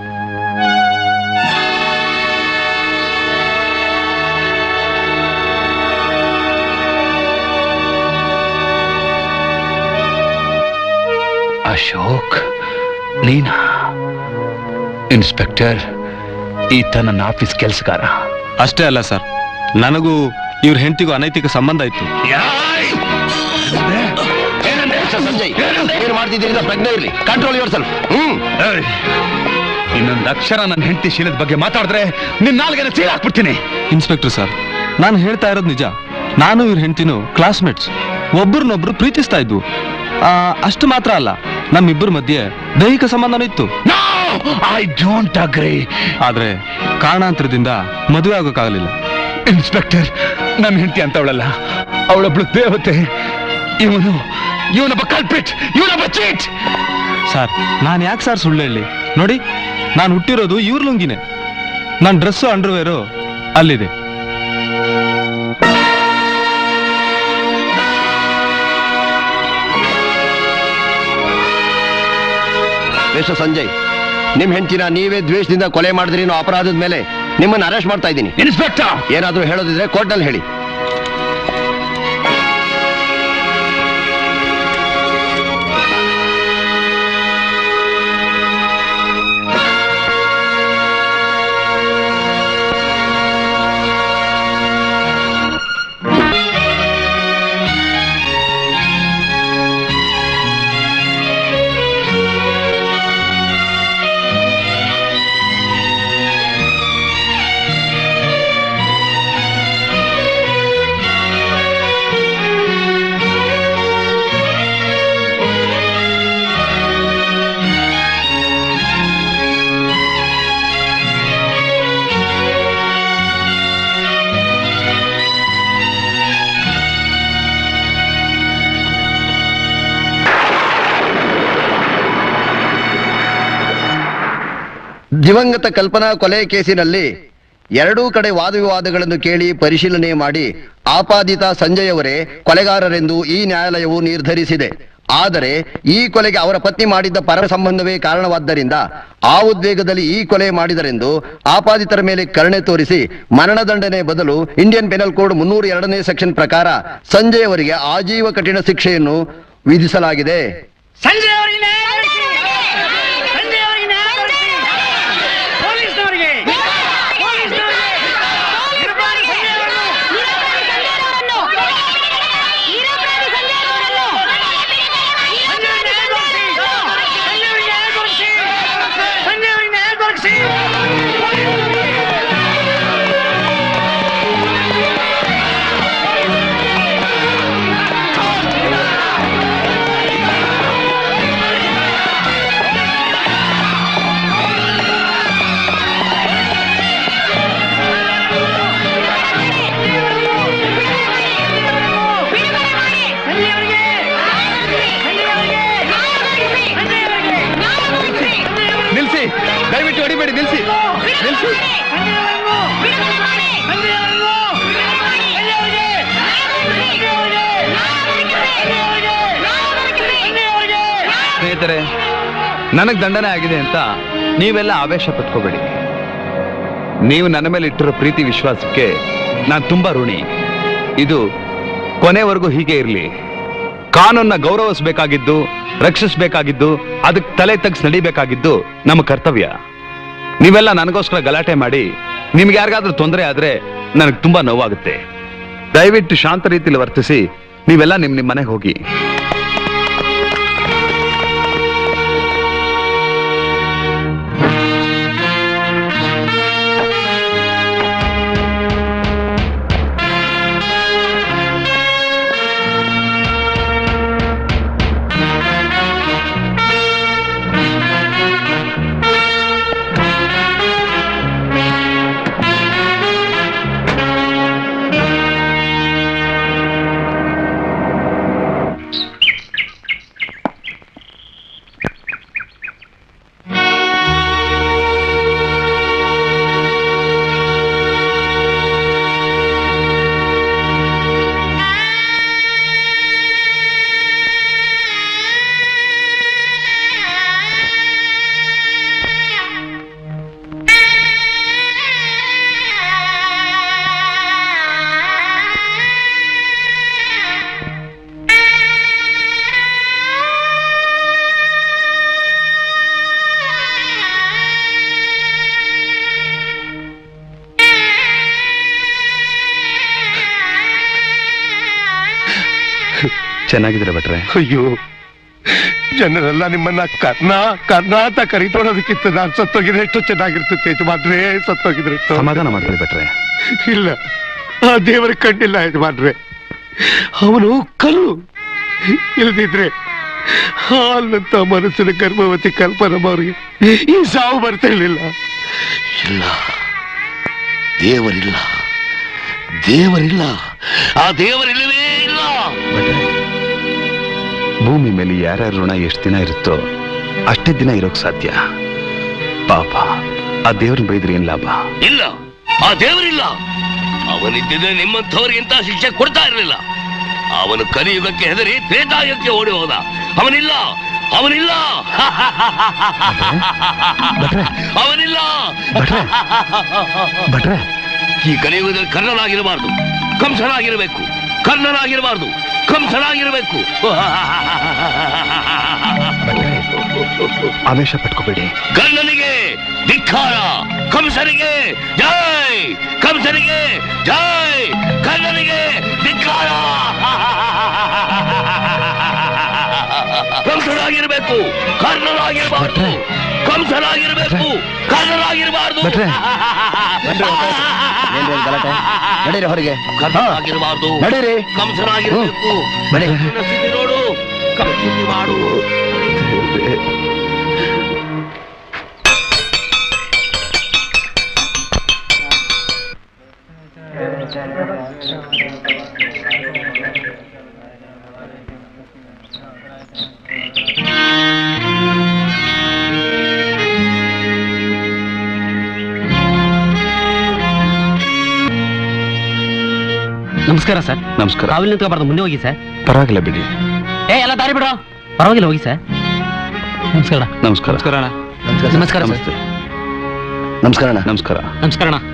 ಅಶೋಕ್ ನೀನಾ ಇನ್ಸ್ಪೆಕ್ಟರ್ ಈತ ನನ್ನ ಆಫೀಸ್ ಕೆಲಸಗಾರ ಅಷ್ಟೇ ಅಲ್ಲ ಸರ್ ನನಗೂ ಇವ್ರ ಹೆಂಡತಿಗೂ ಅನೈತಿಕ ಸಂಬಂಧ ಇತ್ತು ಮಿಸ್ಟರ್ ಸಂಜಯ್ ಏನು ಮಾಡ್ತಿದ್ದೀರಿ ಪ್ರಜ್ಞೆ ಇರಲಿ ಕಂಟ್ರೋಲ್ ಯುವರ್ ಸೆಲ್ಫ್ ಹ್ಮ್ ಇನ್ನೊಂದು ಅಕ್ಷರ ನನ್ನ ಹೆಂಡತಿ ಶೀಲದ ಬಗ್ಗೆ ಮಾತಾಡಿದ್ರೆ ನಿನ್ನ ನಾಲ್ಗೆನ ಸೀಲ್ ಹಾಕ್ಬಿಡ್ತೀನಿ ಇನ್ಸ್ಪೆಕ್ಟರ್ ಸರ್ ನಾನು ಹೇಳ್ತಾ ಇರೋದು ನಿಜ ನಾನು ಇವ್ರ ಹೆಂಡ್ತಿನೂ ಕ್ಲಾಸ್ಮೇಟ್ಸ್ ಒಬ್ರನ್ನೊಬ್ರು ಪ್ರೀತಿಸ್ತಾ ಇದ್ವು ಆ, ಅಷ್ಟು ಮಾತ್ರ ಅಲ್ಲ ನಮ್ಮಿಬ್ಬರ ಮಧ್ಯೆ ದೈಹಿಕ ಸಂಬಂಧನೂ ಇತ್ತು ಐ ಡೋಂಟ್ ಅಗ್ರಿ ಆದ್ರೆ ಕಾರಣಾಂತರದಿಂದ ಮದುವೆ ಆಗೋಕ್ಕಾಗಲಿಲ್ಲ ಇನ್ಸ್ಪೆಕ್ಟರ್ ನನ್ನ ಹೆಂಡತಿ ಅಂತವಳಲ್ಲ ಅವಳೊಬ್ಳು ದೇವತೆ ಇವನು ಇವನೊಬ್ಬ ಕಲ್ಪಿಟ್ ಇವನೊಬ್ಬ ಚೀಟ್ ಸರ್ ನಾನು ಯಾಕೆ ಸರ್ ಸುಳ್ಳು ಹೇಳಿ ನೋಡಿ ನಾನು ಹುಟ್ಟಿರೋದು ಇವ್ರ ಲುಂಗಿನೇ ನನ್ನ ಡ್ರೆಸ್ಸು ಅಂಡರ್ವೇರು ಅಲ್ಲಿದೆ ಮಿಸ್ಟರ್ ಸಂಜಯ್ ನಿಮ್ ಹೆಂಡತಿನ ನೀವೇ ದ್ವೇಷದಿಂದ ಕೊಲೆ ಮಾಡಿದ್ರಿ ಅನ್ನೋ ಅಪರಾಧದ ಮೇಲೆ ನಿಮ್ಮನ್ನ ಅರೆಸ್ಟ್ ಮಾಡ್ತಾ ಇದ್ದೀನಿ ಇನ್ಸ್ಪೆಕ್ಟರ್ ಏನಾದ್ರೂ ಹೇಳೋದಿದ್ರೆ ಕೋರ್ಟ್ನಲ್ಲಿ ಹೇಳಿ ದಿವಂಗತ ಕಲ್ಪನಾ ಕೊಲೆ ಕೇಸಿನಲ್ಲಿ ಎರಡೂ ಕಡೆ ವಾದವಿವಾದಗಳನ್ನು ಕೇಳಿ ಪರಿಶೀಲನೆ ಮಾಡಿ ಆಪಾದಿತ ಸಂಜಯ್ ಅವರೇ ಕೊಲೆಗಾರರೆಂದು ಈ ನ್ಯಾಯಾಲಯವು ನಿರ್ಧರಿಸಿದೆ ಆದರೆ ಈ ಕೊಲೆಗೆ ಅವರ ಪತ್ನಿ ಮಾಡಿದ್ದ ಪರ ಸಂಬಂಧವೇ ಕಾರಣವಾದ್ದರಿಂದ ಆ ಉದ್ವೇಗದಲ್ಲಿ ಈ ಕೊಲೆ ಮಾಡಿದರೆಂದು ಆಪಾದಿತರ ಮೇಲೆ ಕರುಣೆ ತೋರಿಸಿ ಮರಣದಂಡನೆ ಬದಲು ಇಂಡಿಯನ್ ಪೆನಲ್ ಕೋಡ್ ಮುನ್ನೂರ ಎರಡನೇ ಸೆಕ್ಷನ್ ಪ್ರಕಾರ ಸಂಜಯ್ ಅವರಿಗೆ ಆಜೀವ ಕಠಿಣ ಶಿಕ್ಷೆಯನ್ನು ವಿಧಿಸಲಾಗಿದೆ ಸಂಜಯ್ ಅವರಿಗೆ ನ್ಯಾಯ ಕೊಡಿಸಿ. ಸಂಜಯ್ ಅವರಿಗೆ ನ್ಯಾಯ ಕೊಡಿಸಿ. ಪೊಲೀಸ್ನವರಿಗೆ ಪೊಲೀಸ್ನವರಿಗೆ ನಿರಪರಾಧಿ ಸಂಜಯ್ ಅವರನ್ನು ಸಂಜಯ್ ಅವರಿಗೆ ನ್ಯಾಯ ಕೊಡಿಸಿ. ಸಂಜಯ್ ಅವರಿಗೆ ನ್ಯಾಯ ಕೊಡಿಸಿ. ಸಂಜಯ್ ಅವರಿಗೆ ನ್ಯಾಯ ಕೊಡಿಸಿ. ನಿಲ್ಸಿ ದಯವಿಟ್ಟು ಹೊಡಿಬೇಡಿ ನಿಲ್ಸಿ ನಿಲ್ಸಿ ಸ್ನೇಹಿತರೆ ನನಗ್ ದಂಡನೆ ಆಗಿದೆ ಅಂತ ನೀವೆಲ್ಲ ಆವೇಶ ಪಟ್ಕೋಬೇಡಿ ನೀವು ನನ್ನ ಮೇಲೆ ಇಟ್ಟಿರೋ ಪ್ರೀತಿ ವಿಶ್ವಾಸಕ್ಕೆ ನಾನು ತುಂಬಾ ಋಣಿ ಇದು ಕೊನೆವರೆಗೂ ಹೀಗೆ ಇರಲಿ ಕಾನೂನ್ನ ಗೌರವಿಸಬೇಕಾಗಿದ್ದು ರಕ್ಷಿಸಬೇಕಾಗಿದ್ದು ಅದಕ್ಕೆ ತಲೆ ತಗ್ಸ್ ನಡಿಬೇಕಾಗಿದ್ದು ನಮ್ಮ ಕರ್ತವ್ಯ ನೀವೆಲ್ಲ ನನಗೋಸ್ಕರ ಗಲಾಟೆ ಮಾಡಿ ನಿಮ್ಗೆ ಯಾರಿಗಾದ್ರೂ ತೊಂದರೆ ಆದ್ರೆ ನನಗೆ ತುಂಬಾ ನೋವಾಗುತ್ತೆ ದಯವಿಟ್ಟು ಶಾಂತ ರೀತಿಯಲ್ಲಿ ವರ್ತಿಸಿ ನೀವೆಲ್ಲ ನಿಮ್ ನಿಮ್ ಮನೆಗೆ ಹೋಗಿ ಚೆನ್ನಾಗಿದ್ರೆ ಭಟ್ರೆ ಅಯ್ಯೋ ಜನರೆಲ್ಲ ನಿಮ್ಮನ್ನ ಕರ್ಣ ಕರ್ಣ ಅಂತ ಕರಿತೋಳೋದಕ್ಕಿಂತ ನಾನು ಸತ್ತೋಗಿದ್ರೆ ಎಷ್ಟು ಚೆನ್ನಾಗಿರ್ತಿತ್ತು ಯಜಮಾನ್ರೆ ಸತ್ತೋಗಿದ್ರೆ ಎಷ್ಟು ಸಮಾಧಾನ ಮಾಡ್ಕೊಳ್ಳಿ ಬಿಟ್ರೆ ಇಲ್ಲ ಆ ದೇವರ ಕಂಡಿಲ್ಲ ಯಜಮಾನ್ರೆ ಅವನು ಕಲ್ಲು ಇಲ್ದಿದ್ರೆ ಹಾಲ್ನಂತ ಮನಸ್ಸಿನ ಗರ್ಭವತಿ ಕಲ್ಪನಮ್ಮ ಅವ್ರಿಗೆ ಈ ಸಾವು ಬರ್ತಿರ್ಲಿಲ್ಲ ಇಲ್ಲ ದೇವರಿಲ್ಲ ದೇವರಿಲ್ಲ ಆ ದೇವರಿಲ್ಲವೇ ಇಲ್ಲ ಭೂಮಿ ಮೇಲೆ ಯಾರ್ಯಾರ ಋಣ ಎಷ್ಟು ದಿನ ಇರುತ್ತೋ ಅಷ್ಟೇ ದಿನ ಇರೋಕ್ ಸಾಧ್ಯ ಪಾಪ ಆ ದೇವ್ರನ್ನ ಬೈದ್ರೆ ಏನ್ ಲಾಭ ಇಲ್ಲ ಆ ದೇವರಿಲ್ಲ ಅವನಿದ್ದಿದ್ರೆ ನಿಮ್ಮಂಥವ್ರಿಗೆ ಇಂಥ ಶಿಕ್ಷೆ ಕೊಡ್ತಾ ಇರಲಿಲ್ಲ ಅವನು ಕಲಿಯುಗಕ್ಕೆ ಹೆದರಿ ತ್ರೇತಾಯುಗಕ್ಕೆ ಓಡಿ ಹೋದ ಅವನಿಲ್ಲ ಅವನಿಲ್ಲ ಅವನಿಲ್ಲ ಭಟ್ರೆ ಈ ಕಲಿಯುಗದಲ್ಲಿ ಕರ್ಣನಾಗಿರಬಾರ್ದು ಕಂಸನಾಗಿರಬೇಕು ಕರ್ಣನಾಗಿರಬಾರ್ದು ಕಂಸನಾಗಿರಬೇಕು ಆವೇಶ ಪಟ್ಕೋಬೇಡಿ ಕರ್ಣನಿಗೆ ಧಿಕ್ಕಾರ ಕಂಸನಿಗೆ ಜೈ ಕಂಸನಿಗೆ ಜೈ ಕರ್ಣನಿಗೆ ಧಿಕ್ಕಾರ ಕಂಸನಾಗಿರ್ಬೇಕು ಕರ್ಣನಾಗಿರಬಾರ್ದು ಕಂಸನಾಗಿರ್ಬೇಕು ಕರ್ಣನಾಗಿರಬಾರ್ದು ಭಟ್ರೆ. ಏನ್ರಿ ಗಲಾಟೆ ನಡೀರಿ ಹೊರಗೆ ಕರ್ಣನಾಗಿರಬಾರ್ದು ನಡೀರಿ ಕಂಸನಾಗಿರ್ಬೇಕು ಬನ್ನಿ. ಕರ್ಣನ ಸ್ಥಿತಿ ನೋಡು ಕಂಸನಿ ಮಾಡು ನಮಸ್ಕಾರ ಸರ್ ನಮಸ್ಕಾರ ಕಾವಲಿ ನಿಂತ್ಕೋಬಾರ್ದು ಮುಂದೆ ಹೋಗಿ ಸರ್ ಪರವಾಗಿಲ್ಲ ಬಿಡಿ ಏ ಎಲ್ಲ ದಾರಿ ಬಿಡೋ ಪರವಾಗಿಲ್ಲ ಹೋಗಿ ಸರ್ ನಮಸ್ಕಾರ ನಮಸ್ಕಾರ ನಮಸ್ಕಾರ ಅಣ್ಣ ನಮಸ್ಕಾರ ಸರ್ ನಮಸ್ತೆ ನಮಸ್ಕಾರ ಅಣ್ಣ ನಮಸ್ಕಾರ ನಮಸ್ಕಾರ ಅಣ್ಣ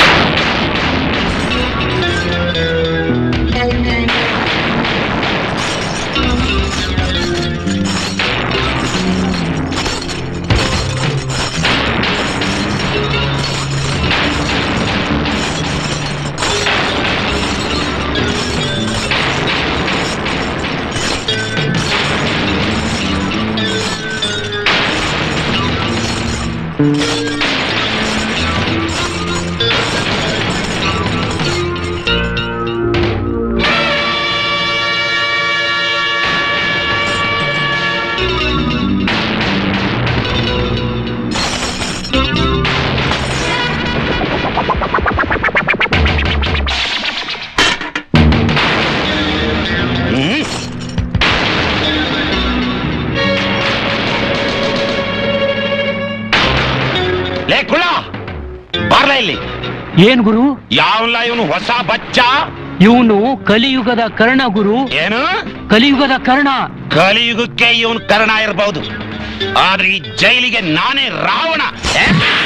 ಲೇ ಕುಳ ಬಾರ್ಲ ಇಲ್ಲಿ ಏನ್ ಗುರು ಯಾವಲ್ಲ ಇವನು ಹೊಸ ಬಚ್ಚ ಇವನು ಕಲಿಯುಗದ ಕರ್ಣ ಗುರು ಏನು ಕಲಿಯುಗದ ಕರ್ಣ ಕಲಿಯುಗಕ್ಕೆ ಇವನು ಕರ್ಣ ಇರಬಹುದು ಆದ್ರೆ ಈ ಜೈಲಿಗೆ ನಾನೇ ರಾವಣ ಏ?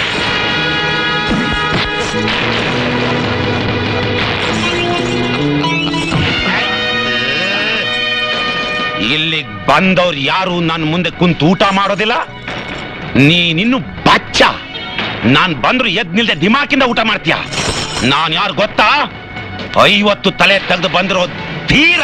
ಇಲ್ಲಿಗ್ ಬಂದವ್ರು ಯಾರು ನನ್ನ ಮುಂದೆ ಕುಂತು ಊಟ ಮಾಡೋದಿಲ್ಲ ನೀನಿನ್ನು ಬಚ್ಚ ನಾನ್ ಬಂದ್ರು ಎದ್ ನಿಲ್ದೆ ದಿಮಾಕಿಂದ ಊಟ ಮಾಡ್ತೀಯ ನಾನ್ ಯಾರು ಗೊತ್ತಾ ಐವತ್ತು ತಲೆ ತೆಗೆದು ಬಂದಿರೋ ತೀರ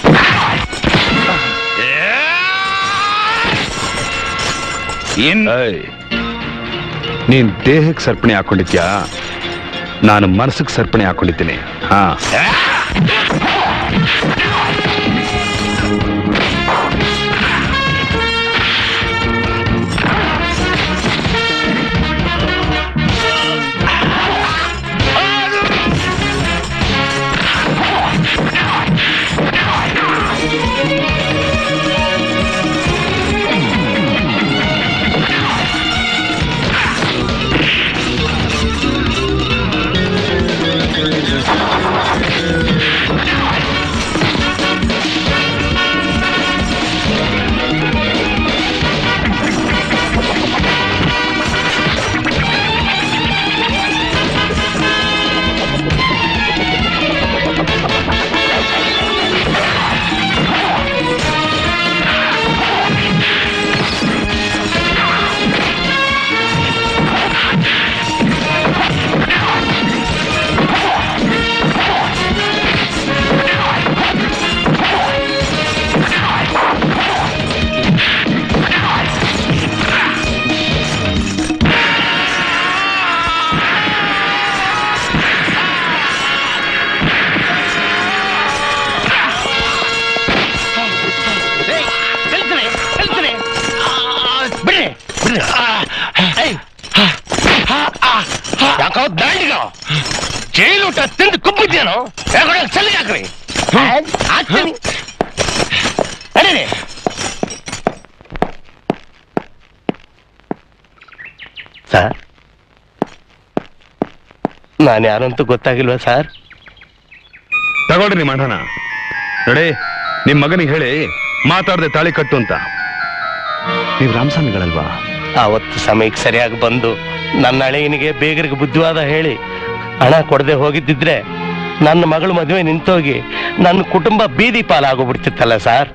ಏಯ್, ನೀನ್ ದೇಹಕ್ಕೆ ಸರಪಣಿ ಹಾಕೊಂಡಿದ್ಯಾ ನಾನು ಮನಸ್ಸಿಗೆ ಸರಪಣಿ ಹಾಕೊಂಡಿದ್ದೀನಿ ಹಾ Thank you. ಹಾಕ್ರಿ ಯಾಕೋ ದಾಂಡಿಗ ಜೈಲು ಊಟ ತಿಂದು ಕುಬ್ಬಿದ್ಯೇನೋ ಯಾಕೋ ಸಲಿಗೆ ಹಾಕ್ರಿ ಹಾಕ್ತೀನಿ ನಡೀರಿ ಸರ್ ನಾನು ಯಾರಂತೂ ಗೊತ್ತಾಗಿಲ್ವಾ ಸರ್ ತಗೊಳ್ರಿ ನಿಮ್ಮ ಅಣ್ಣನ ನೋಡಿ ನಿಮ್ ಮಗನಿಗೆ ಹೇಳಿ ಮಾತಾಡದೆ ತಾಳಿ ಕಟ್ಟು ಅಂತ ನೀವು ರಾಮಸ್ವಾಮಿಗಳಲ್ವಾ ಆವತ್ತು ಸಮಯಕ್ಕೆ ಸರಿಯಾಗಿ ಬಂದು ನನ್ನ ಹಳೆಯನಿಗೆ ಬೇಗರಿಗೆ ಬುದ್ಧಿವಾದ ಹೇಳಿ ಹಣ ಕೊಡದೆ ಹೋಗಿದ್ದಿದ್ರೆ ನನ್ನ ಮಗಳು ಮದುವೆ ನಿಂತೋಗಿ ನನ್ನ ಕುಟುಂಬ ಬೀದಿ ಪಾಲಾಗೋಗ್ಬಿಡ್ತಿತ್ತಲ್ಲ ಸರ್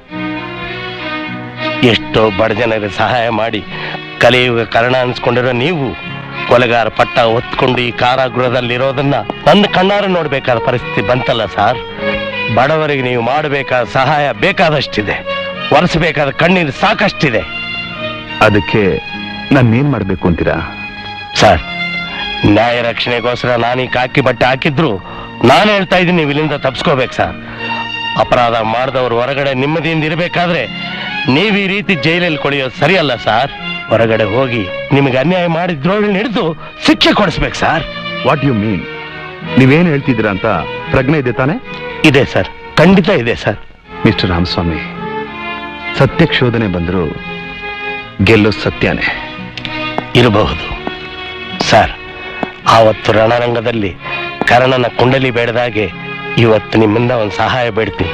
ಎಷ್ಟೋ ಬಡ ಜನರಿಗೆ ಸಹಾಯ ಮಾಡಿ ಕಲಿಯುಗ ಕಾರಣ ಅನ್ಸ್ಕೊಂಡಿರೋ ನೀವು ಕೊಲೆಗಾರ ಪಟ್ಟ ಹೊತ್ಕೊಂಡು ಈ ಕಾರಾಗೃಹದಲ್ಲಿರೋದನ್ನ ನನ್ನ ಕಣ್ಣಾರ ನೋಡ್ಬೇಕಾದ ಪರಿಸ್ಥಿತಿ ಬಂತಲ್ಲ ಸರ್ ಬಡವರಿಗೆ ನೀವು ಮಾಡಬೇಕಾದ ಸಹಾಯ ಬೇಕಾದಷ್ಟಿದೆ ಒರೆಸಬೇಕಾದ ಕಣ್ಣೀರು ಸಾಕಷ್ಟಿದೆ ಅದಕ್ಕೆ ನಾನೇನ್ ಮಾಡ್ಬೇಕು ಅಂತೀರಾ ಸರ್ ನ್ಯಾಯ ರಕ್ಷಣೆಗೋಸ್ಕರ ನಾನು ಈ ಕಾಕಿ ಬಟ್ಟೆ ಹಾಕಿದ್ರು ನಾನು ಹೇಳ್ತಾ ಇದ್ದೀನಿ ನೀವು ಇಲ್ಲಿಂದ ತಪ್ಸ್ಕೋಬೇಕು ಸರ್ ಅಪರಾಧ ಮಾಡಿದವರು ಹೊರಗಡೆ ನೆಮ್ಮದಿಯಿಂದ ಇರಬೇಕಾದ್ರೆ ನೀವು ಈ ರೀತಿ ಜೈಲಲ್ಲಿ ಕೊಳೆಯೋದು ಸರಿಯಲ್ಲ ಸರ್ ಹೊರಗಡೆ ಹೋಗಿ ನಿಮಗೆ ಅನ್ಯಾಯ ಮಾಡಿದ್ರೋಳನ್ನ ಹಿಡಿದು ಶಿಕ್ಷೆ ಕೊಡಿಸ್ಬೇಕು ಸರ್ ವಾಟ್ ಯು ಮೀನ್ ನೀವೇನ್ ಹೇಳ್ತಿದ್ದೀರಾ ಅಂತ ಪ್ರಜ್ಞೆ ಇದೆ ತಾನೆ ಇದೆ ಸರ್ ಖಂಡಿತ ಇದೆ ಸರ್ ಮಿಸ್ಟರ್ ರಾಮಸ್ವಾಮಿ ಸತ್ಯಕ್ಕೆ ಶೋಧನೆ ಬಂದ್ರು ಗೆಲ್ಲೋ ಸತ್ಯನೇ ಇರಬಹುದು ಸರ್ ಆವತ್ತು ರಣರಂಗದಲ್ಲಿ ಕರ್ಣನ ಕುಂಡಲಿ ಬೇಡದಾಗೆ ಇವತ್ತು ನಿಮ್ಮಿಂದ ಒಂದು ಸಹಾಯ ಬೇಡ್ತೀನಿ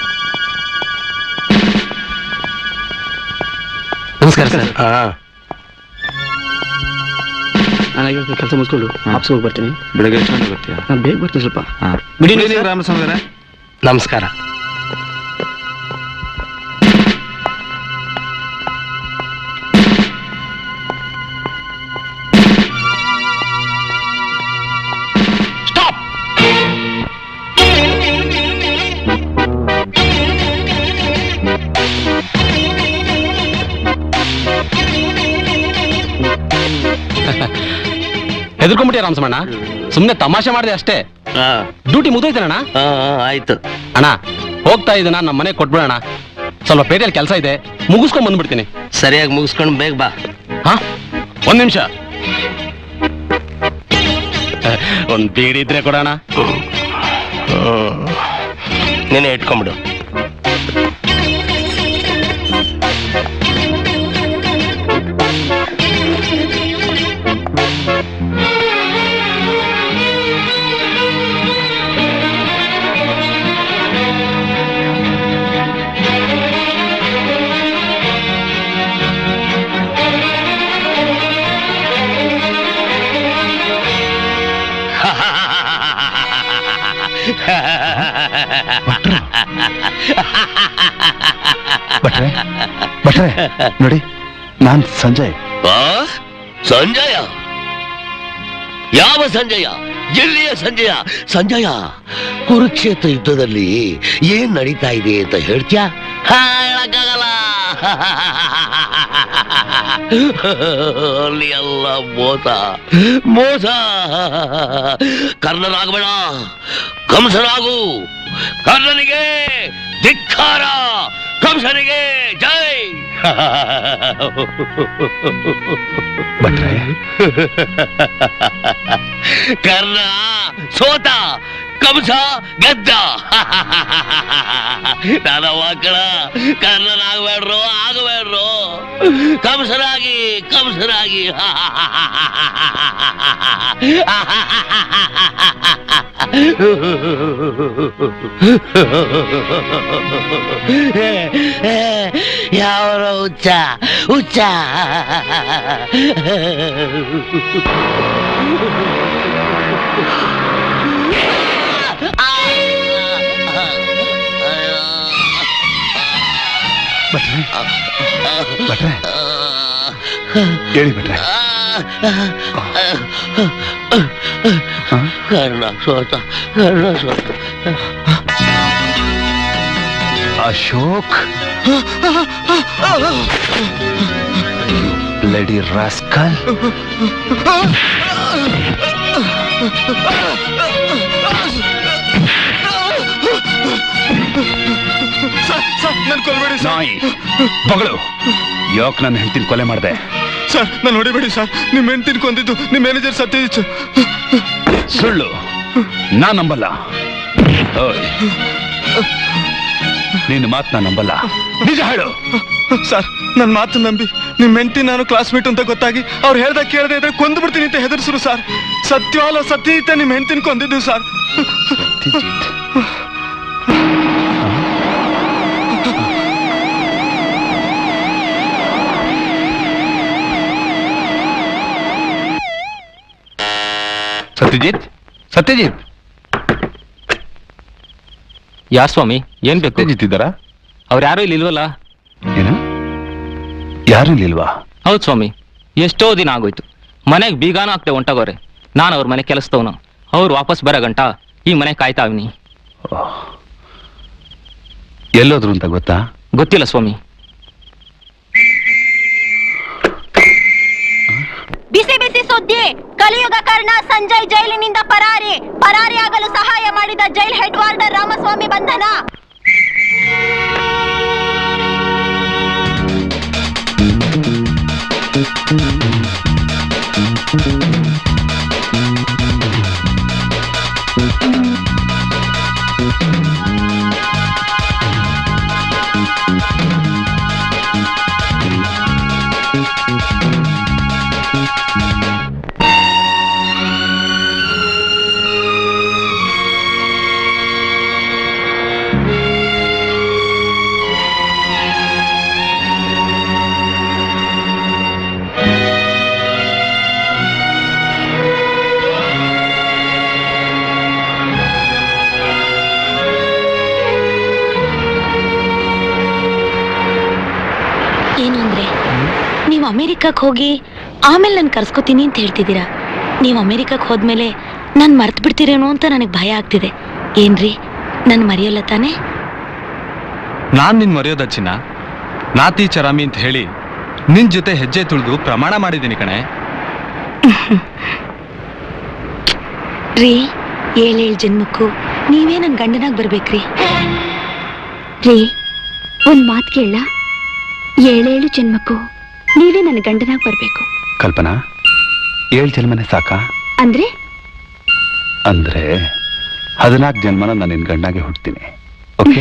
ನಮಸ್ಕಾರ ಸರ್ ಹಾ ನಾನು ಕೆಲಸ ಮುಗಿಸ್ಕೊಂಡು ಆಫೀಸ್ ಹೋಗಿ ಬರ್ತೀನಿ ಬೆಳಗ್ಗೆ ಎಷ್ಟು ಗಂಟೆ ಬರ್ತೀಯಾ ನಾನು ಬೇಗ ಬರ್ತೀನಿ ಸ್ವಲ್ಪ ಬಿಡಿ ರಾಮಸ್ವಾಮಿ ಅವರೇ ನಮಸ್ಕಾರ ಹೆದರ್ಕೊಂಡ್ಬಿಟ್ಟಿಯ ರಾಮಸಮಣ್ಣ ಸುಮ್ನೆ ತಮಾಷೆ ಮಾಡಿದೆ ಅಷ್ಟೇ ಡ್ಯೂಟಿ ಮುಗಿದೋಯ್ತಣ್ಣ ಆಯ್ತು ಅಣ್ಣ ಹೋಗ್ತಾ ಇದ್ದೀನ ನಮ್ಮ ಮನೆಗೆ ಕೊಟ್ಬಿಡೋಣ ಸ್ವಲ್ಪ ಪೇಟೆಯಲ್ಲಿ ಕೆಲಸ ಇದೆ ಮುಗಿಸ್ಕೊಂಡ್ ಬಂದ್ಬಿಡ್ತೀನಿ ಸರಿಯಾಗಿ ಮುಗಿಸ್ಕೊಂಡು ಬೇಗ ಬಾ ಹಾ ಒಂದ್ ನಿಮಿಷ ಒಂದ್ ಬೀಡಿ ಇದ್ರೆ ಕೊಡೋಣ ನೀನೇ ಇಟ್ಕೊಂಬಿಡು ಭಟ್ರೆ ಭಟ್ರೆ ನೋಡಿ ನಾನ್ ಸಂಜಯ್ ಆ? ಸಂಜಯ ಯಾವ ಸಂಜಯ ಎಲ್ಲಿಯ ಸಂಜಯ ಸಂಜಯ ಕುರುಕ್ಷೇತ್ರ ಯುದ್ಧದಲ್ಲಿ ಏನ್ ನಡೀತಾ ಇದೆ ಅಂತ ಹೇಳ್ತ್ಯಾ ಹಾ, ಹೇಳಕ್ಕಾಗಲ್ಲ ಅಲ್ಲಿ ಎಲ್ಲ ಮೋಸ ಮೋಸ ಕರ್ಣನಾಗಬೇಡ ಕಂಸನಾಗು ಕರ್ಣನಿಗೆ ಧಿಕ್ಕಾರ ಕಂಸನಿಗೆ ಜೈ ಭಟ್ರೆ ಕರ್ಣ ಸೋತ ಕಂಸ ಗೆದ್ದ ನನ್ನ ಮಕ್ಕಳ ಕರ್ಣನಾಗಬೇಡ್ರು ಆಗಬೇಡ್ರು ಕಂಸನಾಗಿ ಕಂಸನಾಗಿ ಯಾವ ಹುಚ್ಚ ಹುಚ್ಚ ಭಟ್ರೆ ಭಟ್ರೆ ಹೇಳಿ ಭಟ್ರೆ ಕರ್ಣ ಸೋತ ಕರ್ಣ ಸೋತ ಅಶೋಕ್ ಬ್ಲಡಿ ರಾಸ್ಕಲ್ ನಾಯಿ ಮಗಳು ಯಾಕೆ ನನ್ನ ಹೆಂಡತಿನ ಕೊಲೆ ಮಾಡಿದೆ ಸರ್ ನಾನು ಹೊಡಿಬೇಡಿ ಸರ್ ನಿಮ್ಮ ಹೆಂಡ್ತಿನ ಕೊಂದಿದ್ದು ನಿಮ್ಮ ಮ್ಯಾನೇಜರ್ ಸತ್ಯಜಿತ್ ಸುಳ್ಳು ನಾ ನಂಬಲ್ಲ ಓಯ್. ನಿನ್ನ ಮಾತು ನಾ ನಂಬಲ್ಲ ನಿಜ ಹೇಳು ಸರ್ ನನ್ನ ಮಾತು ನಂಬಿ ನಿಮ್ಮ ಹೆಂಡತಿ ನಾನು ಕ್ಲಾಸ್ಮೇಟ್ ಅಂತ ಗೊತ್ತಾಗಿ ಅವ್ರು ಹೇಳ್ದಾಗ ಕೇಳದೆ ಇದ್ರೆ ಕೊಂದು ಬಿಡ್ತೀನಿ ಅಂತ ಹೆದರ್ಸ್ರು ಸರ್ ಸತ್ಯವಾಲ ಸತ್ಯಜಿತ ನಿಮ್ಮ ಹೆಂಡತಿನ ಕೊಂದಿದ್ದು ಸರ್ ಸತ್ಯಜಿತ್ ಸತ್ಯಜಿತ್ ಯಾರ್ ಸ್ವಾಮಿ ಏನ್ ಬೇಕು ಸತ್ಯಜಿತ್ ಇದ್ದಾರಾ ಅವ್ರು ಯಾರು ಇಲ್ಲಿ ಇಲ್ವಲ್ಲ ಏನು ಯಾರು ಇಲ್ವಾ ಹೌದು ಸ್ವಾಮಿ ಎಷ್ಟೋ ದಿನ ಆಗೋಯ್ತು ಮನೆಗೆ ಬೀಗಾನ ಹಾಕ್ದೆ ಹೊಂಟೋಗೋರೆ ನಾನು ಅವ್ರ ಮನೆ ಕೆಲಸದವನು ಅವ್ರು ವಾಪಸ್ ಬರೋ ಗಂಟ ಈ ಮನೆ ಕಾಯ್ತಾವಿನಿ ಎಲ್ಲೋದ್ರು ಅಂತ ಗೊತ್ತಾ ಗೊತ್ತಿಲ್ಲ ಸ್ವಾಮಿ ಬಿಸಿ ಬಿಸಿ ಸುದ್ದಿ ಕಲಿಯುಗ ಕರ್ಣ ಸಂಜಯ್ ಜೈಲಿನಿಂದ ಪರಾರಿ ಪರಾರಿಯಾಗಲು ಸಹಾಯ ಮಾಡಿದ ಜೈಲ್ ಹೆಡ್ ವಾರ್ಡರ್ ರಾಮಸ್ವಾಮಿ ಬಂಧನ ಏನು ಅಂದ್ರೆ ನೀವು ಅಮೆರಿಕಕ್ಕೆ ಹೋಗಿ ಆಮೇಲೆ ನಾನು ಕರ್ಸ್ಕೊತೀನಿ ಅಂತ ಹೇಳ್ತಿದ್ದೀರಾ ನೀವು ಅಮೆರಿಕಕ್ಕೆ ಹೋದ್ಮೇಲೆ ನಾನು ಮರ್ತು ಬಿಡ್ತೀರೇನೋ ಅಂತ ನನಗೆ ಭಯ ಆಗ್ತಿದೆ ಏನ್ರಿ ನಾನು ಮರೆಯೋಲ್ಲ ತಾನೇ ನಾನ್ ನಿನ್ ಮರೆಯೋದ ಚಿನ್ನ ನಾತಿ ಚರಾಮಿ ಅಂತ ಹೇಳಿ ನಿನ್ ಜೊತೆ ಹೆಜ್ಜೆ ತುಳಿದು ಪ್ರಮಾಣ ಮಾಡಿದ್ದೀನಿ ಕಣೆ ರೀ ಏಳೇಳು ಜನ್ಮಕ್ಕೂ ನೀವೇ ನನ್ನ ಗಂಡನಾಗ್ ಬರ್ಬೇಕ್ರಿ ರೀ ಒಂದ್ ಮಾತ್ ಕೇಳ ಏಳೇಳು ಜನ್ಮಕ್ಕೂ ನೀವೇ ನನ್ನ ಗಂಡನಾಗ್ ಬರ್ಬೇಕು ಕಲ್ಪನಾ ಏಳು ಜನ್ಮನೆ ಸಾಕಾ ಅಂದ್ರೆ ಅಂದ್ರೆ ಹದಿನಾಲ್ಕು ಜನ್ಮನ ನಾನು ನಿನ್ ಗಂಡಾಗೆ ಹುಡ್ತೀನಿ ಓಕೆ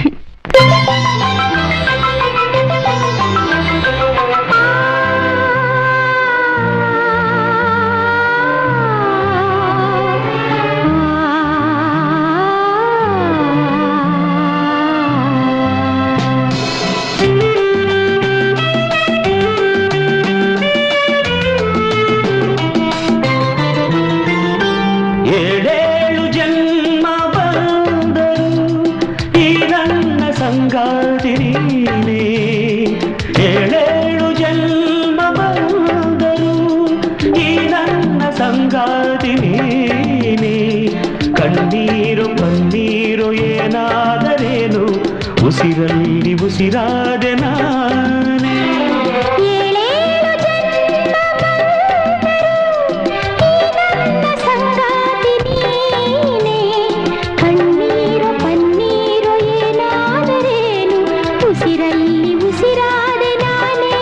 ಏಳೇಳು ಜನ್ಮ ಬಂದರು ಈ ನನ್ನ ಸಂಗಾತಿ ನೀನೇ ಏಳೇಳು ಜನ್ಮ ಬಂದರು ಈ ನನ್ನ ಸಂಗಾತಿ ನೀನೇ ಕಣ್ಣೀರು ಕಣ್ಣೀರು ಏನಾದರೇನು ಉಸಿರಲ್ಲಿ ಉಸಿರಾದೆ ನಾನೇ ಕಣ್ಣೀರು ಪನ್ನೀರು ಏನಾದರೇನು ಉಸಿರಲ್ಲಿ ಉಸಿರಾದೆ ನಾನೇ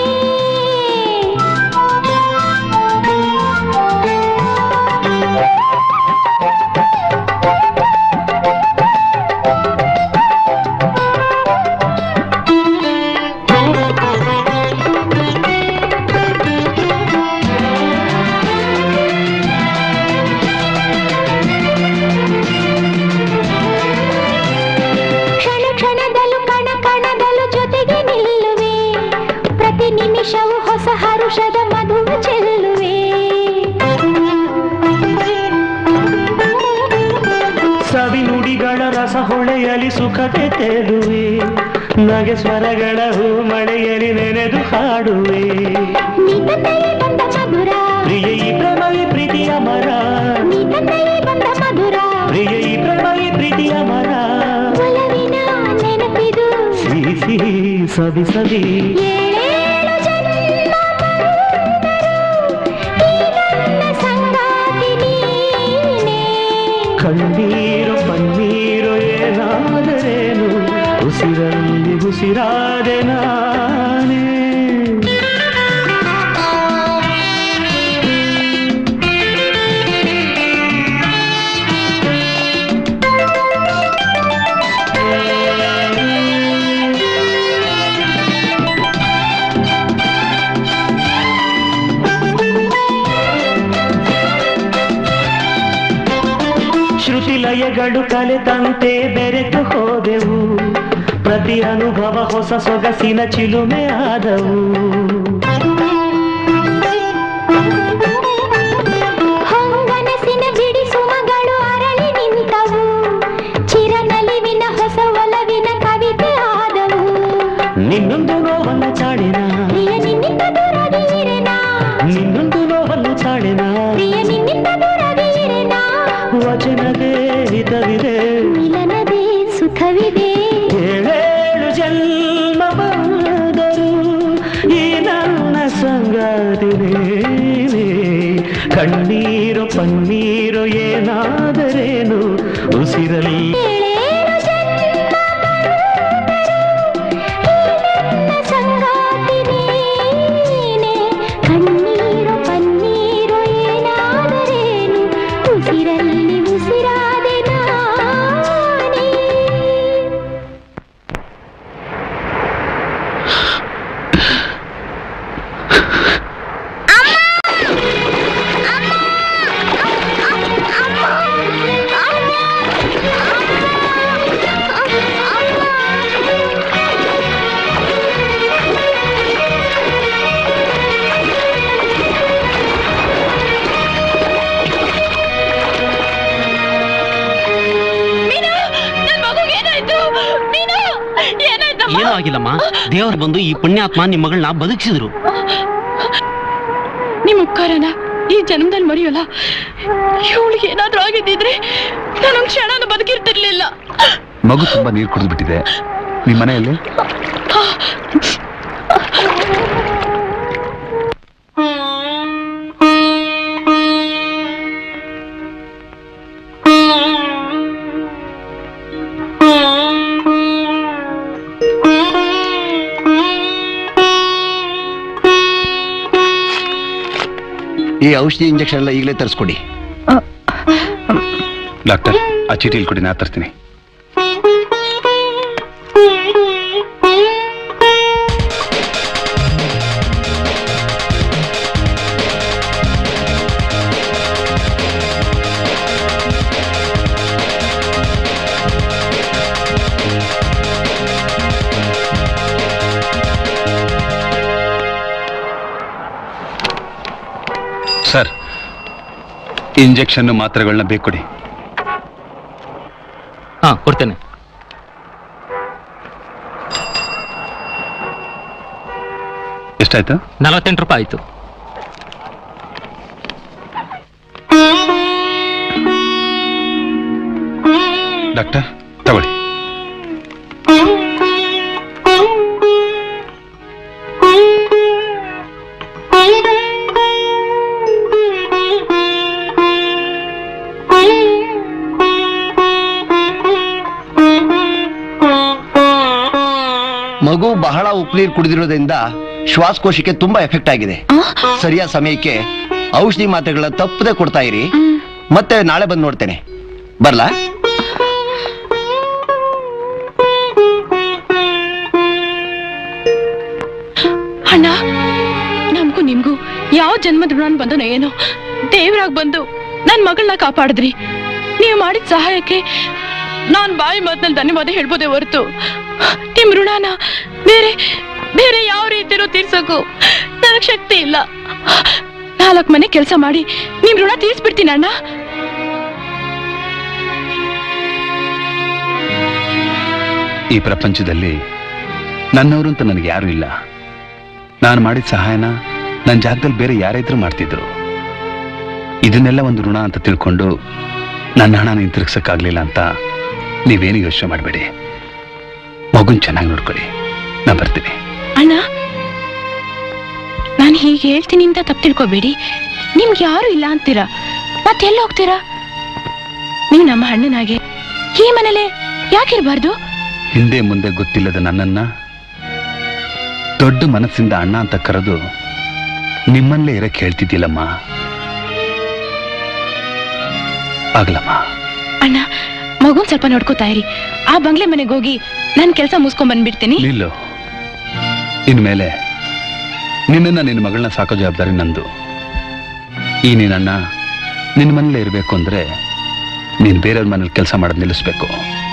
ಕ್ಷಣ ಕ್ಷಣದಲ್ಲೂ ಕಣ ಕಣದಲ್ಲೂ ಜೊತೆಗೆ ನಿಲ್ಲುವೆ ಪ್ರತಿ ನಿಮಿಷವೂ ಹೊಸ ಹರುಷದ ಮಧು ಚೆಲ್ಲುವೆ ಸವಿ ನುಡಿಗಳ ರಸ ಹೊಳೆಯಲಿ ಸುಖತೆ ತೇಲುವೆ ನಗೆ ಸ್ವರಗಳ ಹೂ ಮಳೆಯಲಿ ನೆನೆದು ಹಾಡುವೆ ನಿನ್ನಂತೆಯೇ ಬಂದ ಮಧುರ ಪ್ರಿಯ ಈ ಪ್ರೇಮವಿ ಪ್ರೀತಿಯ ಮರ ನಿನ್ನಂತೆಯೇ ಬಂದ ಮಧುರ ಪ್ರಿಯ ಈ ಪ್ರೇಮವಿ ಪ್ರೀತಿಯ ಮರ ಒಲವಿನ ನೆನಪಿದು ಸಿಹಿ ಸಿಹಿ ಸವಿ ಸವಿ ಏಳೇಳು ಜನ್ಮ ಬಂದರು ಈ ನನ್ನ ಸಂಗಾತಿ ನೀನೇ ಕಣ್ಣೀರು ಪನ್ನೀರು ಏನಾದರೇನು ಉಸಿರಲ್ಲಿ ಉಸಿರಾದೆ ನಾನೇ ಸಮಯಗಳು ಕಲೆತಂತೆ ಬೆರೆತು ಹೋದೆವು ಪ್ರತಿ ಅನುಭವ ಹೊಸ ಸೊಗಸಿನ ಚಿಲುಮೆ ಆದವು ಹೊಂಗನಸಿನ ಬಿಡಿ ಸುಮಗಳು ಅರಳಿ ನಿಂತವು ಚಿರನಲಿವಿನ ಹೊಸ ಒಲವಿನ ಕವಿತೆ ಆದವು ನಿನ್ನೊಂದು ನೋವನ್ನ ಚಾಡಿನ ಪ್ರಿಯ ನಿನ್ನಿಂದ ದೂರಾಗಿ ಇರೆನಾ ನಿನ್ನೊಂದು ನೋವನ್ನ ಚಾಡಿನ ಪ್ರಿಯ ನಿನ್ನಿಂದ ದೂರಾಗಿ ಇರೆನಾ ವಚನದೇ ಹಿತವಿದೆ ಮಿಲನದೇ ಸುಖವಿದೆ ಏಳೇಳು ಜನ್ಮ ಬಂದರು ಈ ನನ್ನ ಸಂಗಾತಿ ನೀನೇ. ಕಣ್ಣೀರು ಪನ್ನೀರು ಏನಾದರೇನು ಉಸಿರಲ್ಲಿ ಸಂಗಾತಿ ನೀನೆ ಕಣ್ಣೀರು ಪನ್ನೀರು ಏನಾದರೇನು ಉಸಿರಲ್ಲಿ ಉಸಿರಾದೆ ನಾನೇ ಏನೂ ಆಗಿಲ್ಲಮ್ಮ ದೇವರು ಬಂದು ಈ ಪುಣ್ಯಾತ್ಮ ನಿಮ್ಮ ಮಗಳನ್ನ ಬದುಕಿಸಿದ್ರು ನಿಮ್ ಉಪಕಾರನ ಈ ಜನ್ಮದಲ್ಲಿ ಮರೆಯೋಲ್ಲ ಇವಳಿಗೆ ಏನಾದ್ರೂ ಆಗಿದ್ದಿದ್ರೆ ನಾನೊಂದ್ ಕ್ಷಣನೂ ಬದುಕಿರ್ತಿರ್ಲಿಲ್ಲ ಮಗು ತುಂಬಾ ನೀರು ಕುಡಿದು ಬಿಟ್ಟಿದೆ ನಿಮ್ಮ ಮನೆಯಲ್ಲಿ ಈ ಔಷಧಿ ಇಂಜೆಕ್ಷನ್ ಎಲ್ಲ ಈಗಲೇ ತರಿಸ್ಕೊಡಿ ಡಾಕ್ಟರ್ ಆ ಚೀಟಿಲಿ ಕೊಡಿ ನಾ ತರ್ತೀನಿ ಸರ್ ಇಂಜೆಕ್ಷನ್ ಮಾತ್ರೆಗಳನ್ನ ಬೇಕು ಕೊಡಿ ಹಾ ಕೊಡ್ತೇನೆ ಎಷ್ಟಾಯ್ತು ನಲವತ್ತೆಂಟು ರೂಪಾಯಿ ಆಯ್ತು ಡಾಕ್ಟರ್ ತಗೊಳ್ಳಿ ಮಗು ಬಹಳ ಉಪ್ಪು ನೀರು ಕುಡಿದಿರೋದ್ರಿಂದ ಶ್ವಾಸಕೋಶಕ್ಕೆ ತುಂಬಾ ಎಫೆಕ್ಟ್ ಆಗಿದೆ ಸರಿಯಾದ ಸಮಯಕ್ಕೆ ಔಷಧಿ ಮಾತ್ರೆಗಳನ್ನ ತಪ್ಪದೆ ಕೊಡ್ತಾ ಇರಿ ಮತ್ತೆ ನಾಳೆ ಬಂದು ನೋಡ್ತೇನೆ ಬರ್ಲಾ ಅಣ್ಣ ನಮಗೂ ನಿಮ್ಗೂ ಯಾವ ಜನ್ಮದ ಋಣ ಬಂದನೋ ಏನೋ ದೇವ್ರಾಗ್ ಬಂದು ನನ್ ಮಗಳನ್ನ ಕಾಪಾಡಿದ್ರಿ ನೀವು ಮಾಡಿದ ಸಹಾಯಕ್ಕೆ ನಾನ್ ಬಾಯಿ ಮಾತ್ನಲ್ಲಿ ಧನ್ಯವಾದ ಹೇಳ್ಬೋದೇ ಹೊರತು ನಿಮ್ ಋಣನ ಬೇರೆ ಬೇರೆ ಯಾವ ರೀತಿಲೂ ತೀರ್ಸೋಕು ನನಗ್ ಶಕ್ತಿ ಇಲ್ಲ ನಾಲ್ಕು ಮನೆ ಕೆಲಸ ಮಾಡಿ ನಿಮ್ ಋಣ ತೀರ್ಸ್ಬಿಡ್ತೀನಿ ಅಣ್ಣ ಈ ಪ್ರಪಂಚದಲ್ಲಿ ನನ್ನವರು ಅಂತ ನನಗೆ ಯಾರೂ ಇಲ್ಲ ನಾನು ಮಾಡಿದ ಸಹಾಯನ ನನ್ನ ಜಾಗದಲ್ಲಿ ಬೇರೆ ಯಾರಿದ್ರು ಮಾಡ್ತಿದ್ರು ಇದನ್ನೆಲ್ಲ ಒಂದು ಋಣ ಅಂತ ತಿಳ್ಕೊಂಡು ನನ್ನ ಹಣ ಹಿಂತಿರುಗ್ಸಕ್ಕಾಗ್ಲಿಲ್ಲ ಅಂತ ನೀವೇನು ಯೋಚನೆ ಮಾಡಬೇಡಿ ಮಗುನ್ ಚೆನ್ನಾಗಿ ನೋಡ್ಕೊಳ್ಳಿ ನಾ ಬರ್ತೀನಿ ಅಣ್ಣ ನಾನು ಹೀಗೆ ಹೇಳ್ತೀನಿ ಅಂತ ತಪ್ಪು ತಿಳ್ಕೊಬೇಡಿ ನಿಮ್ಗೆ ಯಾರು ಇಲ್ಲ ಅಂತೀರಾ ಮತ್ತೆಲ್ಲ ಹೋಗ್ತೀರಾ ನೀವು ನಮ್ಮ ಅಣ್ಣನಾಗೆ ಈ ಮನೇಲೆ ಯಾಕಿರ್ಬಾರ್ದು ಹಿಂದೆ ಮುಂದೆ ಗೊತ್ತಿಲ್ಲದ ನನ್ನನ್ನ ದೊಡ್ಡ ಮನಸ್ಸಿಂದ ಅಣ್ಣ ಅಂತ ಕರೆದು ನಿಮ್ಮಲ್ಲೇ ಇರಕ್ಕೆ ಹೇಳ್ತಿದ್ದಿಲ್ಲಮ್ಮ ಆಗ್ಲಮ್ಮ ಅಣ್ಣ ಮಗುನ್ ಸ್ವಲ್ಪ ನೋಡ್ಕೋತಾ ಇರಿ ಆ ಬಂಗ್ಲೆ ಮನೆಗೆ ಹೋಗಿ ನಾನು ಕೆಲಸ ಮುಗಿಸ್ಕೊಂಡ್ ಬಂದ್ಬಿಡ್ತೀನಿ ನಿಲ್ಲು ಇನ್ಮೇಲೆ ನಿನ್ನನ್ನ ನಿನ್ನ ಮಗಳನ್ನ ಸಾಕೋ ಜವಾಬ್ದಾರಿ ನಂದು ಈ ನಿನ್ನಣ್ಣ ನಿನ್ನ ಮನೇಲೇ ಇರಬೇಕು ಅಂದ್ರೆ ನೀನು ಬೇರೆಯವ್ರ ಮನೇಲಿ ಕೆಲಸ ಮಾಡೋದು ನಿಲ್ಲಿಸ್ಬೇಕು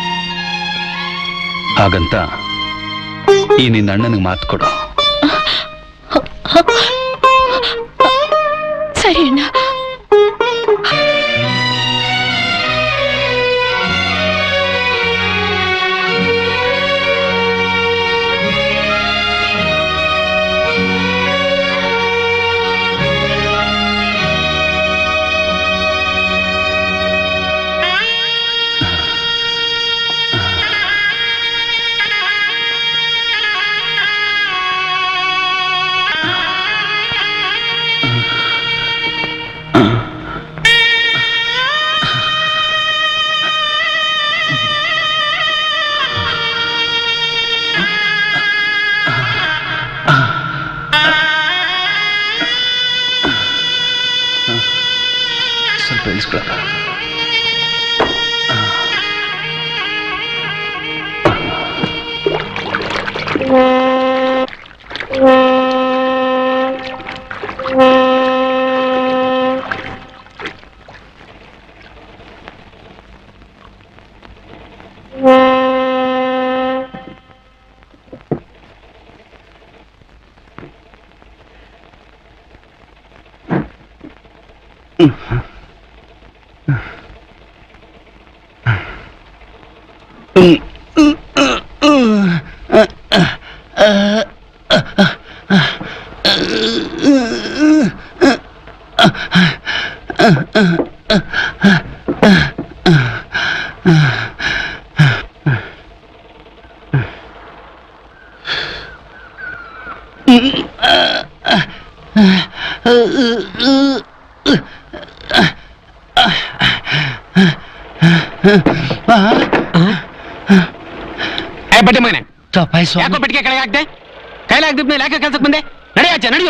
ಹಾಗಂತ ಈ ನಿನ್ನ ಅಣ್ಣನಿಗೆ ಮಾತು ಕೊಡು ಸರಿ ಅಣ್ಣ ಸ್ವಲ್ಪ ಇಳಿಸ್ಕೊಳಪ್ಪ ಏ ಬಡ್ಡಿ ಮಗನೆ ಯಾಕೋ ಬೆಟ್ಟಿಗೆ ಕೆಳಗೆ ಹಾಕ್ದೆ ಕೈಲಿ ಹಾಕ್ದಿದ್ ಮೇಲೆ ಯಾಕೆ ಕೆಲ್ಸಕ್ಕೆ ಬಂದೆ ನಡಿ ಆಚೆ ನಡೆಯೋ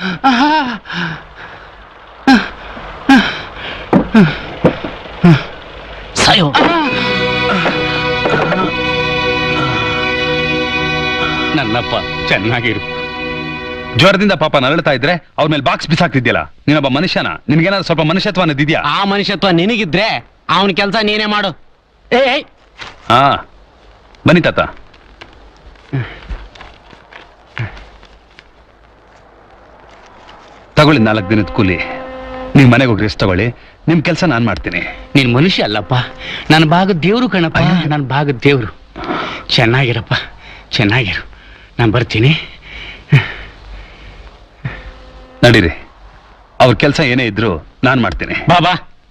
ಸಾಯೋ ನನ್ನಪ್ಪ ಚೆನ್ನಾಗಿರು ಜ್ವರದಿಂದ ಪಾಪ ನರಳ್ತಾ ಇದ್ರೆ ಅವ್ರ ಮೇಲೆ ಬಾಕ್ಸ್ ಬಿಸಾಕ್ತಿದ್ಯಲ್ಲ ನೀನೊಬ್ಬ ಮನುಷ್ಯನ ನಿನ್ಗೇನಾದ್ರು ಸ್ವಲ್ಪ ಮನುಷ್ಯತ್ವ ಅನ್ನೋದಿದ್ಯಾ ಆ ಮನುಷ್ಯತ್ವ ನಿನಗಿದ್ರೆ ಅವನ ಕೆಲಸ ನೀನೇ ಮಾಡು ಏ ಏಯ್ ಹಾ ಬನ್ನಿ ತಾತ ತಗೊಳ್ಳಿ ನಾಲ್ಕು ದಿನದ ಕೂಲಿ ನೀವು ಮನೆಗೆ ಹೋಗಿ ರೆಸ್ಟ್ ತಗೊಳ್ಳಿ ನಿಮ್ ಕೆಲಸ ನಾನ್ ಮಾಡ್ತೀನಿ ನೀನ್ ಮನುಷ್ಯ ಅಲ್ಲಪ್ಪ ನನ್ನ ಭಾಗದ ದೇವ್ರು ಕಣಪ್ಪ ನನ್ನ ಭಾಗದ ದೇವ್ರು ಚೆನ್ನಾಗಿರಪ್ಪ ಚೆನ್ನಾಗಿರು ನಾನು ಬರ್ತೀನಿ ನಡೀರಿ ಅವ್ರ ಕೆಲಸ ಏನೇ ಇದ್ರು ನಾನ್ ಮಾಡ್ತೀನಿ ಬಾಬಾ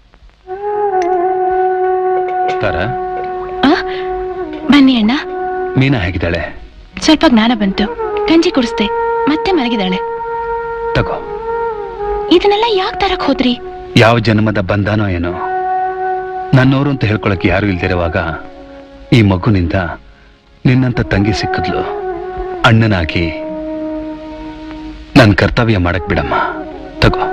ತಾರ ಬನ್ನಿ ಅಣ್ಣ ಮೀನಾ ಹೇಗಿದ್ದಾಳೆ ಸ್ವಲ್ಪ ಜ್ಞಾನ ಬಂತು ಗಂಜಿ ಕುಡಿಸ್ದೆ ಮತ್ತೆ ಮಲಗಿದಾಳೆ ತಗೋ ಇದನ್ನೆಲ್ಲ ಯಾಕೆ ತರಕ್ ಹೋದ್ರಿ ಯಾವ ಜನ್ಮದ ಬಂಧನೋ ಏನೋ ನನ್ನೋರು ಅಂತ ಹೇಳ್ಕೊಳಕ್ಕೆ ಯಾರು ಇಲ್ದಿರುವಾಗ ಈ ಮಗುನಿಂದ ನಿನ್ನಂತ ತಂಗಿ ಸಿಕ್ಕಿದ್ಲು ಅಣ್ಣನಾಗಿ ನನ್ನ ಕರ್ತವ್ಯ ಮಾಡಕ್ ಬಿಡಮ್ಮ ತಗೋ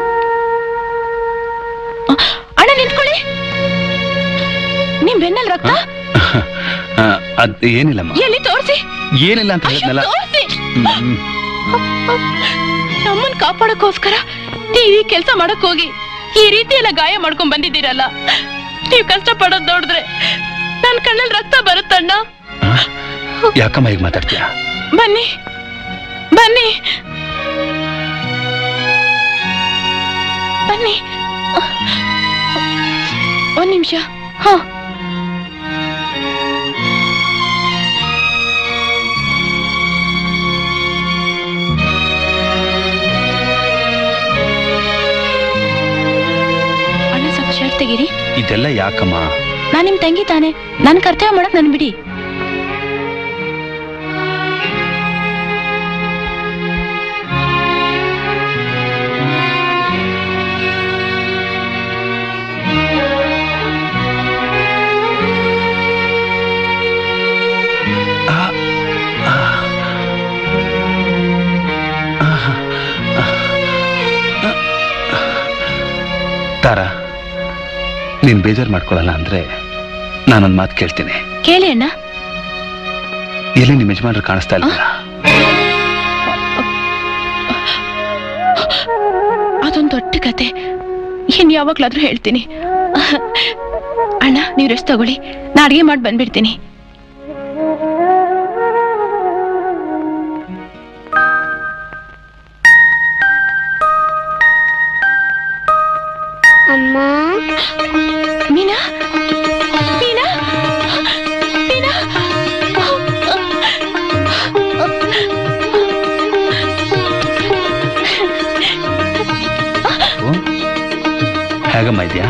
ಅಣ್ಣ ನಿಂತ್ಕೊಳ್ಳಿ ನಿಮ್ ಬೆನ್ನಲ್ಲಿ ರಕ್ತ ಆ, ಅದ್ ಏನಿಲ್ಲಮ್ಮ ಎಲ್ಲಿ ತೋರಿಸಿ ಏನಿಲ್ಲ ಅಂತ ಹೇಳಿದ್ನಲ್ಲ ತೋರಿಸಿ ಹ್ಮ್. ನಮ್ಮನ್ ಕಾಪಾಡಕ್ಕೋಸ್ಕರ ಟಿವಿ ಕೆಲಸ ಮಾಡಕ್ ಹೋಗಿ ಈ ರೀತಿ ಎಲ್ಲ ಗಾಯ ಮಾಡ್ಕೊಂಡ್ ಬಂದಿದ್ದೀರಲ್ಲ ನೀವ್ ಕಷ್ಟ ಪಡೋದ್ ನೋಡಿದ್ರೆ ನನ್ ಕಣ್ಣಲ್ಲಿ ರಕ್ತ ಬರುತ್ತಣ್ಣ ಯಾಕಮ್ಮ ಈಗ ಮಾತಾಡ್ತೀಯ ಬನ್ನಿ ಬನ್ನಿ ಬನ್ನಿ ಒಂದ್ ನಿಮಿಷ ಹಾ ಅಣ್ಣ ಸ್ವಲ್ಪ ಶರ್ಟ್ ತೆಗೀರಿ ಇದೆಲ್ಲ ಯಾಕಮ್ಮ ನಾನ್ ನಿಮ್ ತಂಗಿ ತಾನೆ ನನ್ ಕರ್ತವ್ಯ ಮಾಡಕ್ ನನ್ ಬಿಡಿ ತಾರ ನೀನ್ ಬೇಜಾರ್ ಮಾಡ್ಕೊಳಲ್ಲ ಅಂದ್ರೆ ನಾನೊಂದ್ ಮಾತು ಕೇಳ್ತೀನಿ ಕೇಳಿ ಅಣ್ಣ ಎಲ್ಲಿ ನಿಮ್ ಯಜಮಾನ್ರು ಕಾಣಿಸ್ತಾ ಇಲ್ಲ ಅದೊಂದು ದೊಡ್ಡ ಕತೆ ಇನ್ ಯಾವಾಗ್ಲಾದ್ರೂ ಹೇಳ್ತೀನಿ ಅಣ್ಣ ನೀವು ರೆಸ್ಟ್ ತಗೊಳ್ಳಿ ನಾ ಅಡಿಗೆ ಮಾಡಿ ಬಂದ್ಬಿಡ್ತೀನಿ ಅಮ್ಮ ಮೀನಾ ಮೀನಾ ಮೀನಾ ಹೇಗಮ್ಮ ಇದೆಯಾ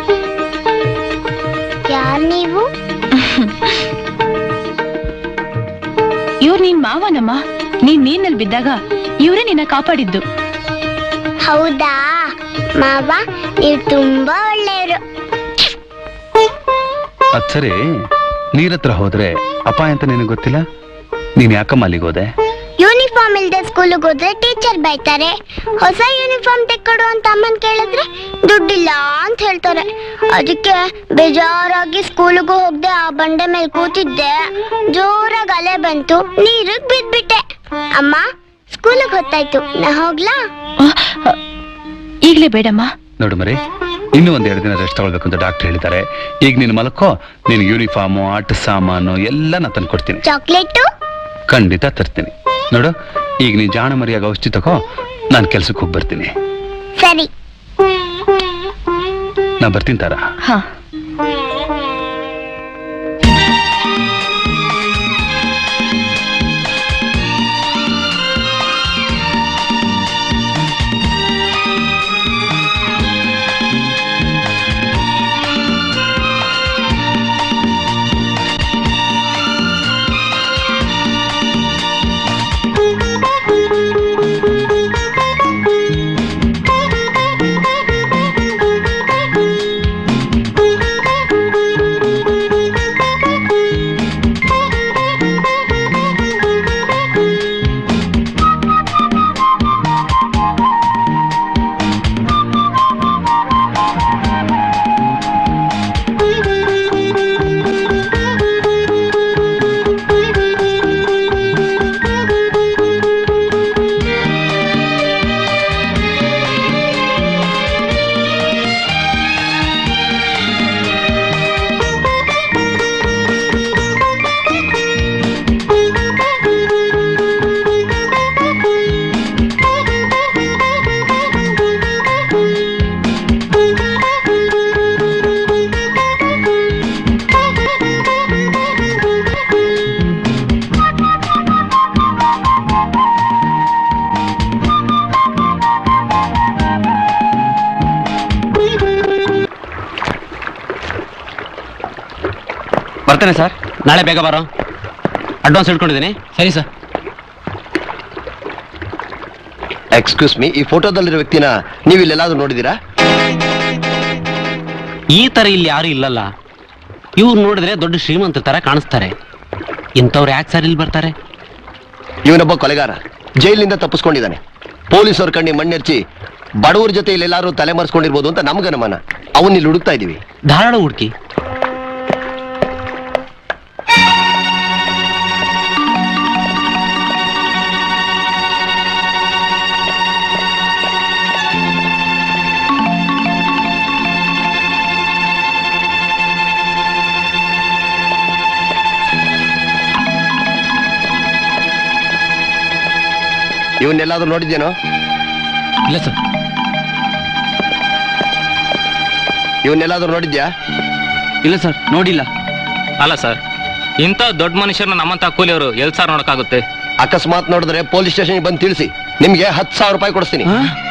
ಯಾರ್ ನೀವು ಇವ್ರು ನಿನ್ ಮಾವನಮ್ಮ ನೀನ್ ನೀರ್ನಲ್ಲಿ ಬಿದ್ದಾಗ ಇವರೇ ನಿನ್ನ ಕಾಪಾಡಿದ್ದು ಹೌದಾ ಮಾವ ನೀವು ತುಂಬಾ ಒಳ್ಳೆಯವರು ಅದ್ ಸರಿ ನೀರ್ ಹತ್ರ ಹೋದ್ರೆ ಅಪಾಯ ಅಂತ ನಿನಗೆ ಗೊತ್ತಿಲ್ಲ ನೀನ್ ಯಾಕಮ್ಮ ಅಲ್ಲಿಗೆ ಹೋದೆ ಯೂನಿಫಾರ್ಮ್ ಇಲ್ದೆ ಸ್ಕೂಲಿಗೆ ಹೋದ್ರೆ ಟೀಚರ್ ಬೈತಾರೆ ಹೊಸ ಯೂನಿಫಾರ್ಮ್ ತೆಕ್ಕೊಡು ಅಂತ ಅಮ್ಮನ್ ಕೇಳಿದ್ರೆ ದುಡ್ಡಿಲ್ಲ ಅಂತ ಹೇಳ್ತಾರೆ ಅದಕ್ಕೆ ಬೇಜಾರಾಗಿ ಸ್ಕೂಲಿಗೂ ಹೋಗ್ದೆ ಆ ಬಂಡೆ ಮೇಲೆ ಕೂತಿದ್ದೆ ಜೋರಾಗಿ ಅಲೆ ಬಂತು ನೀರಿಗ್ ಬಿದ್ಬಿಟ್ಟೆ ಅಮ್ಮ ಸ್ಕೂಲಿಗೆ ಹೊತ್ತಾಯ್ತು ನಾ ಹೋಗ್ಲಾ ಈಗ್ಲೇ ಬೇಡಮ್ಮ ನೋಡು ಮರಿ ಇನ್ನೂ ಒಂದ್ ಎರಡು ದಿನ ರೆಸ್ಟ್ ತಗೊಳ್ಬೇಕು ಅಂತ ಡಾಕ್ಟರ್ ಹೇಳಿದ್ದಾರೆ ಈಗ ನೀನು ಮಲಕ್ಕೋ ನಿನ್ ಯೂನಿಫಾರ್ಮು ಆಟ ಸಾಮಾನು ಎಲ್ಲ ನಾನು ತಂದು ಕೊಡ್ತೀನಿ ಚಾಕ್ಲೇಟು ಖಂಡಿತ ತರ್ತೀನಿ ನೋಡು ಈಗ ನೀನ್ ಜಾಣ ಮರಿಯಾಗ ಔಷಧಿ ತಗೋ ನಾನು ಕೆಲ್ಸಕ್ಕೆ ಹೋಗಿ ಬರ್ತೀನಿ ಸರಿ ನಾ ಬರ್ತೀನಿ ತಾರ ಹಾ ಬರ್ತೇನೆ ಸರ್ ನಾಳೆ ಬೇಗ ಬರೋ ಅಡ್ವಾನ್ಸ್ ಇಟ್ಕೊಂಡಿದ್ದೀನಿ ಸರಿ ಸರ್ ಎಕ್ಸ್ಕ್ಯೂಸ್ ಮೀ ಈ ಫೋಟೋದಲ್ಲಿರೋ ವ್ಯಕ್ತಿನ ನೀವು ಇಲ್ಲೆಲ್ಲಾದ್ರೂ ನೋಡಿದ್ದೀರಾ ಈ ತರ ಇಲ್ಲಿ ಯಾರು ಇಲ್ಲಲ್ಲ ಇವ್ರು ನೋಡಿದ್ರೆ ದೊಡ್ಡ ಶ್ರೀಮಂತರ ತರ ಕಾಣಿಸ್ತಾರೆ ಇಂಥವ್ರು ಯಾಕೆ ಸರ್ ಇಲ್ಲಿ ಬರ್ತಾರೆ ಇವನೊಬ್ಬ ಕೊಲೆಗಾರ ಜೈಲಿನಿಂದ ತಪ್ಪಿಸ್ಕೊಂಡಿದ್ದಾನೆ ಪೊಲೀಸವ್ರ ಕಣ್ಣಿ ಮಣ್ಣೆರ್ಚಿ ಬಡವರ ಜೊತೆ ಇಲ್ಲೆಲ್ಲಾರು ತಲೆ ಮರೆಸ್ಕೊಂಡಿರ್ಬೋದು ಅಂತ ನಮ್ಗೆ ಅನುಮಾನ ಅವನ್ನ ಇಲ್ಲಿ ಹುಡುಕ್ತಾ ಇದೀವಿ ಧಾರಾಳ ಹುಡುಕಿ ಇವನ್ನೆಲ್ಲಾದ್ರೂ ನೋಡಿದ್ಯೇನೋ ಇಲ್ಲ ಸರ್ ಇವನ್ನೆಲ್ಲಾದ್ರೂ ನೋಡಿದ್ಯಾ ಇಲ್ಲ ಸರ್ ನೋಡಿಲ್ಲ ಅಲ್ಲ ಸರ್ ಇಂಥ ದೊಡ್ಡ ಮನುಷ್ಯರನ್ನ ನಮ್ಮಂತ ಕೂಲಿಯವರು ಎಲ್ ಸಾರ್ ನೋಡಕ್ಕಾಗುತ್ತೆ ಅಕಸ್ಮಾತ್ ನೋಡಿದ್ರೆ ಪೊಲೀಸ್ ಸ್ಟೇಷನ್ಗೆ ಬಂದು ತಿಳಿಸಿ ನಿಮ್ಗೆ ಹತ್ತು ಸಾವಿರ ರೂಪಾಯಿ ಕೊಡಿಸ್ತೀನಿ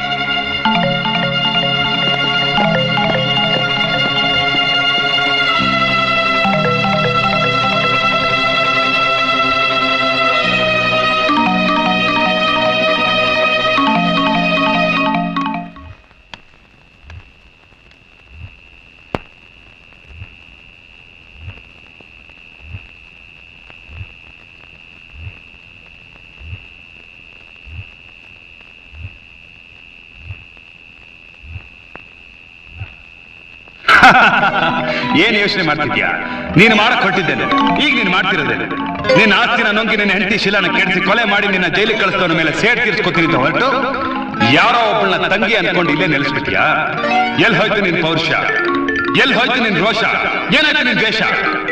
ಏನ್ ಯೋಚನೆ ಮಾಡ್ತಿದ್ಯಾ ನೀನು ಮಾಡಕ್ ಹೊಟ್ಟಿದ್ದೇನೆ ಈಗ ನೀನು ಮಾಡ್ತಿರೋದೇನೆ ನಿನ್ನ ಆಸ್ತಿನ ನೊಂಗಿ ನಿನ್ನ ಹೆಂಡತಿ ಶಿಲಾನ ಕೆಡಿಸಿ ಕೊಲೆ ಮಾಡಿ ನಿನ್ನ ಜೈಲಿಗೆ ಕಳಿಸ್ತವನ ಮೇಲೆ ಸೇಡ್ ತೀರ್ಸ್ಕೊತೀನಿ ಅಂತ ಹೊರಟು ಯಾರೋ ಒಬ್ಬಳನ್ನ ತಂಗಿ ಅನ್ಕೊಂಡು ಇಲ್ಲೇ ನೆಲೆಸ್ಬಿಟ್ಯಾ ಎಲ್ಲಿ ಹೋಯ್ತು ನಿನ್ ಪೌರುಷ ಎಲ್ಲಿ ಹೋಯ್ತು ನಿನ್ ರೋಷ ಏನಾಯ್ತು ನಿನ್ ದ್ವೇಷ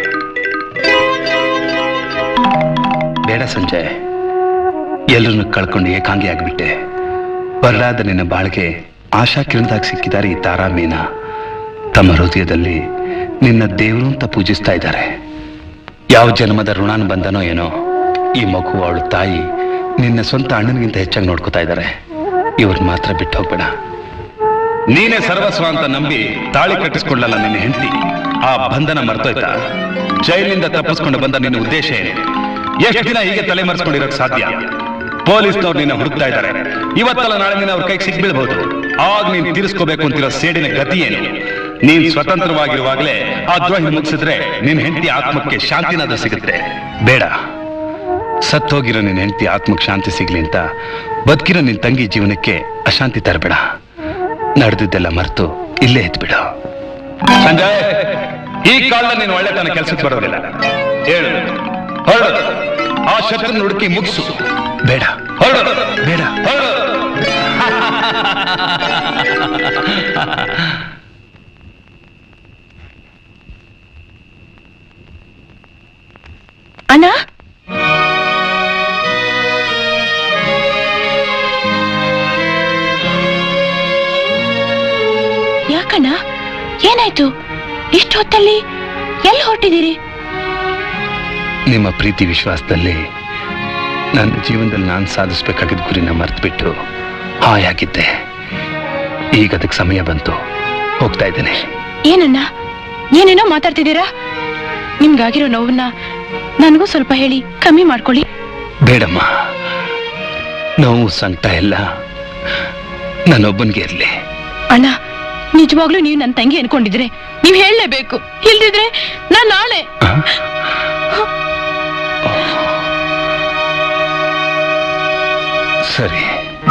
ಬೇಡ ಸಂಜಯ್ ಎಲ್ಲರನ್ನು ಕಳ್ಕೊಂಡು ಏಕಾಂಗಿ ಆಗ್ಬಿಟ್ಟೆ ಬರಲಾದ ನಿನ್ನ ಬಾಳಿಗೆ ಆಶಾ ಕಿರಣದಾಗ ಸಿಕ್ಕಿದ್ದಾರೆ ಈ ತಾರಾ ಮೀನಾ ತಮ್ಮ ಹೃದಯದಲ್ಲಿ ನಿನ್ನ ದೇವರು ಅಂತ ಪೂಜಿಸ್ತಾ ಇದ್ದಾರೆ ಯಾವ ಜನ್ಮದ ಋಣಾನ್ ಬಂದನೋ ಏನೋ ಈ ಮಗು ಅವಳು ತಾಯಿ ನಿನ್ನ ಸ್ವಂತ ಅಣ್ಣನಿಗಿಂತ ಹೆಚ್ಚಾಗಿ ನೋಡ್ಕೋತಾ ಇದ್ದಾರೆ ಇವ್ರನ್ನ ಮಾತ್ರ ಬಿಟ್ಟು ಹೋಗ್ಬೇಡ ನೀನೇ ಸರ್ವಸ್ವ ಅಂತ ನಂಬಿ ತಾಳಿ ಕಟ್ಟಿಸ್ಕೊಳ್ಳಲ್ಲ ನಿನ್ನ ಹೆಂಡತಿ ಆ ಬಂಧನ ಮರ್ತೋಯ್ತಾ ಜೈಲಿನಿಂದ ತಪ್ಪಿಸ್ಕೊಂಡು ಬಂದ ನಿನ್ನ ಉದ್ದೇಶ ಏನು ಎಷ್ಟು ದಿನ ಹೀಗೆ ತಲೆ ಮರೆಸ್ಕೊಂಡಿರೋಕ್ ಸಾಧ್ಯ ಪೊಲೀಸ್ನವ್ರು ನಿನ್ನ ಹುಡುಕ್ತಾ ಇದ್ದಾರೆ ಇವತ್ತಲ್ಲ ನಾಳೆ ನೀನು ಅವ್ರ ಕೈಗೆ ಸಿಗ್ಬೀಳ್ಬಹುದು ಆಗ ನೀನ್ ತೀರಿಸ್ಕೋಬೇಕು ಅಂತಿರೋ ಸೇಡಿನ ಗತಿ ಏನು ನೀನ್ ಸ್ವತಂತ್ರವಾಗಿರುವಾಗಲೇ ಆ ದ್ರೋಹಿ ಮುಗಿಸಿದ್ರೆ ನಿನ್ ಹೆಂಡತಿ ಆತ್ಮಕ್ಕೆ ಶಾಂತಿನಾದ್ರೂ ಸಿಗುತ್ತೆ ಬೇಡ ಸತ್ತೋಗಿರೋ ನಿನ್ ಹೆಂಡತಿ ಆತ್ಮಕ್ಕೆ ಶಾಂತಿ ಸಿಗ್ಲಿ ಅಂತ ಬದುಕಿರೋ ನಿನ್ ತಂಗಿ ಜೀವನಕ್ಕೆ ಅಶಾಂತಿ ತರಬೇಡ ನಡೆದಿದ್ದೆಲ್ಲ ಮರೆತು ಇಲ್ಲೇ ಎದ್ಬಿಡು ಸಂಜಯ್ ಈ ಕಾಲದಲ್ಲಿ ನೀನು ಒಳ್ಳೆತನ ಕೆಲಸಕ್ಕೆ ಬರೋದಿಲ್ಲ ಹೇಳು ಹೊರಡು ಆ ಶತ್ರು ಹುಡುಕಿ ಮುಗಿಸು ಬೇಡ ಹೊರಡು ಬೇಡ ಹೊರಡು ಅಣ್ಣ ಯಾಕಣ್ಣ ಏನಾಯ್ತು ಇಷ್ಟು ಹೊತ್ತಲ್ಲಿ ಎಲ್ಲಿ ಹೊರಟಿದ್ದೀರಿ ನಿಮ್ಮ ಪ್ರೀತಿ ವಿಶ್ವಾಸದಲ್ಲಿ ನನ್ನ ಜೀವನದಲ್ಲಿ ನಾನು ಸಾಧಿಸ್ಬೇಕಾಗಿದ್ದ ಗುರಿನ ಮರ್ತ್ಬಿಟ್ಟು ಹಾಯಾಗಿದ್ದೆ ಈಗ ಅದಕ್ಕೆ ಸಮಯ ಬಂತು ಹೋಗ್ತಾ ಇದ್ದೇನೆ ಏನಣ್ಣ ಏನೇನೋ ಮಾತಾಡ್ತಿದ್ದೀರಾ ನಿಮ್ಗಾಗಿರೋ ನೋವನ್ನ ನನಗೂ ಸ್ವಲ್ಪ ಹೇಳಿ ಕಮ್ಮಿ ಮಾಡ್ಕೊಳ್ಳಿ ಬೇಡಮ್ಮ ನೋವು ಸಂಕಟ ಎಲ್ಲ ನನ್ನೊಬ್ಬನಿಗೆ ಇರಲಿ ಅಣ್ಣ ನಿಜವಾಗ್ಲೂ ನೀವು ನನ್ನ ತಂಗಿ ಅನ್ಕೊಂಡಿದ್ರೆ ನೀವ್ ಹೇಳಲೇಬೇಕು ಇಲ್ದಿದ್ರೆ ನಾನ್ ನಾಳೆ ಸರಿ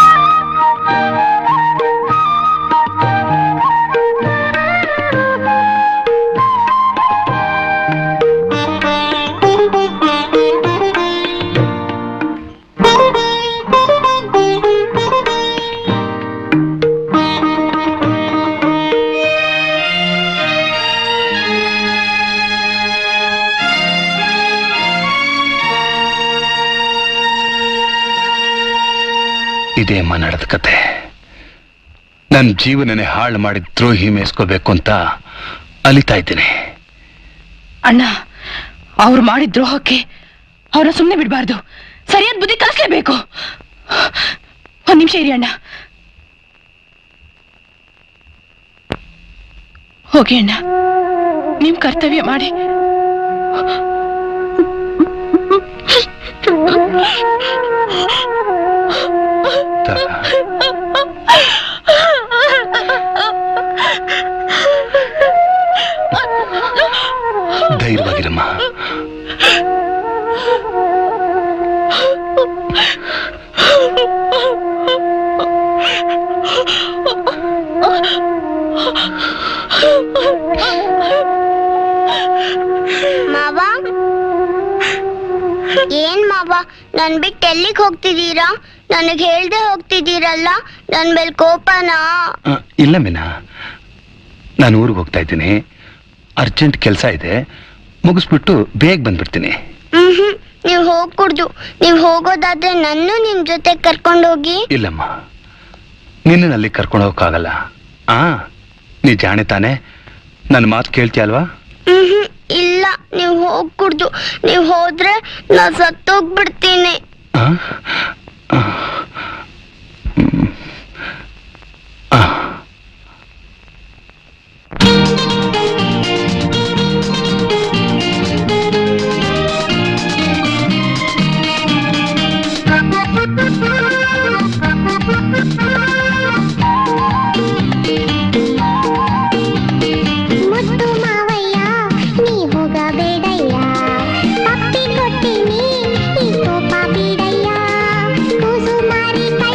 ಇದೇ ಅಮ್ಮ ನಡೆದ ಕತೆ ನನ್ನ ಜೀವನನೇ ಹಾಳು ಮಾಡಿ ದ್ರೋಹಿ ಮೇಯಿಸ್ಕೋಬೇಕು ಅಂತ ಅಲಿತಾ ಇದ್ದೀನಿ ಅಣ್ಣ ಅವ್ರು ಮಾಡಿದ ದ್ರೋಹಕ್ಕೆ ಅವ್ರನ್ನ ಸುಮ್ಮನೆ ಬಿಡಬಾರ್ದು ಸರಿಯಾದ ಬುದ್ಧಿ ಕಲಿಸ್ಲೇಬೇಕು ಒಂದ್ ನಿಮಿಷ ಇರಿ ಅಣ್ಣ ಹೋಗಿ ಅಣ್ಣ ನಿಮ್ ಕರ್ತವ್ಯ ಮಾಡಿ ಧೈರ್ಯವಾಗಿರಮ್ಮ ಮಾವ ಏನ್ ಮಾವ ನನ್ ಬಿಟ್ಟು ಎಲ್ಲಿಗೆ ಹೋಗ್ತಿದ್ದೀರಾ ನನಗೆ ಹೇಳ್ದೆ ಹೋಗ್ತಿದ್ದೀರಲ್ಲ ನನ್ ಮೇಲ್ ಕೋಪನಾ ಆ, ಇಲ್ಲ ಮೀನಾ ನಾನು ಊರಿಗೆ ಹೋಗ್ತಾ ಇದ್ದೀನಿ ಅರ್ಜೆಂಟ್ ಕೆಲಸ ಇದೆ ಮುಗಿಸ್ಬಿಟ್ಟು ಬೇಗ ಬಂದ್ಬಿಡ್ತೀನಿ ಹ್ಮ್ ಹ್ಮ್ ನೀವ್ ಹೋಗ್ಕೂಡ್ದು ನೀವ್ ಹೋಗೋದಾದ್ರೆ ನನ್ನೂ ನಿಮ್ ಜೊತೆ ಕರ್ಕೊಂಡೋಗಿ ಇಲ್ಲಮ್ಮ ನಿನ್ನ ಅಲ್ಲಿ ಕರ್ಕೊಂಡು ಹೋಗಕ್ಕಾಗಲ್ಲ ಆ ನೀ ಜಾಣೆ ತಾನೆ ನನ್ನ ಮಾತು ಕೇಳ್ತೀಯ ಅಲ್ವಾ ಹ್ಮ್ ಹ್ಮ್ ಇಲ್ಲ ನೀವ್ ಹೋಗ್ಕೂಡ್ದು ನೀವ್ ಹೋದ್ರೆ ನಾ ಸತ್ತೋಗ್ಬಿಡ್ತೀನಿ ಆ? ಆ. ಹ್ಮ್. ಆ. ಮುತ್ತು ಮಾವಯ್ಯ ನೀ ಹೋಗಬೇಡಯ್ಯ ತಪ್ಪಿ ಕೊಟ್ಟಿನಿ ಈ ಕೋಪ ಬಿಡಯ್ಯ ಕೂಸು ಮಾರಿ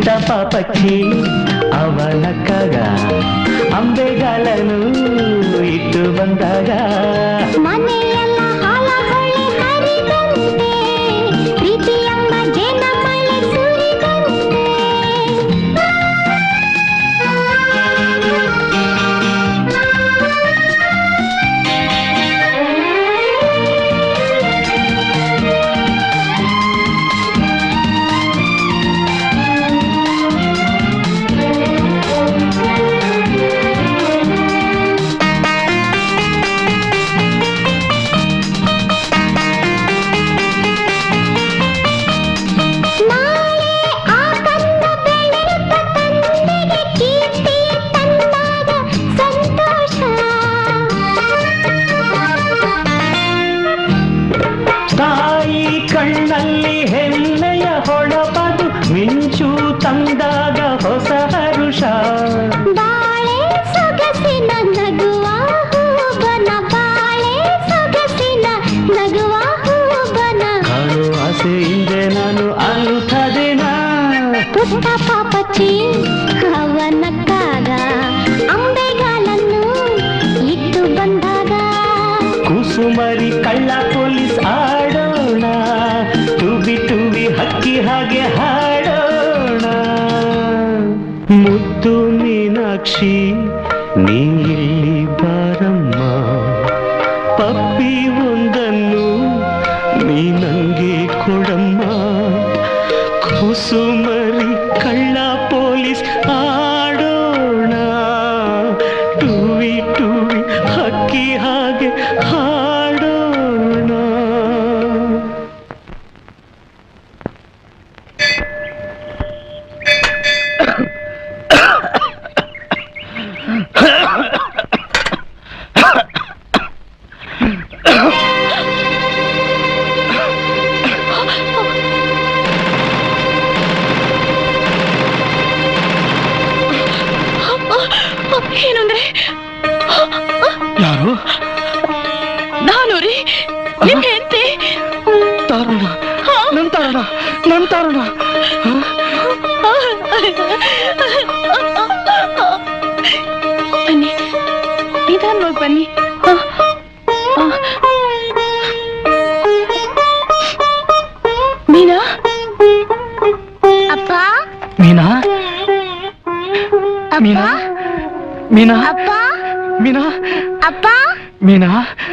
ಪುಟ್ಟ ಪಾಪಚ್ಚಿ ಅವನಕ್ಕಾಗ ಅಂಬೆಗಾಲನು ಇಟ್ಟು ಬಂದಾಗ ಮನೆಯೆಲ್ಲ ಹಾಲ ಹೊಳೆ ಹರಿದಂತೆ ಪ್ರೀತಿಯಮ್ಮ ಜೇನಮಳೆ ಸುರಿದಂತೆ ನಾಳೆ ಆ ಕಂದ ಬೆಳೆಯುತ್ತ ತಂದೆಗೆ ಕೀರ್ತಿ ತಂದಾಗ ಸಂತೋಷ ತಾಯಿ ಕಣ್ಣಲ್ಲಿ ಹೆಮ್ಮೆಯ ಹೊಳಪದು ಮಿಂಚು ತಂದಾಗ ಹೊಸ ಹರುಷ ಬಾಳೆ ಸೊಗಸಿನ ನಗುವ ಹೂಬನ ಬಾಳೆ ಸೊಗಸಿನ ನಗುವ ಹೂಬನ ಕಾಣೋ ಆಸೆಯಿಂದ ನಾನು ಅಂಥದೇನಾ ಪುಟ್ಟ ಪಾಪಚ್ಚಿ ಅವನಕ್ಕಾಗ ಅಂಬೆಗಾಲನ್ನು ಇಟ್ಟು ಬಂದಾಗ ಕುಸುಮರಿ ಕಳ್ಳ ಪೊಲೀಸ್ ಆಡೋಣ ಟುಬಿ ಟುಬಿ ಹಕ್ಕಿ ಹಾಗೆ ಹಾಡೋಣ ಮುದ್ದು ಮೀನಾಕ್ಷಿ ನೀ ಇಲ್ಲಿ ಬಾರಮ್ಮ ಪಪ್ಪಿ ಒಂದನ್ನು ನೀ ನಂಗೆ ಕೊಡಮ್ಮ ಕುಸುಮರಿ ಕಳ್ಳ ಪೊಲೀಸ್ ಆಡೋಣ ಟುವಿ ಟುವಿ ಹಕ್ಕಿ ಹಾಗೆ ಹಾಡೋಣ ಏನಂದ್ರೆ ಯಾರು ನಾನು ರೀ ನಿಮ್ ಹೆಂಡತಿ ತಾರಣ ನನ್ ತಾರಣ ನನ್ ತಾರಣ ಬನ್ನಿ ನಿಧಾನವಾಗಿ ಬನ್ನಿ ಮೀನಾ ಅಪ್ಪ ಮೀನಾ ಮೀನಾ ಮೀನಾ ಅಪ್ಪ ಮೀನಾ ಅಪ್ಪ ಮೀನಾ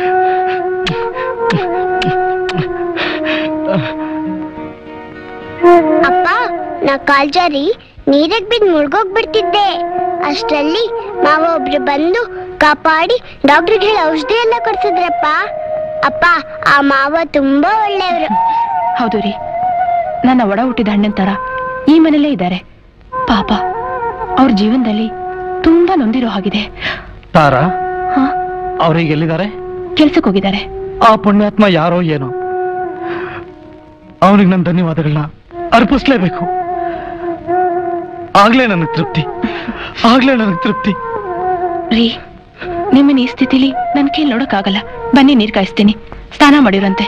ಅಪ್ಪ ನಾ ಕಾಲ್ಜಾರಿ ನೀರಿಗೆ ಬಿದ್ದು ಮುಳುಗೋಗ್ಬಿಡ್ತಿದ್ದೆ ಅಷ್ಟರಲ್ಲಿ ಮಾವ ಒಬ್ರು ಬಂದು ಕಾಪಾಡಿ ಡಾಕ್ಟ್ರಿಗೆ ಹೇಳಿ ಔಷಧಿ ಎಲ್ಲ ಕೊಡ್ಸಿದ್ರಪ್ಪ ಅಪ್ಪ ಆ ಮಾವ ತುಂಬಾ ಒಳ್ಳೆಯವರು ಹೌದು ರೀ ನನ್ನ ಒಡ ಹುಟ್ಟಿದ ಅಣ್ಣನ ತರ ಈ ಮನೇಲೇ ಇದ್ದಾರೆ ಪಾಪ ಅವ್ರ ಜೀವನದಲ್ಲಿ ತುಂಬಾ ನೊಂದಿರೋ ಹಾಗಿದೆ ತಾರಾ ಅವ್ರಿಗೆ ಎಲ್ಲಿದ್ದಾರೆ ಕೆಲ್ಸಕ್ಕೆ ಹೋಗಿದ್ದಾರೆ ಆ ಪುಣ್ಯಾತ್ಮ ಯಾರೋ ಏನೋ ಅವನಿಗೆ ನನ್ನ ಧನ್ಯವಾದಗಳನ್ನ ಅರ್ಪಿಸ್ಲೇಬೇಕು ಆಗ್ಲೇ ನನಗೆ ತೃಪ್ತಿ ಆಗ್ಲೇ ನನಗೆ ತೃಪ್ತಿ ರೀ ನಿಮ್ಮನ್ನ ಈ ಸ್ಥಿತಿಲಿ ನನ್ ಕೈಲಿ ನೋಡಕ್ಕಾಗಲ್ಲ ಬನ್ನಿ ನೀರ್ ಕಾಯಿಸ್ತೀನಿ ಸ್ನಾನ ಮಾಡಿರಂತೆ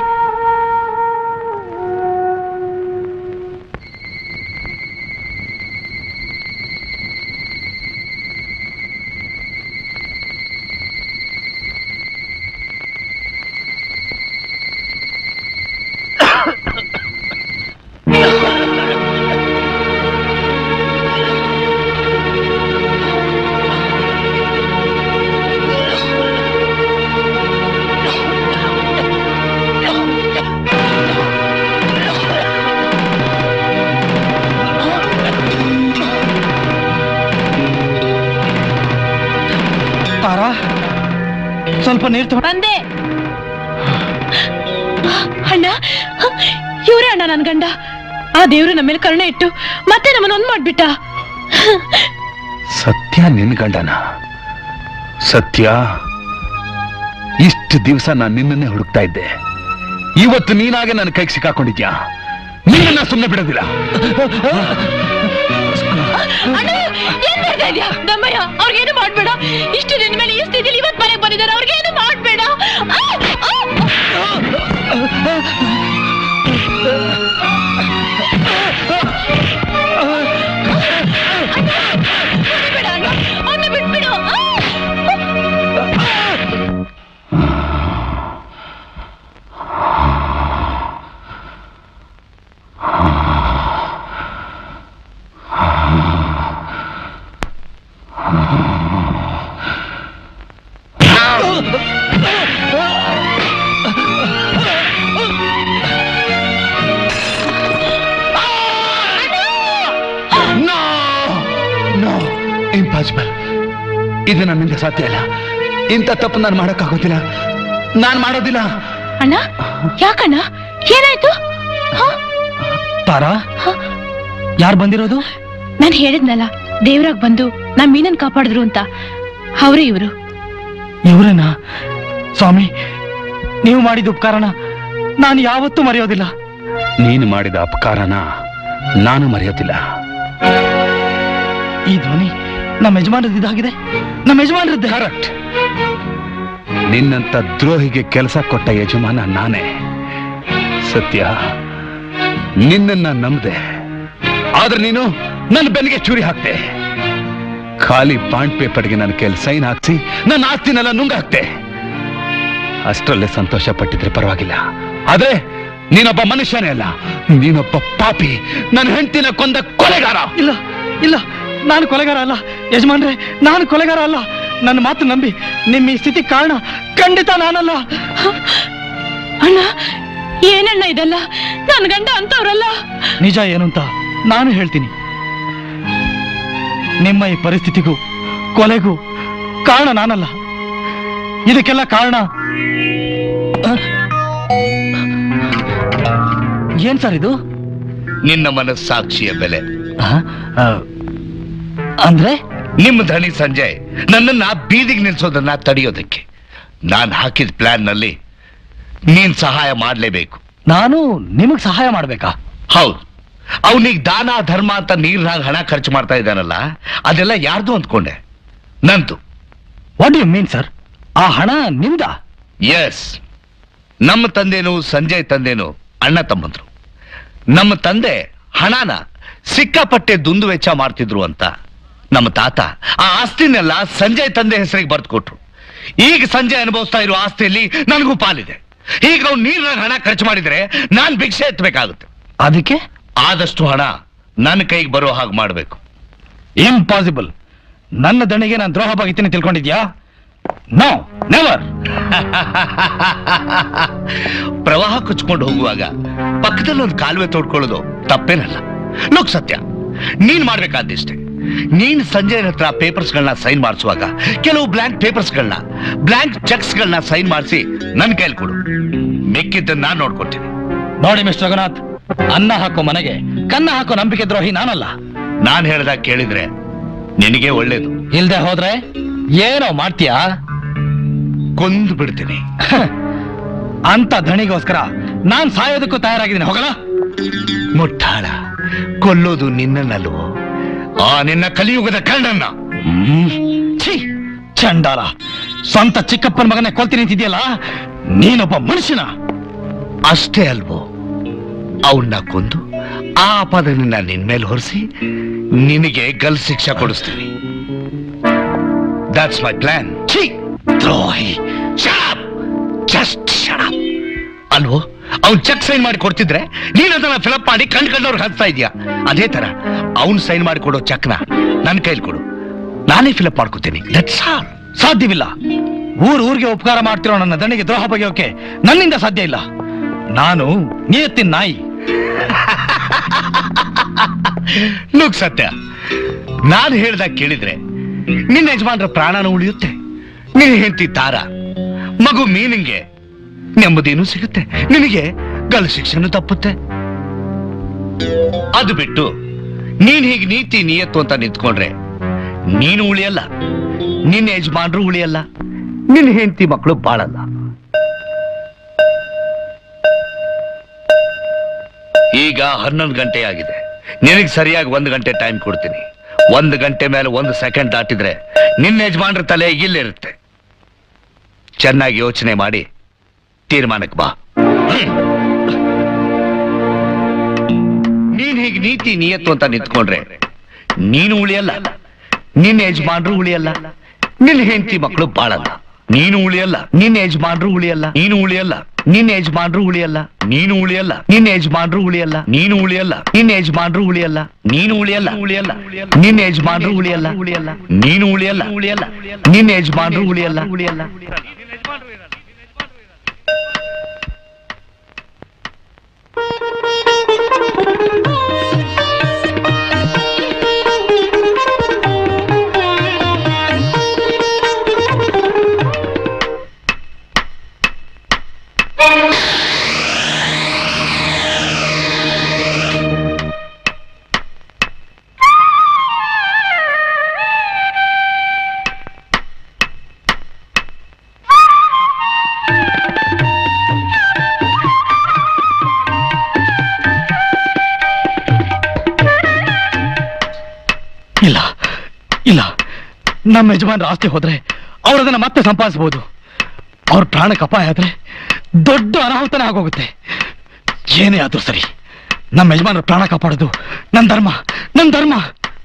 ತಾರಾ ಸ್ವಲ್ಪ ನೀರು ತಗೊಂಡು ಬಂದೆ ಅಣ್ಣ ಇವರೇ ಅಣ್ಣ ನನ್ ಗಂಡ ಆ ದೇವ್ರು ನಮ್ಮ ಮೇಲೆ ಕರುಣೆ ಇಟ್ಟು ಮತ್ತೆ ನಮ್ಮನ್ನ ಒಂದ್ ಮಾಡ್ಬಿಟ್ಟ ಸತ್ಯ ನಿನ್ ಗಂಡನ ಸತ್ಯ ಇಷ್ಟು ದಿವಸ ನಾನು ನಿನ್ನನ್ನೇ ಹುಡುಕ್ತಾ ಇದ್ದೆ ಇವತ್ತು ನೀನಾಗೆ ನನ್ನ ಕೈಗೆ ಸಿಕ್ಕಾಕೊಂಡಿದ್ಯಾ ನಿನ್ನನ್ನ ಸುಮ್ಮನೆ ಬಿಡೋದಿಲ್ಲ ಅಣ್ಣ ಏನ್ ಮಾಡ್ತಾ ಇದ್ಯಾ ದಮ್ಮಯ್ಯ ಅವ್ರಿಗೇನು ಮಾಡ್ಬೇಡ ಇಷ್ಟು ದಿನ ಮೇಲೆ ಈ ಸ್ಥಿತಿಲಿ ಇವತ್ ಮನೆಗೆ ಬಂದಿದ್ದಾರೆ ಅವ್ರಿಗೇನು ಮಾಡ್ಬೇಡ ಆ, ಆ. ಇಂಪಾಸಿಬಲ್ ಇದು ನನ್ನಿಂದ ಸಾಧ್ಯ ಇಲ್ಲ ಇಂಥ ತಪ್ಪು ನಾನು ಮಾಡೋಕ್ಕಾಗೋದಿಲ್ಲ ನಾನು ಮಾಡೋದಿಲ್ಲ ಅಣ್ಣ ಯಾಕಣ್ಣ ಏನಾಯ್ತು ಹ? ತಾರಾ ಯಾರು ಬಂದಿರೋದು ನಾನ್ ಹೇಳಿದ್ನಲ್ಲ ದೇವ್ರಾಗ್ ಬಂದು ನಮ್ ಮೀನನ್ ಕಾಪಾಡಿದ್ರು ಅಂತ ಅವರೇ ಇವರು ಇವರೇನಾ ಸ್ವಾಮಿ ನೀವು ಮಾಡಿದ ಉಪಕಾರನ ನಾನು ಯಾವತ್ತೂ ಮರೆಯೋದಿಲ್ಲ ನೀನು ಮಾಡಿದ ಅಪಕಾರನ ನಾನು ಮರೆಯೋದಿಲ್ಲ ಈ ಧ್ವನಿ ನಮ್ಮ ಯಜಮಾನರದ್ದು ಇದಾಗಿದೆ ನಮ್ಮ ಯಜಮಾನರದ್ದು ಕರೆಕ್ಟ್ ನಿನ್ನಂತ ದ್ರೋಹಿಗೆ ಕೆಲಸ ಕೊಟ್ಟ ಯಜಮಾನ ನಾನೇ ಸತ್ಯ ನಿನ್ನನ್ನ ನಂಬದೆ ಆದ್ರೆ ನೀನು ನನ್ನ ಬೆನ್ನಿಗೆ ಚೂರಿ ಹಾಕ್ತೆ ಖಾಲಿ ಬಾಂಡ್ ಪೇಪರ್ಗೆ ನನ್ನ ಕೈಲಿ ಸೈನ್ ಹಾಕ್ಸಿ ನನ್ನ ಆಸ್ತಿನೆಲ್ಲ ನುಂಗ ಹಾಕ್ತೆ ಅಷ್ಟರಲ್ಲೇ ಸಂತೋಷ ಪಟ್ಟಿದ್ರೆ ಪರವಾಗಿಲ್ಲ ಆದ್ರೆ ನೀನೊಬ್ಬ ಮನುಷ್ಯನೇ ಅಲ್ಲ ನೀನೊಬ್ಬ ಪಾಪಿ ನನ್ನ ಹೆಂಡತಿನ ಕೊಂದ ಕೊಲೆಗಾರ ಇಲ್ಲ ಇಲ್ಲ ನಾನು ಕೊಲೆಗಾರ ಅಲ್ಲ ಯಜಮಾನ್ರೆ ನಾನು ಕೊಲೆಗಾರ ಅಲ್ಲ ನನ್ನ ಮಾತು ನಂಬಿ ನಿಮ್ಮ ಈ ಸ್ಥಿತಿ ಕಾರಣ ಖಂಡಿತ ನಾನಲ್ಲ ಅಣ್ಣ ಏನಣ್ಣ ಇದೆಲ್ಲ ನನ್ ಗಂಡ ಅಂತವ್ರಲ್ಲ ನಿಜ ಏನು ಅಂತ ನಾನು ಹೇಳ್ತೀನಿ ನಿಮ್ಮ ಈ ಪರಿಸ್ಥಿತಿಗೂ ಕೊಲೆಗೂ ಕಾರಣ ನಾನಲ್ಲ ಇದಕ್ಕೆಲ್ಲ ಕಾರಣ ಅಹ್, ಏನ್ ಸರ್ ಇದು ನಿನ್ನ ಮನಸ್ಸಾಕ್ಷಿಯ ಬೆಲೆ ಅಂದ್ರೆ ನಿಮ್ಮ ಧಣಿ ಸಂಜಯ್ ನನ್ನನ್ನ ಬೀದಿಗೆ ನಿಲ್ಸೋದನ್ನ ತಡೆಯೋದಕ್ಕೆ ನಾನು ಹಾಕಿದ ಪ್ಲಾನ್ ನಲ್ಲಿ ನೀನ್ ಸಹಾಯ ಮಾಡ್ಲೇಬೇಕು ನಾನು ನಿಮಗ್ ಸಹಾಯ ಮಾಡ್ಬೇಕಾ ಹೌದು ಅವನಿಗೆ ದಾನ ಧರ್ಮ ಅಂತ ನೀರ್ನಾಗ ಹಣ ಖರ್ಚು ಮಾಡ್ತಾ ಇದ್ದಾನಲ್ಲ ಅದೆಲ್ಲ ಯಾರ್ದು ಅಂದ್ಕೊಂಡೆ ನಂದು ವಾಟ್ ಯು ಮೀನ್ ಸರ್ ಆ ಹಣ ನಿಮ್ದ ಎಸ್ ನಮ್ಮ ತಂದೆನು ಸಂಜಯ್ ತಂದೆನು ಅಣ್ಣ ತಮ್ಮಂದ್ರು ನಮ್ಮ ತಂದೆ ಹಣನ ಸಿಕ್ಕಾಪಟ್ಟೆ ದುಂದು ವೆಚ್ಚ ಮಾಡ್ತಿದ್ರು ಅಂತ ನಮ್ಮ ತಾತ ಆ ಆಸ್ತಿನೆಲ್ಲ ಸಂಜಯ್ ತಂದೆ ಹೆಸರಿಗೆ ಬರ್ದು ಕೊಟ್ರು ಈಗ ಸಂಜಯ್ ಅನುಭವಿಸ್ತಾ ಇರೋ ಆಸ್ತಿಯಲ್ಲಿ ನನಗೂ ಪಾಲಿದೆ ಈಗ ಅವ್ನು ನೀರಿನಾಗ ಹಣ ಖರ್ಚು ಮಾಡಿದ್ರೆ ನಾನ್ ಭಿಕ್ಷೆ ಎತ್ತಬೇಕಾಗುತ್ತೆ ಅದಕ್ಕೆ ಆದಷ್ಟು ಹಣ ನನ್ನ ಕೈಗೆ ಬರೋ ಹಾಗೆ ಮಾಡಬೇಕು ಇಂಪಾಸಿಬಲ್ ನನ್ನ ದಣಿಗೆ ನಾನು ದ್ರೋಹ ಬಗೆತೀನಿ ತಿಳ್ಕೊಂಡಿದ್ಯಾ ನೋ ನೆವರ್ ಪ್ರವಾಹ ಕುಚ್ಕೊಂಡು ಹೋಗುವಾಗ ಪಕ್ಕದಲ್ಲಿ ಒಂದು ಕಾಲುವೆ ತೋಡ್ಕೊಳ್ಳೋದು ತಪ್ಪೇನಲ್ಲ ಲೋಕ್ ಸತ್ಯ ನೀನ್ ಮಾಡ್ಬೇಕಾದಿಷ್ಟೇ ನೀನ್ ಸಂಜಯ್ ಹತ್ರ ಪೇಪರ್ಸ್ಗಳನ್ನ ಸೈನ್ ಮಾಡಿಸುವಾಗ ಕೆಲವು ಬ್ಲಾಂಕ್ ಪೇಪರ್ಸ್ಗಳನ್ನ ಬ್ಲಾಂಕ್ ಚೆಕ್ಸ್ಗಳನ್ನ ಸೈನ್ ಮಾಡಿಸಿ ನನ್ನ ಕೈಲಿ ಕೊಡು ಮಿಕ್ಕಿದ್ದನ್ನ ನಾನ್ ನೋಡ್ಕೊಳ್ತೀನಿ ನೋಡಿ ಮಿಸ್ಟರ್ ರಘುನಾಥ್ ಅನ್ನ ಹಾಕೋ ಮನೆಗೆ ಕನ್ನ ಹಾಕೋ ನಂಬಿಕೆ ದ್ರೋಹಿ ನಾನಲ್ಲ ನಾನ್ ಹೇಳ್ದಾಗ ಕೇಳಿದ್ರೆ ನಿನಗೆ ಒಳ್ಳೇದು ಇಲ್ದೆ ಹೋದ್ರೆ ಏನೋ ಮಾಡ್ತೀಯಾ ಕೊಂದು ಬಿಡ್ತೀನಿ ಅಂತ ಧಣಿಗೋಸ್ಕರ ನಾನ್ ಸಾಯೋದಕ್ಕೂ ತಯಾರಾಗಿದ್ದೀನಿ ಹೋಗಲ್ಲ ಮುಟ್ಟಾಳ ಕೊಲ್ಲೋದು ನಿನ್ನನ್ನಲ್ವೋ ಆ ನಿನ್ನ ಕಲಿಯುಗದ ಕಣ್ಣನ್ನ ಛೀ ಚಂಡಾಲ ಸ್ವಂತ ಚಿಕ್ಕಪ್ಪನ ಮಗನೇ ಕೊಲ್ತೀನಿ ನಿಂತಿದ್ಯಲ್ಲ ನೀನೊಬ್ಬ ಮನುಷ್ಯನ ಅಷ್ಟೇ ಅಲ್ವೋ ಅವನ್ನ ಕೊಂದು ಆ ಪದನ ನಿನ್ ಮೇಲೆ ಹೊರಿಸಿ ನಿನಗೆ ಗಲ್ ಶಿಕ್ಷೆ ಕೊಡಿಸ್ತೀನಿ ದಟ್ಸ್ ಮೈ ಪ್ಲಾನ್ ಛೀ ದ್ರೋಹಿ ಜಸ್ಟ್ ಶಡಪ್ ಅಲ್ವೋ ಅವ್ನ್ ಚೆಕ್ ಸೈನ್ ಮಾಡಿ ಕೊಡ್ತಿದ್ರೆ ನೀನ್ ಅದನ್ನ ಫಿಲಪ್ ಮಾಡಿ ಕಂಡ್ ಕಂಡವ್ರಿಗೆ ಹಚ್ತಾ ಇದೀಯ ಅದೇ ತರ ಅವ್ನ್ ಸೈನ್ ಮಾಡಿ ಕೊಡೋ ಚೆಕ್ನ ನನ್ನ ಕೈಲಿ ಕೊಡು ನಾನೇ ಫಿಲಪ್ ಮಾಡ್ಕೋತೀನಿ ದಟ್ಸ್ ಆಲ್ ಸಾಧ್ಯವಿಲ್ಲ ಊರ್ ಊರಿಗೆ ಉಪಕಾರ ಮಾಡ್ತಿರೋ ನನ್ನ ದಣಿಗೆ ದ್ರೋಹ ಬಗೆಯೋಕೆ ನನ್ನಿಂದ ಸಾಧ್ಯ ಇಲ್ಲ ನಾನು ನಿಯತ್ತಿನ ನಾಯಿ ಲುಕ್ ಸತ್ಯ ನಾನು ಹೇಳ್ದಾಗ ಕೇಳಿದ್ರೆ ನಿನ್ನ ಯಜಮಾನ್ರ ಪ್ರಾಣನ ಉಳಿಯುತ್ತೆ ನಿನ್ನ ಹೆಂಡತಿ ತಾರ ಮಗು ಮೀನಿಂಗೆ ನೆಮ್ಮದಿನೂ ಸಿಗುತ್ತೆ ನಿನಗೆ ಗಲ್ ಶಿಕ್ಷೆನೂ ತಪ್ಪುತ್ತೆ ಅದು ಬಿಟ್ಟು ನೀನ್ ಹೀಗೆ ನೀತಿ ನಿಯತ್ತು ಅಂತ ನಿಂತ್ಕೊಂಡ್ರೆ ನೀನು ಉಳಿಯಲ್ಲ ನಿನ್ನ ಯಜಮಾನ್ರು ಉಳಿಯಲ್ಲ ನಿನ್ನ ಹೆಂಡತಿ ಮಕ್ಕಳು ಬಾಳಲ್ಲ ಈಗ ಹನ್ನೊಂದು ಗಂಟೆ ಆಗಿದೆ ನಿನಗೆ ಸರಿಯಾಗಿ ಒಂದು ಗಂಟೆ ಟೈಮ್ ಕೊಡ್ತೀನಿ ಒಂದು ಗಂಟೆ ಮೇಲೆ ಒಂದು ಸೆಕೆಂಡ್ ದಾಟಿದ್ರೆ ನಿನ್ನ ಯಜಮಾನ್ರ ತಲೆ ಇಲ್ಲಿರುತ್ತೆ ಚೆನ್ನಾಗಿ ಯೋಚನೆ ಮಾಡಿ ತೀರ್ಮಾನಕ್ಕೆ ಬಾ ನೀನ್ ಹೀಗೆ ನೀತಿ ನಿಯತ್ತು ಅಂತ ನಿಂತ್ಕೊಂಡ್ರೆ ನೀನು ಉಳಿಯಲ್ಲ ನಿನ್ನ ಯಜಮಾನ್ರು ಉಳಿಯಲ್ಲ ನಿನ್ನ ಹೆಂಡತಿ ಮಕ್ಕಳು ಬಾಳಲ್ಲ ನೀನು ಉಳಿಯಲ್ಲ ನಿನ್ನ ಯಜಮಾನ್ರು ಉಳಿಯಲ್ಲ ನೀನು ಉಳಿಯಲ್ಲ ನಿನ್ನ ಯಜಮಾನ್ರು ಉಳಿಯಲ್ಲ ನೀನು ಉಳಿಯಲ್ಲ ನಿನ್ನ ಯಜಮಾನ್ರು ಉಳಿಯಲ್ಲ ನೀನು ಉಳಿಯಲ್ಲ ನಿನ್ನ ಯಜಮಾನ್ರು ಉಳಿಯಲ್ಲ ನೀನು ಉಳಿಯಲ್ಲ ಉಳಿಯಲ್ಲ ನಿನ್ನ ಯಜಮಾನ್ರು ಉಳಿಯಲ್ಲ ಉಳಿಯಲ್ಲ ನೀನು ಉಳಿಯಲ್ಲ ಉಳಿಯಲ್ಲ ನಿನ್ನ ಯಜಮಾನ್ರು ಉಳಿಯಲ್ಲ ಉಳಿಯಲ್ಲ ಇಲ್ಲ ನಮ್ಮ ಯಜಮಾನ್ರ ಆಸ್ತಿ ಹೋದ್ರೆ ಅವ್ರು ಅದನ್ನ ಮತ್ತೆ ಸಂಪಾದಿಸಬಹುದು ಅವ್ರ ಪ್ರಾಣಕ್ಕೆ ಅಪಾಯ ಆದ್ರೆ ದೊಡ್ಡ ಅನಾಹುತನೇ ಆಗೋಗುತ್ತೆ ಏನೇ ಆದ್ರೂ ಸರಿ ನಮ್ಮ ಯಜಮಾನ್ರ ಪ್ರಾಣ ಕಾಪಾಡೋದು ನನ್ನ ಧರ್ಮ ನನ್ನ ಧರ್ಮ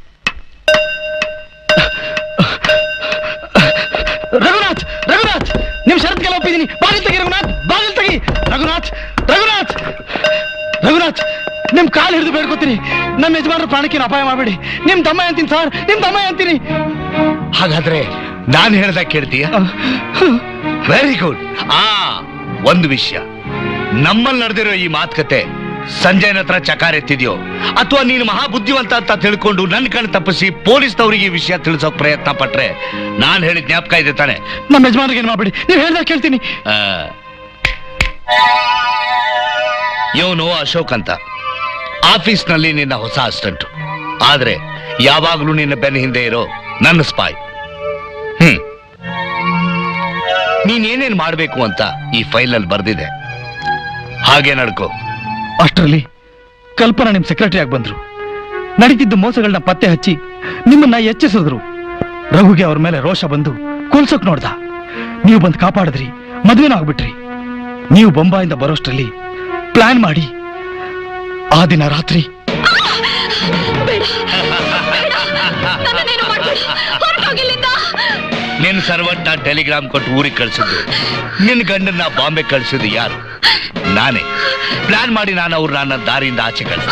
ರಘುನಾಥ್ ರಘುನಾಥ್ ನಿಮ್ ಷರತ್ಗೆಲ್ಲ ಒಪ್ಪಿದ್ದೀನಿ ಬಾಗಿಲ್ ತೆಗಿ ರಘುನಾಥ್ ಬಾಗಿಲ್ ತೆಗಿ ರಘುನಾಥ್ ರಘುನಾಥ್ ರಘುನಾಥ್ ನಿಮ್ ಕಾಲ್ ಹಿಡಿದು ಬೇಡ್ಕೋತೀನಿ ನಮ್ಮ ಯಜಮಾನ್ರ ಪ್ರಾಣಕ್ಕೇನು ಅಪಾಯ ಮಾಡಬೇಡಿ ನಿಮ್ ತಮ್ಮ ಅಂತೀನಿ ಸರ್ ನಿಮ್ ತಮ್ಮ ಅಂತೀನಿ ಹಾಗಾದ್ರೆ ನಾನು ಹೇಳ್ದ ಕೇಳ್ತೀಯ ವೆರಿ ಗುಡ್ ಆ ಒಂದು ವಿಷಯ ನಮ್ಮಲ್ಲಿ ನಡೆದಿರೋ ಈ ಮಾತುಕತೆ ಸಂಜಯನ ಹತ್ರ ಚಕಾರ ಎತ್ತಿದ್ಯೋ ಅಥವಾ ನೀನು ಮಹಾ ಬುದ್ಧಿವಂತ ಅಂತ ತಿಳ್ಕೊಂಡು ನನ್ನ ಕಣ್ಣು ತಪ್ಪಿಸಿ ಪೊಲೀಸ್ನವರಿಗೆ ಈ ವಿಷಯ ತಿಳಿಸೋಕ್ ಪ್ರಯತ್ನ ಪಟ್ರೆ ನಾನು ಹೇಳಿದ ಜ್ಞಾಪಕ ಇದೆ ತಾನೆ ನಮ್ಮ ಯಜಮಾನ್ರಿಗೆ ಏನು ಮಾಡಬೇಡಿ ನೀವು ಹೇಳ್ದಾಗ ಕೇಳ್ತೀನಿ ಇವನು ಅಶೋಕ್ ಅಂತ ಆಫೀಸ್ನಲ್ಲಿ ನಿನ್ನ ಹೊಸ ಅಸಿಸ್ಟೆಂಟ್ ಆದ್ರೆ ಯಾವಾಗ್ಲೂ ನಿನ್ನ ಬೆನ್ನ ಹಿಂದೆ ಇರೋ ನನ್ನ ಸ್ಪಾಯ್ ಹ್ಮ್ ನೀನೇನೇನ್ ಮಾಡ್ಬೇಕು ಅಂತ ಈ ಫೈಲ್ ಅಲ್ಲಿ ಬರ್ದಿದೆ ಹಾಗೆ ನಡ್ಕೋ ಅಷ್ಟರಲ್ಲಿ ಕಲ್ಪನಾ ನಿಮ್ ಸೆಕ್ರೆಟರಿ ಆಗಿ ಬಂದ್ರು ನಡೀತಿದ್ದ ಮೋಸಗಳನ್ನ ಪತ್ತೆ ಹಚ್ಚಿ ನಿಮ್ಮನ್ನ ಎಚ್ಚರಿಸಿದ್ರು ರಘುಗೆ ಅವ್ರ ಮೇಲೆ ರೋಷ ಬಂದು ಕೊಲ್ಸೋಕ್ ನೋಡ್ದ ನೀವು ಬಂದು ಕಾಪಾಡಿದ್ರಿ ಮದುವೆನೂ ಆಗ್ಬಿಟ್ರಿ ನೀವು ಬೊಂಬಾಯಿಂದ ಬರೋಷ್ಟರಲ್ಲಿ ಪ್ಲಾನ್ ಮಾಡಿ ಆ ದಿನ ರಾತ್ರಿ ನಿನ್ ಸರ್ವಂಟ ಟೆಲಿಗ್ರಾಮ್ ಕೊಟ್ಟು ಊರಿಗೆ ಕಳ್ಸಿದ್ದು ನಿನ್ ಗಂಡನ್ನ ಬಾಂಬೆ ಕಳ್ಸಿದ್ದು ಯಾರು ನಾನೇ ಪ್ಲಾನ್ ಮಾಡಿ ನಾನು ಅವ್ರು ನನ್ನ ದಾರಿಯಿಂದ ಆಚೆ ಕಳ್ಸ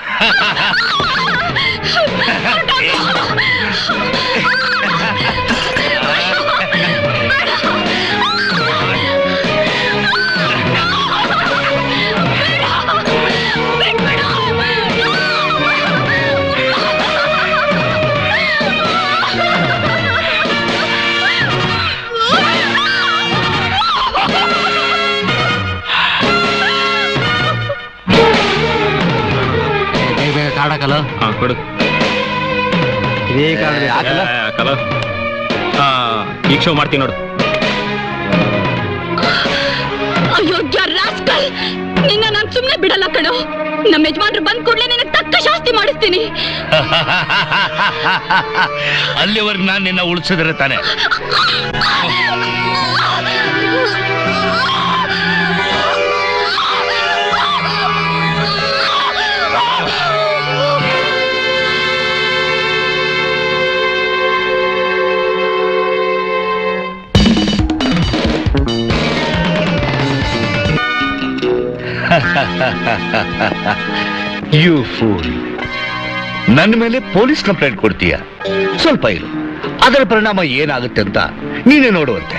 ಕಾಡಕಲ್ಲ ಹಾ ಕೊಡು ಇದೇ ಕಾರ್ಡ್ ಹಾಕಲ್ಲ ಹಾಕಲ್ಲ ಹಾ ಈಗ ಶೋ ಮಾಡ್ತೀನಿ ನೋಡು ಅಯೋಗ್ಯ ರಾಸ್ಕಲ್ ನಿನ್ನ ನಾನ್ ಸುಮ್ನೆ ಬಿಡಲ್ಲ ಕಣೋ ನಮ್ಮ ಯಜಮಾನ್ರು ಬಂದ್ ಕೂಡ್ಲೆ ನಿನಗೆ ತಕ್ಕ ಶಾಸ್ತಿ ಮಾಡಿಸ್ತೀನಿ ಅಲ್ಲಿವರೆಗೆ ನಾನು ನಿನ್ನ ಉಳಿಸಿದ್ರೆ ತಾನೆ ಯು ಫೂಲ್ ನನ್ನ ಮೇಲೆ ಪೊಲೀಸ್ ಕಂಪ್ಲೇಂಟ್ ಕೊಡ್ತೀಯ ಸ್ವಲ್ಪ ಇರು ಅದರ ಪರಿಣಾಮ ಏನಾಗುತ್ತೆ ಅಂತ ನೀನೇ ನೋಡುವಂತೆ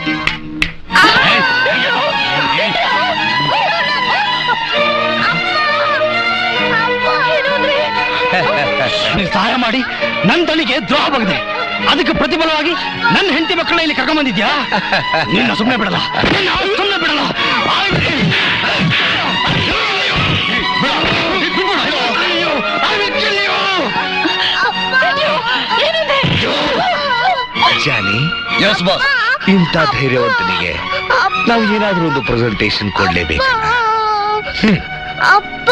ನೀನ್ ಸಹಾಯ ಮಾಡಿ ನನ್ನ ತಳಿಗೆ ದ್ರೋಹ ಬಗಿದೆ ಅದಕ್ಕೆ ಪ್ರತಿಫಲವಾಗಿ ನನ್ನ ಹೆಂಡತಿ ಮಕ್ಕಳನ್ನ ಇಲ್ಲಿ ಕರ್ಕೊಂಡ್ ಬಂದಿದ್ಯಾ ನಿನ್ನ ಸುಮ್ಮನೆ ಬಿಡಲ್ಲ ನಿನ್ನ ಸುಮ್ಮನೆ ಬಿಡಲ್ಲ ಜಾನಿ ಎಸ್ ಬಾಸ್ ಇಂಥ ಧೈರ್ಯವಂತನಿಗೆ ನಾವು ಏನಾದ್ರೂ ಒಂದು ಪ್ರೆಸೆಂಟೇಶನ್ ಕೊಡ್ಲೇಬೇಕು ಅಪ್ಪ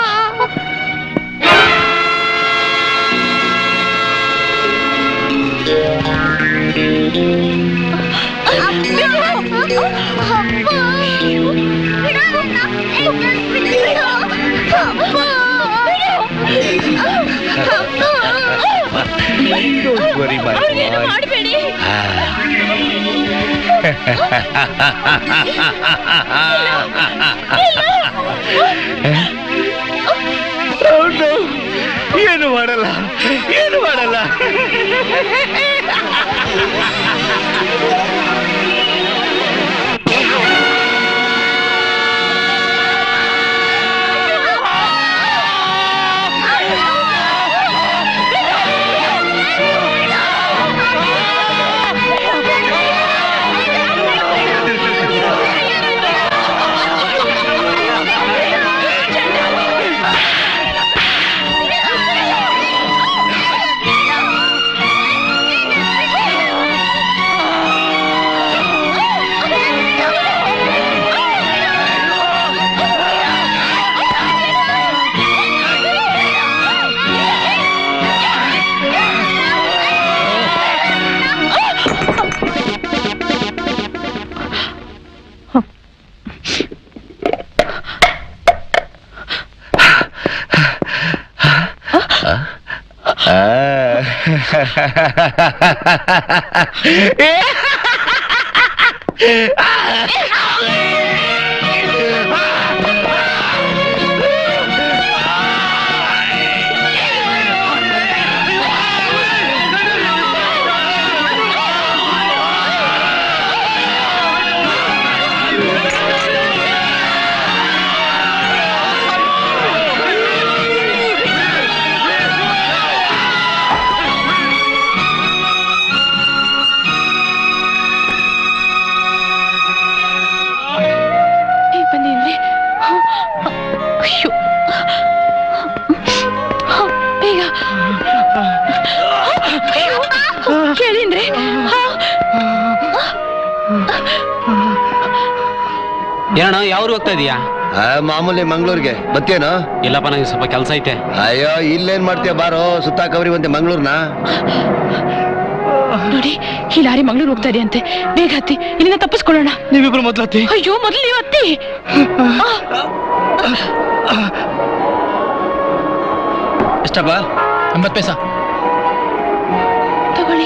Don't worry, my boy. ಮಾಡಬೇಡಿ Oh, no. ಏನು ಮಾಡಲ್ಲ ಏನು ಮಾಡಲ್ಲ ಆ ಬೇಗ ಬನ್ನಿ ಇಲ್ಲಿ ಅಯ್ಯೋ ಬೇಗ ಅಯ್ಯೋ ಕೇಳಿನ್ರಿ ಏನಣ್ಣ ಯಾವ ಹೋಗ್ತಾ ಇದೀಯಾ ಮಾಮೂಲಿ ಮಂಗ್ಳೂರ್ಗೆ ಬತ್ತೇನೋ ಇಲ್ಲಪ್ಪ ನನಗೆ ಸ್ವಲ್ಪ ಕೆಲಸ ಐತೆ ಅಯ್ಯೋ ಇಲ್ಲೇನ್ ಮಾಡ್ತೀಯ ಬಾರೋ ಸುತ್ತಾಕವ್ರಿ ಬಂತೆ ಮಂಗ್ಳೂರ್ನ ನೋಡಿ ಈ ಲಾರಿ ಮಂಗ್ಳೂರ್ ಹೋಗ್ತಾ ಇದೆ ಅಂತೆ ಬೇಗ ಹತ್ತಿ ಇಲ್ಲಿಂದ ತಪ್ಪಿಸ್ಕೊಳ್ಳೋಣ ನೀವಿಬ್ರು ಮೊದ್ಲು ಹತ್ತಿ ಅಯ್ಯೋ ಮೊದಲು ನೀವು ಹತ್ತಿ ಎಷ್ಟಪ್ಪ ಎಂಬತ್ತು ಪೈಸಾ ತಗೊಳ್ಳಿ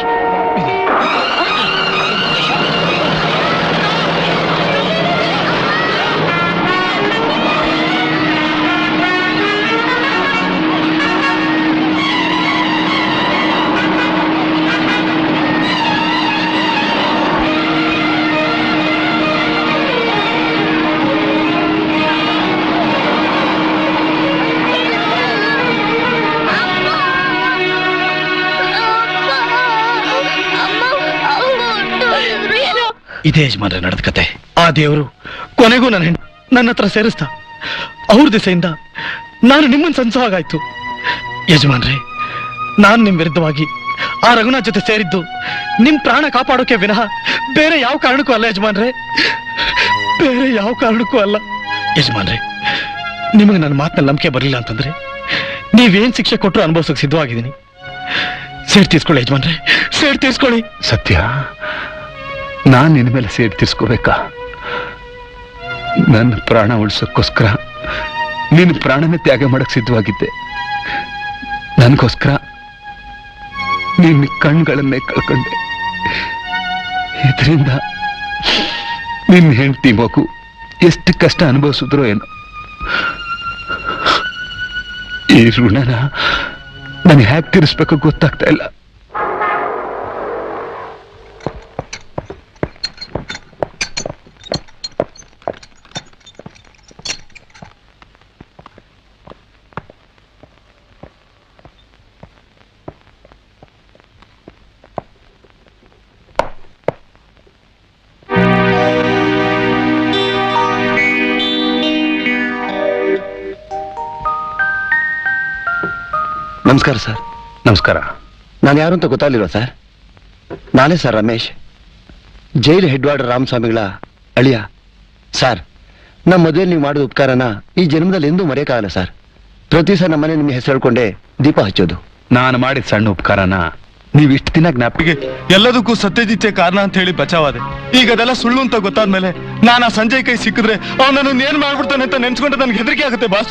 ಇದೇ ಯಜಮಾನ್ರೆ ನಡೆದ ಕತೆ ಆ ದೇವರು ಕೊನೆಗೂ ನನ್ನ ಹೆಣ್ ನನ್ನ ಹತ್ರ ಸೇರಿಸ್ದ ಅವ್ರ ದಿಸೆಯಿಂದ ನಾನು ನಿಮ್ಮನ್ನ ಸಂಸೋ ಹಾಗಾಯ್ತು ಯಜಮಾನ್ರೆ ನಾನು ನಿಮ್ ವಿರುದ್ಧವಾಗಿ ಆ ರಘುನಾಥ್ ಜೊತೆ ಸೇರಿದ್ದು ನಿಮ್ ಪ್ರಾಣ ಕಾಪಾಡೋಕೆ ವಿನಃ ಬೇರೆ ಯಾವ ಕಾರಣಕ್ಕೂ ಅಲ್ಲ ಯಜಮಾನ್ರೆ ಬೇರೆ ಯಾವ ಕಾರಣಕ್ಕೂ ಅಲ್ಲ ಯಜಮಾನ್ರೆ ನಿಮಗೆ ನನ್ನ ಮಾತಿನಲ್ಲಿ ನಂಬಿಕೆ ಬರಲಿಲ್ಲ ಅಂತಂದ್ರೆ ನೀವೇನ್ ಶಿಕ್ಷೆ ಕೊಟ್ಟರು ಅನುಭವಿಸೋಕೆ ಸಿದ್ಧವಾಗಿದ್ದೀನಿ ಸೇಡ್ ತೀರ್ಸ್ಕೊಳ್ಳಿ ಯಜಮಾನ್ರೆ ಸೇಡ್ ತೀರ್ಸ್ಕೊಳ್ಳಿ ಸತ್ಯ ನಾನ್ ನಿನ್ನ ಮೇಲೆ ಸೇರಿ ತೀರ್ಸ್ಕೋಬೇಕಾ ನನ್ನ ಪ್ರಾಣ ಉಳಿಸೋಕ್ಕೋಸ್ಕರ ನಿನ್ನ ಪ್ರಾಣನೇ ತ್ಯಾಗ ಮಾಡಕ್ ಸಿದ್ಧವಾಗಿದ್ದೆ ನನಗೋಸ್ಕರ ನಿನ್ನ ಕಣ್ಗಳನ್ನೇ ಕಳ್ಕೊಂಡೆ ಇದರಿಂದ ನಿನ್ನ ಹೆಂಡತಿ ಮಗು ಎಷ್ಟು ಕಷ್ಟ ಅನುಭವಿಸಿದ್ರು ಏನೋ ಈ ಋಣನ ನಾನು ಹ್ಯಾಕ್ ತೀರಿಸ್ಬೇಕು ಗೊತ್ತಾಗ್ತಾ ಇಲ್ಲ ನಮಸ್ಕಾರ ಸರ್ ನಮಸ್ಕಾರ ನಾನು ಯಾರು ಅಂತ ಗೊತ್ತಾಗ್ಲಿಲ್ವಾ ಸರ್ ನಾನೇ sir Ramesh jail head warder ರಾಮಸ್ವಾಮಿಗಳ ಅಳಿಯ ಸರ್ ನಮ್ಮ ಮದುವೆ ನೀವು ಮಾಡಿದ ಉಪಕಾರನ ಈ ಜನ್ಮದಲ್ಲಿ ಎಂದೂ ಮರೆಯಕ್ಕಾಗಲ್ಲ ಸರ್ ಪ್ರತಿ ಸಲ ನಮ್ಮನೆ ನಿಮ್ಮ ಹೆಸರು ಹೇಳ್ಕೊಂಡೆ ದೀಪ ಹಚ್ಚೋದು ನಾನು ಮಾಡಿದ ಸಣ್ಣ ಉಪಕಾರನ ನೀವು ಇಷ್ಟು ದಿನ ಜ್ಞಾಪಿಗೆ ಎಲ್ಲದಕ್ಕೂ ಸತ್ಯಜಿತ್ಯ ಕಾರಣ ಅಂತ ಹೇಳಿ ಬಚಾವಾದೆ ಈಗ ಅದೆಲ್ಲ ಸುಳ್ಳು ಅಂತ ಗೊತ್ತಾದ್ಮೇಲೆ ನಾನು ಆ ಸಂಜಯ್ ಕೈ ಸಿಕ್ಕಿದ್ರೆ ಅವನನ್ನು ಏನ್ ಮಾಡ್ಬಿಡ್ತಾನೆ ಅಂತ ನೆನ್ಸ್ಕೊಂಡ್ರೆ ನನ್ಗೆ ಹೆದರಿಕೆ ಆಗುತ್ತೆ ಬಾಸ್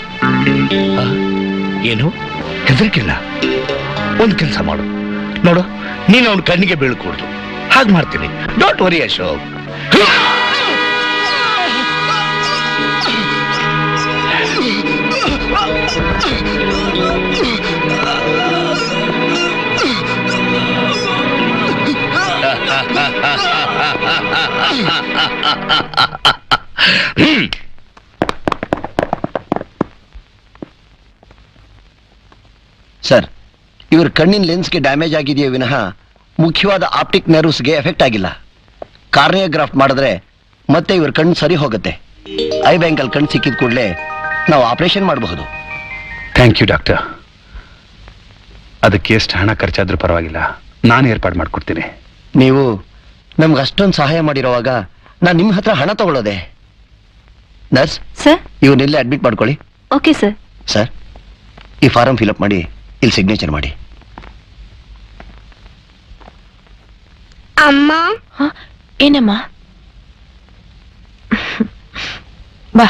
ಏನು ಹೆದರಿಕಿಲ್ಲ ಒಂದು ಕೆಲಸ ಮಾಡು ನೋಡು ನೀನು ಅವನ ಕಣ್ಣಿಗೆ ಬೀಳ್ಕೊಡ್ದು ಹಾಗೆ ಮಾಡ್ತೀನಿ ಡೋಂಟ್ ವರಿ ಅಶೋಕ್ ಹ್ಮ್ ಸರ್ ಇವ್ರ ಕಣ್ಣಿನ ಲೆನ್ಸ್ಗೆ ಡ್ಯಾಮೇಜ್ ಆಗಿದೆಯೇ ವಿನಃ ಮುಖ್ಯವಾದ ಆಪ್ಟಿಕ್ ನರ್ವ್ಸ್ಗೆ ಎಫೆಕ್ಟ್ ಆಗಿಲ್ಲ ಕಾರ್ನಿಯೋಗ್ರಾಫ್ ಮಾಡಿದ್ರೆ ಮತ್ತೆ ಇವ್ರ ಕಣ್ಣು ಸರಿ ಹೋಗುತ್ತೆ ಐ ಬ್ಯಾಂಕಲ್ಲಿ ಕಣ್ಣು ಸಿಕ್ಕಿದ ಕೂಡಲೇ ನಾವು ಆಪರೇಷನ್ ಮಾಡಬಹುದು ಥ್ಯಾಂಕ್ ಯು ಡಾಕ್ಟರ್ ಅದಕ್ಕೆ ಎಷ್ಟು ಹಣ ಖರ್ಚಾದ್ರೂ ಪರವಾಗಿಲ್ಲ ನಾನು ಏರ್ಪಾಡು ಮಾಡ್ಕೊಡ್ತೀನಿ ನೀವು ನಮ್ಗೆ ಅಷ್ಟೊಂದು ಸಹಾಯ ಮಾಡಿರೋವಾಗ ನಾನು ನಿಮ್ಮ ಹತ್ರ ಹಣ ತಗೊಳ್ಳೋದೆ ನರ್ಸ್ ಸರ್ ಇವನ್ನೆಲ್ಲೇ ಅಡ್ಮಿಟ್ ಮಾಡ್ಕೊಳ್ಳಿ ಓಕೆ ಸರ್ ಸರ್ ಈ ಫಾರಂ ಫಿಲಪ್ ಮಾಡಿ ಇಲ್ಲಿ ಸಿಗ್ನೇಚರ್ ಮಾಡಿ ಅಮ್ಮ ಏನಮ್ಮ ಬಾ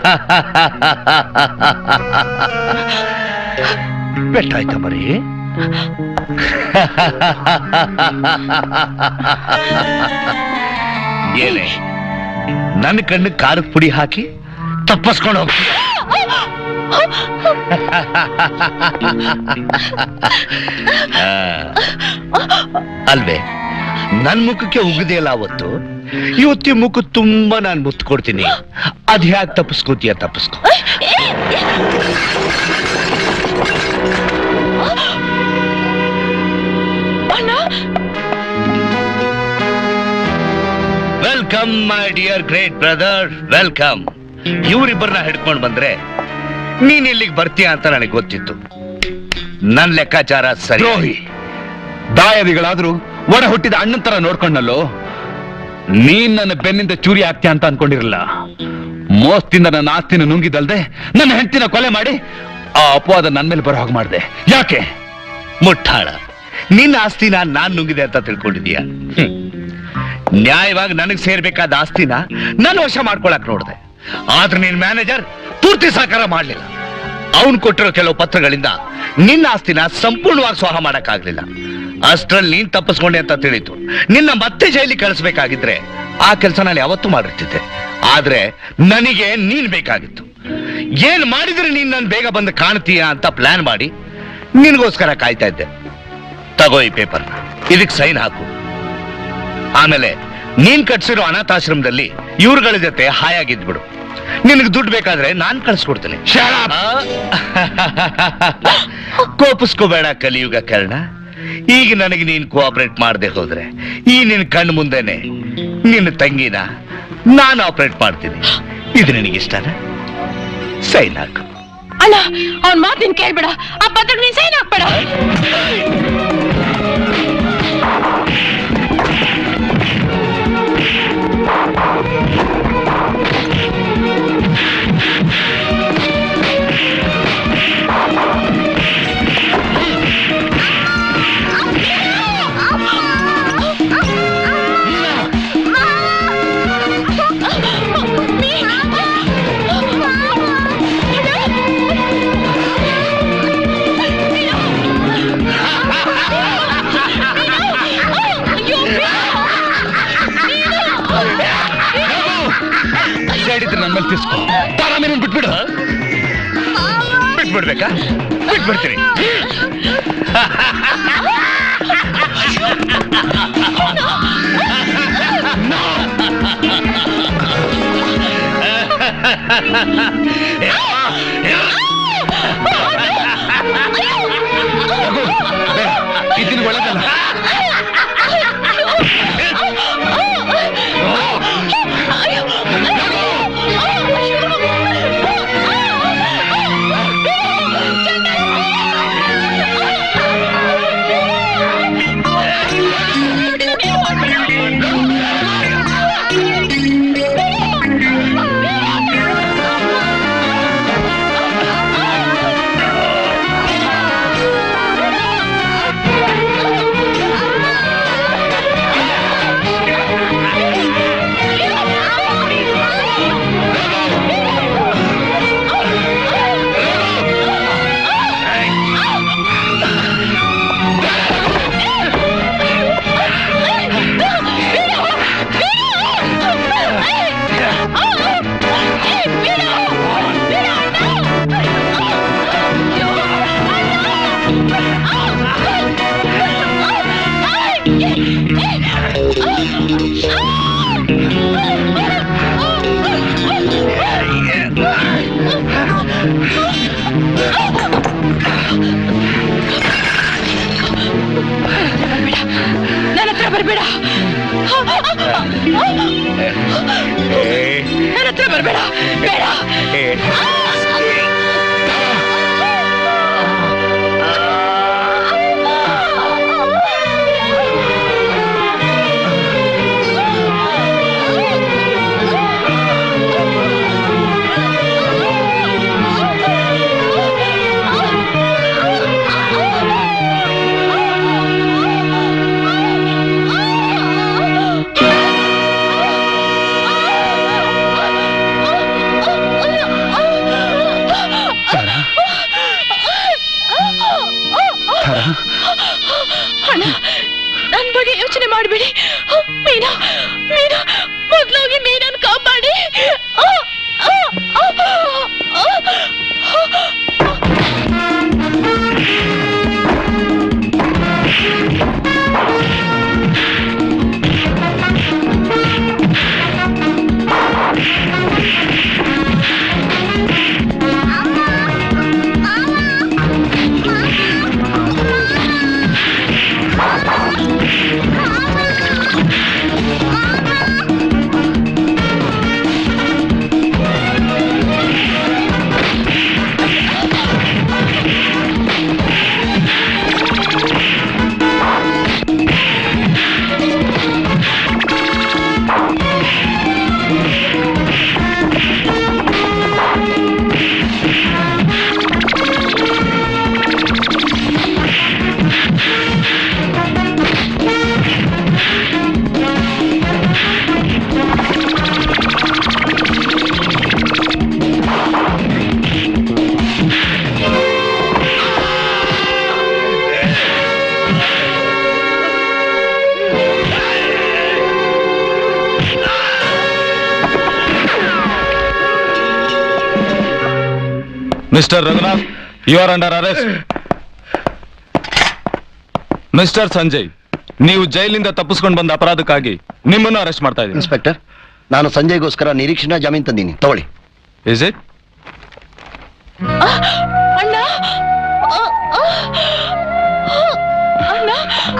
ಬೆಟ್ಟಾಯ್ತ ಮರಿ ಏನೇ ನನ್ನ ಕಣ್ಣು ಖಾರದ ಪುಡಿ ಹಾಕಿ ತಪ್ಪಿಸ್ಕೊಂಡು ಹೋಗ್ತೀಯ ಆ, ಅಲ್ವೇ ನನ್ ಮುಖಕ್ಕೆ ಉಗ್ದೆಯಲ್ಲ ಅವತ್ತು ಇವತ್ತಿ ಮುಖ ತುಂಬಾ ನಾನು ಮುತ್ತು ಕೊಡ್ತೀನಿ ಅದ್ ಹ್ಯಾಕ್ ತಪ್ಪಿಸ್ಕೋತೀಯ ತಪ್ಪಿಸ್ಕೋ welcome my dear great brother welcome ಇವರಿಬ್ಬರನ್ನ ಹಿಡ್ಕೊಂಡು ಬಂದ್ರೆ ನೀನ್ ಇಲ್ಲಿಗೆ ಬರ್ತೀಯ ಅಂತ ನನಗೆ ಗೊತ್ತಿತ್ತು ನನ್ ಲೆಕ್ಕಾಚಾರ ಸರಿ ದ್ರೋಹಿ ದಾಯಾದಿಗಳಾದ್ರೂ ಒಡ ಹುಟ್ಟಿದ ಅಣ್ಣನ ತರ ನೋಡ್ಕೊಂಡಲ್ಲೋ ನೀನ್ ನನ್ನ ಬೆನ್ನಿಂದ ಚೂರಿ ಆಗ್ತೀಯ ಅಂತ ಅನ್ಕೊಂಡಿರಲ್ಲ ಮೋಸದಿಂದ ನನ್ನ ಆಸ್ತಿನ ನುಂಗಿದಲ್ದೆ ನನ್ನ ಹೆಂಡತಿನ ಕೊಲೆ ಮಾಡಿ ಆ ಅಪವಾದ ನನ್ ಮೇಲೆ ಬರೋ ಹಾಗೆ ಮಾಡಿದೆ ಯಾಕೆ ಮುಟ್ಟಾಳ ನಿನ್ನ ಆಸ್ತಿನ ನಾನ್ ನುಂಗಿದೆ ಅಂತ ತಿಳ್ಕೊಂಡಿದೀಯ ಹ್ಮ್. ನ್ಯಾಯವಾಗಿ ನನಗ್ ಸೇರ್ಬೇಕಾದ ಆಸ್ತಿನ ನಾನು ವಶ ಮಾಡ್ಕೊಳಕ್ ನೋಡ್ದೆ ಆದ್ರೆ ನಿನ್ ಮ್ಯಾನೇಜರ್ ಪೂರ್ತಿ ಸಹಕಾರ ಮಾಡ್ಲಿಲ್ಲ ಅವನ್ ಕೊಟ್ಟಿರೋ ಕೆಲವು ಪತ್ರಗಳಿಂದ ನಿನ್ನ ಆಸ್ತಿನ ಸಂಪೂರ್ಣವಾಗಿ ಸ್ವಾಹ ಮಾಡಕ್ಕಾಗ್ಲಿಲ್ಲ ಅಷ್ಟ್ರಲ್ಲಿ ನೀನ್ ತಪ್ಪಿಸ್ಕೊಂಡೆ ಅಂತ ತಿಳಿತು ನಿನ್ನ ಮತ್ತೆ ಜೈಲಿಗೆ ಕಳಿಸ್ಬೇಕಾಗಿದ್ರೆ ಆ ಕೆಲಸ ನಾನು ಯಾವತ್ತೂ ಮಾಡಿರ್ತಿದ್ದೆ ಆದ್ರೆ ನನಗೆ ನೀನ್ ಬೇಕಾಗಿತ್ತು ಏನ್ ಮಾಡಿದ್ರೆ ನೀನ್ ನನ್ ಬೇಗ ಬಂದು ಕಾಣ್ತೀಯ ಅಂತ ಪ್ಲಾನ್ ಮಾಡಿ ನಿನ್ಗೋಸ್ಕರ ಕಾಯ್ತಾ ಇದ್ದೆ ತಗೋ ಈ ಪೇಪರ್ ಇದಕ್ ಸೈನ್ ಹಾಕು ಆಮೇಲೆ ನೀನ್ ಕಟ್ಸಿರೋ ಅನಾಥಾಶ್ರಮದಲ್ಲಿ ಇವ್ರುಗಳ ಜೊತೆ ಹಾಯಾಗಿದ್ಬಿಡು ನಿನಗೆ ದುಡ್ಡು ಬೇಕಾದ್ರೆ ನಾನ್ ಕಳ್ಸ್ಕೊಡ್ತೀನಿ ಕೋಪಿಸ್ಕೋಬೇಡ ಕಲಿಯುಗ ಕರ್ಣ ಈಗ ನನಗೆ ನೀನ್ ಕೋಆಪರೇಟ್ ಮಾಡದೆ ಹೋದ್ರೆ ಈ ನಿನ್ ಕಣ್ಣು ಮುಂದೆನೆ ನಿನ್ನ ತಂಗಿನ ನಾನು ಆಪರೇಟ್ ಮಾಡ್ತೀನಿ ಇದು ನಿನಗಿಷ್ಟನಾ ಸೈನ್ ಹಾಕು ಅಣ್ಣ ಅವನ್ ಮಾತು ನೀನ್ ಕೇಳ್ಬೇಡ ಆ ಪತ್ರಕ್ಕೆ ನೀನ್ ಸೈನ್ ಹಾಕ್ಬೇಡ ಹೇಳಿದ್ರೆ ನನ್ನ ಮೇಲೆ ತಿರ್ಸ್ಕೊ ತಾರಾಮೇನ ಬಿಟ್ಬಿಡು ಬಿಟ್ಬಿಡ್ಬೇಕಾ ಬಿಟ್ಬಿಡ್ತೀನಿ ಇದನ್ನ ಒಳಗಲ್ಲ ನನ್ನ ಹತ್ರ ಬರ್ಬೇಡ ನನ್ನ ಹತ್ರ ಬರ್ಬೇಡ ಬೇಡ ಆ ಅಣ್ಣ ನನ್ ಬಗ್ಗೆ ಯೋಚನೆ ಮಾಡಬೇಡಿ ಮೀನಾ ಮೀನಾ ಮೊದ್ಲೋಗಿ ಮೀನನ್ ಕಾಪಾಡಿ ಆ, ಆ, ಆ, ಆ, mister Raghunath you are under arrest mister Sanjay ನೀವು ಜೈಲಿಂದ ತಪ್ಪಿಸ್ಕೊಂಡು ಬಂದ ಅಪರಾಧಕ್ಕಾಗಿ ನಿಮ್ಮನ್ನು ಅರೆಸ್ಟ್ ಮಾಡ್ತಾ ಇದ್ದೀನಿ ಇನ್ಸ್ಪೆಕ್ಟರ್ ನಾನು ಸಂಜಯ್ಗೋಸ್ಕರ ನಿರೀಕ್ಷಣಾ ಜಾಮೀನು ತಂದೀನಿ ತಗೊಳ್ಳಿ ಇಸ್ ಇಟ್ ಅಣ್ಣ ಆ, ಆ, ಅಣ್ಣ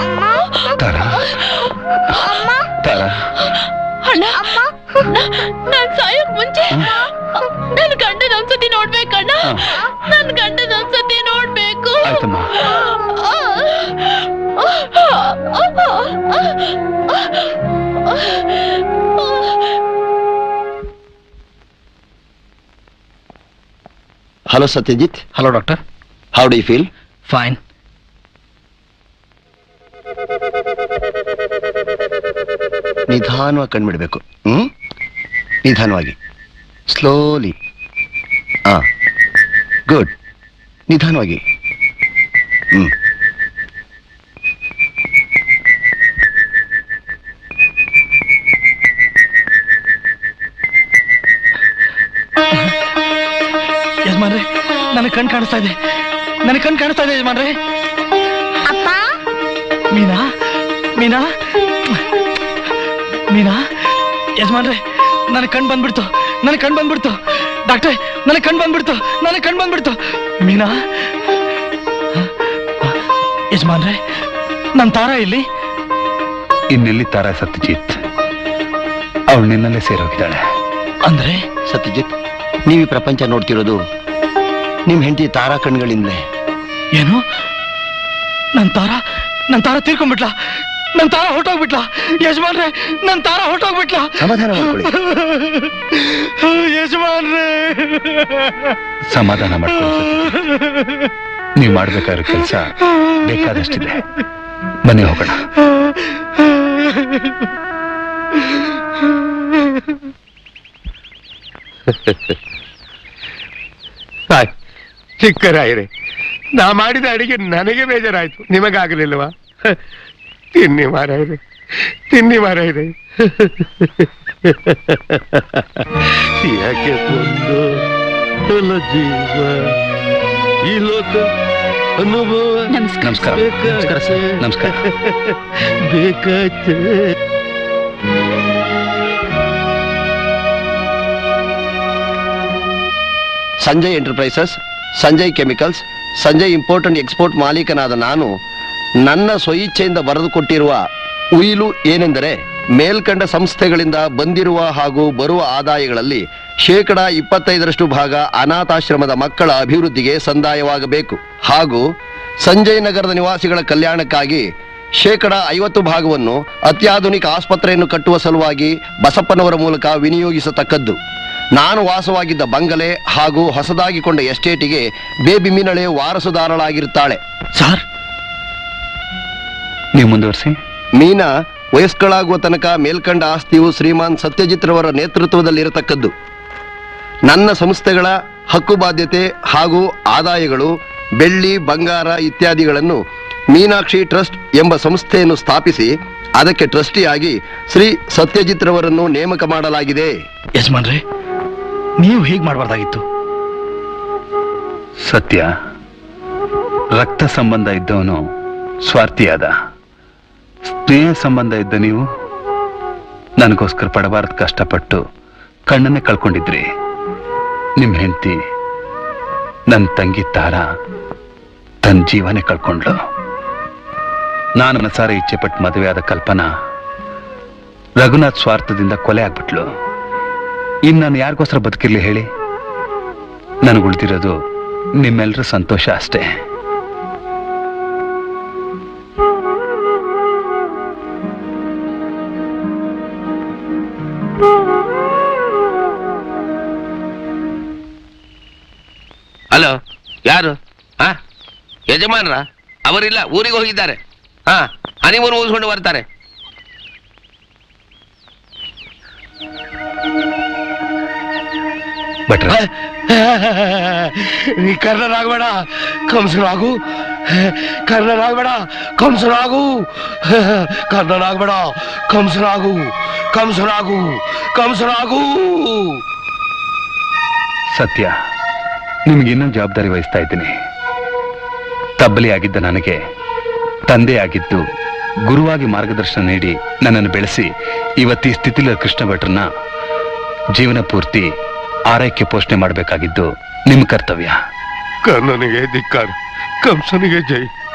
ಅಣ್ಣ ನ- ನಾನ್ ಸಾಯಕ್ ಮುಂಚೆ ನನ್ ಗಂಡನ ಒಂದ್ಸತಿ ನೋಡ್ಬೇಕಣ್ಣ ನನ್ ಗಂಡನ ಒಂದ್ಸತಿ ನೋಡ್ಬೇಕು ಆಯ್ತಮ್ಮ. ಆ, ಆ, ಆ, ಆ, ಆ, hello Satyajit hello doctor how do you feel fine ನಿಧಾನವಾಗಿ ಕಣ್ಬಿಡ್ಬೇಕು ಹ್ಮ್ ನಿಧಾನವಾಗಿ ಸ್ಲೋಲಿ ಹಾ ಗುಡ್ ನಿಧಾನವಾಗಿ ಹ್ಮ್ ಯಜಮಾನ್ರೆ ನನಗೆ ಕಣ್ ಕಾಣಿಸ್ತಾ ಇದೆ ನನಗೆ ಕಣ್ ಕಾಣಿಸ್ತಾ ಇದೆ ಯಜಮಾನ್ರೆ ಮೀನಾ ಮೀನಾ ಮೀನಾ ಯಜಮಾನ್ರೆ ನನಗೆ ಕಣ್ ಬಂದ್ಬಿಡ್ತು ನನಗೆ ಕಣ್ ಬಂದ್ಬಿಡ್ತು ಡಾಕ್ಟ್ರೆ ನನಗೆ ಕಣ್ ಬಂದ್ಬಿಡ್ತು ನನಗೆ ಕಣ್ ಬಂದ್ಬಿಡ್ತು ಮೀನಾ ಯಜಮಾನ್ರೆ ನನ್ನ ತಾರ ಇಲ್ಲಿ ಇನ್ನೆಲ್ಲಿ ತಾರ ಸತ್ಯಜಿತ್ ಅವಳು ನಿನ್ನಲ್ಲೇ ಸೇರೋಗಿದ್ದಾಳೆ ಅಂದ್ರೆ ಸತ್ಯಜಿತ್ ನೀವು ಈ ಪ್ರಪಂಚ ನೋಡ್ತಿರೋದು ನಿಮ್ ಹೆಂಡತಿ ತಾರಾ ಕಣ್ಗಳಿಂದಲೇ ಏನು ನನ್ ತಾರ ನನ್ ತಾರ ತೀರ್ಕೊಂಡ್ಬಿಟ್ಲಾ ನನ್ ತಾರ ಹೊರಟೋಗ್ಬಿಟ್ಲಾ ಯಜಮಾನ್ರೆ ನನ್ ತಾರ ಹೊರಟೋಗ್ಬಿಟ್ಲಾ ಸಮಾಧಾನ ಮಾಡ್ಕೊಳ್ಳಿ ಯಜಮಾನ್ರೆ ಸಮಾಧಾನ ಮಾಡ್ಕೊಳ್ಳಿ ಸತ್ಯಜಿತ್. ನೀವು ಮಾಡ್ಬೇಕಾಗಿರೋ ಕೆಲಸ ಬೇಕಾದಷ್ಟಿದೆ ಬನ್ನಿ ಹೋಗೋಣ ಸಾಯ್ ಚಿಕ್ಕರಾಯಿರೆ ನಾ ಮಾಡಿದ ಅಡಿಗೆ ನನಗೆ ಬೇಜಾರಾಯ್ತು ನಿಮಗಾಗಲಿಲ್ವಾ ಹ, ತಿನ್ನಿ ಮಾರಾಯ್ರೆ ತಿನ್ನಿ ಮಾರಾಯ್ರೆ ಯಾಕೆ ಒಂದು ಎಲ್ಲ ಜೀವ ಈ ಲೋಕ ಅನುಭವ ನಮಸ್ಕಾರ ನಮಸ್ಕಾರ ಸರ್ ನಮಸ್ಕಾರ ಬೇಕಾಯ್ತೆ Sanjay Enterprises Sanjay Chemicals Sanjay import and export ಮಾಲೀಕನಾದ ನಾನು ನನ್ನ ಸ್ವಇಚ್ಛೆಯಿಂದ ಬರೆದು ಕೊಟ್ಟಿರುವ ಉಯಿಲು ಏನೆಂದರೆ ಮೇಲ್ಕಂಡ ಸಂಸ್ಥೆಗಳಿಂದ ಬಂದಿರುವ ಹಾಗೂ ಬರುವ ಆದಾಯಗಳಲ್ಲಿ ಶೇಕಡ ಇಪ್ಪತ್ತೈದರಷ್ಟು ಭಾಗ ಅನಾಥಾಶ್ರಮದ ಮಕ್ಕಳ ಅಭಿವೃದ್ಧಿಗೆ ಸಂದಾಯವಾಗಬೇಕು ಹಾಗೂ ಸಂಜಯ್ ನಗರದ ನಿವಾಸಿಗಳ ಕಲ್ಯಾಣಕ್ಕಾಗಿ ಶೇಕಡ ಐವತ್ತು ಭಾಗವನ್ನು ಅತ್ಯಾಧುನಿಕ ಆಸ್ಪತ್ರೆಯನ್ನು ಕಟ್ಟುವ ಸಲುವಾಗಿ ಬಸಪ್ಪನವರ ಮೂಲಕ ವಿನಿಯೋಗಿಸತಕ್ಕದ್ದು ನಾನು ವಾಸವಾಗಿದ್ದ ಬಂಗಲೆ ಹಾಗೂ ಹೊಸದಾಗಿ ಕೊಂಡ ಎಸ್ಟೇಟಿಗೆ ಬೇಬಿ ಮೀನಳೆ ವಾರಸುದಾರಳಾಗಿರುತ್ತಾಳೆ ಸರ್ ನೀವು ಮುಂದುವರಿಸಿ ಮೀನಾ ವಯಸ್ಕಳಾಗುವ ತನಕ ಮೇಲ್ಕಂಡ ಆಸ್ತಿಯು ಶ್ರೀಮಾನ್ ಸತ್ಯಜಿತ್ರವರ ನೇತೃತ್ವದಲ್ಲಿರತಕ್ಕದ್ದು ನನ್ನ ಸಂಸ್ಥೆಗಳ ಹಕ್ಕು ಬಾಧ್ಯತೆ ಹಾಗೂ ಆದಾಯಗಳು ಬೆಳ್ಳಿ ಬಂಗಾರ ಇತ್ಯಾದಿಗಳನ್ನು ಮೀನಾಕ್ಷಿ ಟ್ರಸ್ಟ್ ಎಂಬ ಸಂಸ್ಥೆಯನ್ನು ಸ್ಥಾಪಿಸಿ ಅದಕ್ಕೆ ಟ್ರಸ್ಟಿಯಾಗಿ ಶ್ರೀ ಸತ್ಯಜಿತ್ರವರನ್ನು ನೇಮಕ ಮಾಡಲಾಗಿದೆ ಯಜಮಾನ್ರೆ ನೀವು ಹೀಗೆ ಮಾಡಬಾರ್ದಾಗಿತ್ತು ಸತ್ಯ ರಕ್ತ ಸಂಬಂಧ ಇದ್ದವನು ಸ್ವಾರ್ಥಿಯಾದ ಸ್ನೇಹ ಸಂಬಂಧ ಇದ್ದ ನೀವು ನನಗೋಸ್ಕರ ಪಡಬಾರದು ಕಷ್ಟಪಟ್ಟು ಕಣ್ಣನ್ನೇ ಕಳ್ಕೊಂಡಿದ್ರಿ ನಿಮ್ ಹೆಂಡತಿ ನನ್ನ ತಂಗಿ ತಾರ ತನ್ನ ಜೀವನೇ ಕಳ್ಕೊಂಡ್ಳು ನಾನು ಮನಸಾರ ಇಚ್ಛೆ ಪಟ್ಟು ಮದುವೆಯಾದ ಕಲ್ಪನಾ ರಘುನಾಥ್ ಸ್ವಾರ್ಥದಿಂದ ಕೊಲೆ ಆಗ್ಬಿಟ್ಲು ಇನ್ನು ನಾನು ಯಾರಿಗೋಸ್ಕರ ಬದುಕಿರ್ಲಿ ಹೇಳಿ ನನಗೆ ಉಳಿದಿರೋದು ನಿಮ್ಮೆಲ್ಲರ ಸಂತೋಷ ಅಷ್ಟೇ ಹಲೋ ಯಾರು ಹಾ ಯಜಮಾನ್ರ ಅವರಿಲ್ಲ ಊರಿಗೆ ಹೋಗಿದ್ದಾರೆ ಹಾ ಹನಿಮೂನ್ ಮುಗಿಸ್ಕೊಂಡು ಬರ್ತಾರೆ ಭಟ್ರ ನೀ ಕರ್ಣನಾಗಬೇಡ ಕಂಸನಾಗು ಕರ್ಣನಾಗಬೇಡ ಕಂಸನಾಗು ಕರ್ಣನಾಗಬೇಡ ಕಂಸನಾಗು ಕಂಸನಾಗು ಕಂಸನಾಗು ಸತ್ಯ ನಿಮ್ಗೆ ಇನ್ನೊಂದು ಜವಾಬ್ದಾರಿ ವಹಿಸ್ತಾ ಇದ್ದೀನಿ ತಬ್ಬಲಿ ಆಗಿದ್ದ ನನಗೆ ತಂದೆ ಆಗಿದ್ದು ಗುರುವಾಗಿ ಮಾರ್ಗದರ್ಶನ ನೀಡಿ ನನ್ನನ್ನು ಬೆಳೆಸಿ ಇವತ್ತು ಈ ಸ್ಥಿತಿಲಿ ಕೃಷ್ಣ ಭಟ್ರನ್ನ ಜೀವನ ಪೂರ್ತಿ ಆರೈಕೆ ಪೋಷಣೆ ಮಾಡಬೇಕಾಗಿದ್ದು ನಿಮ್ಮ ಕರ್ತವ್ಯ ಕರ್ಣನಿಗೆ ಧಿಕ್ಕಾರ ಕಂಸನಿಗೆ ಜೈ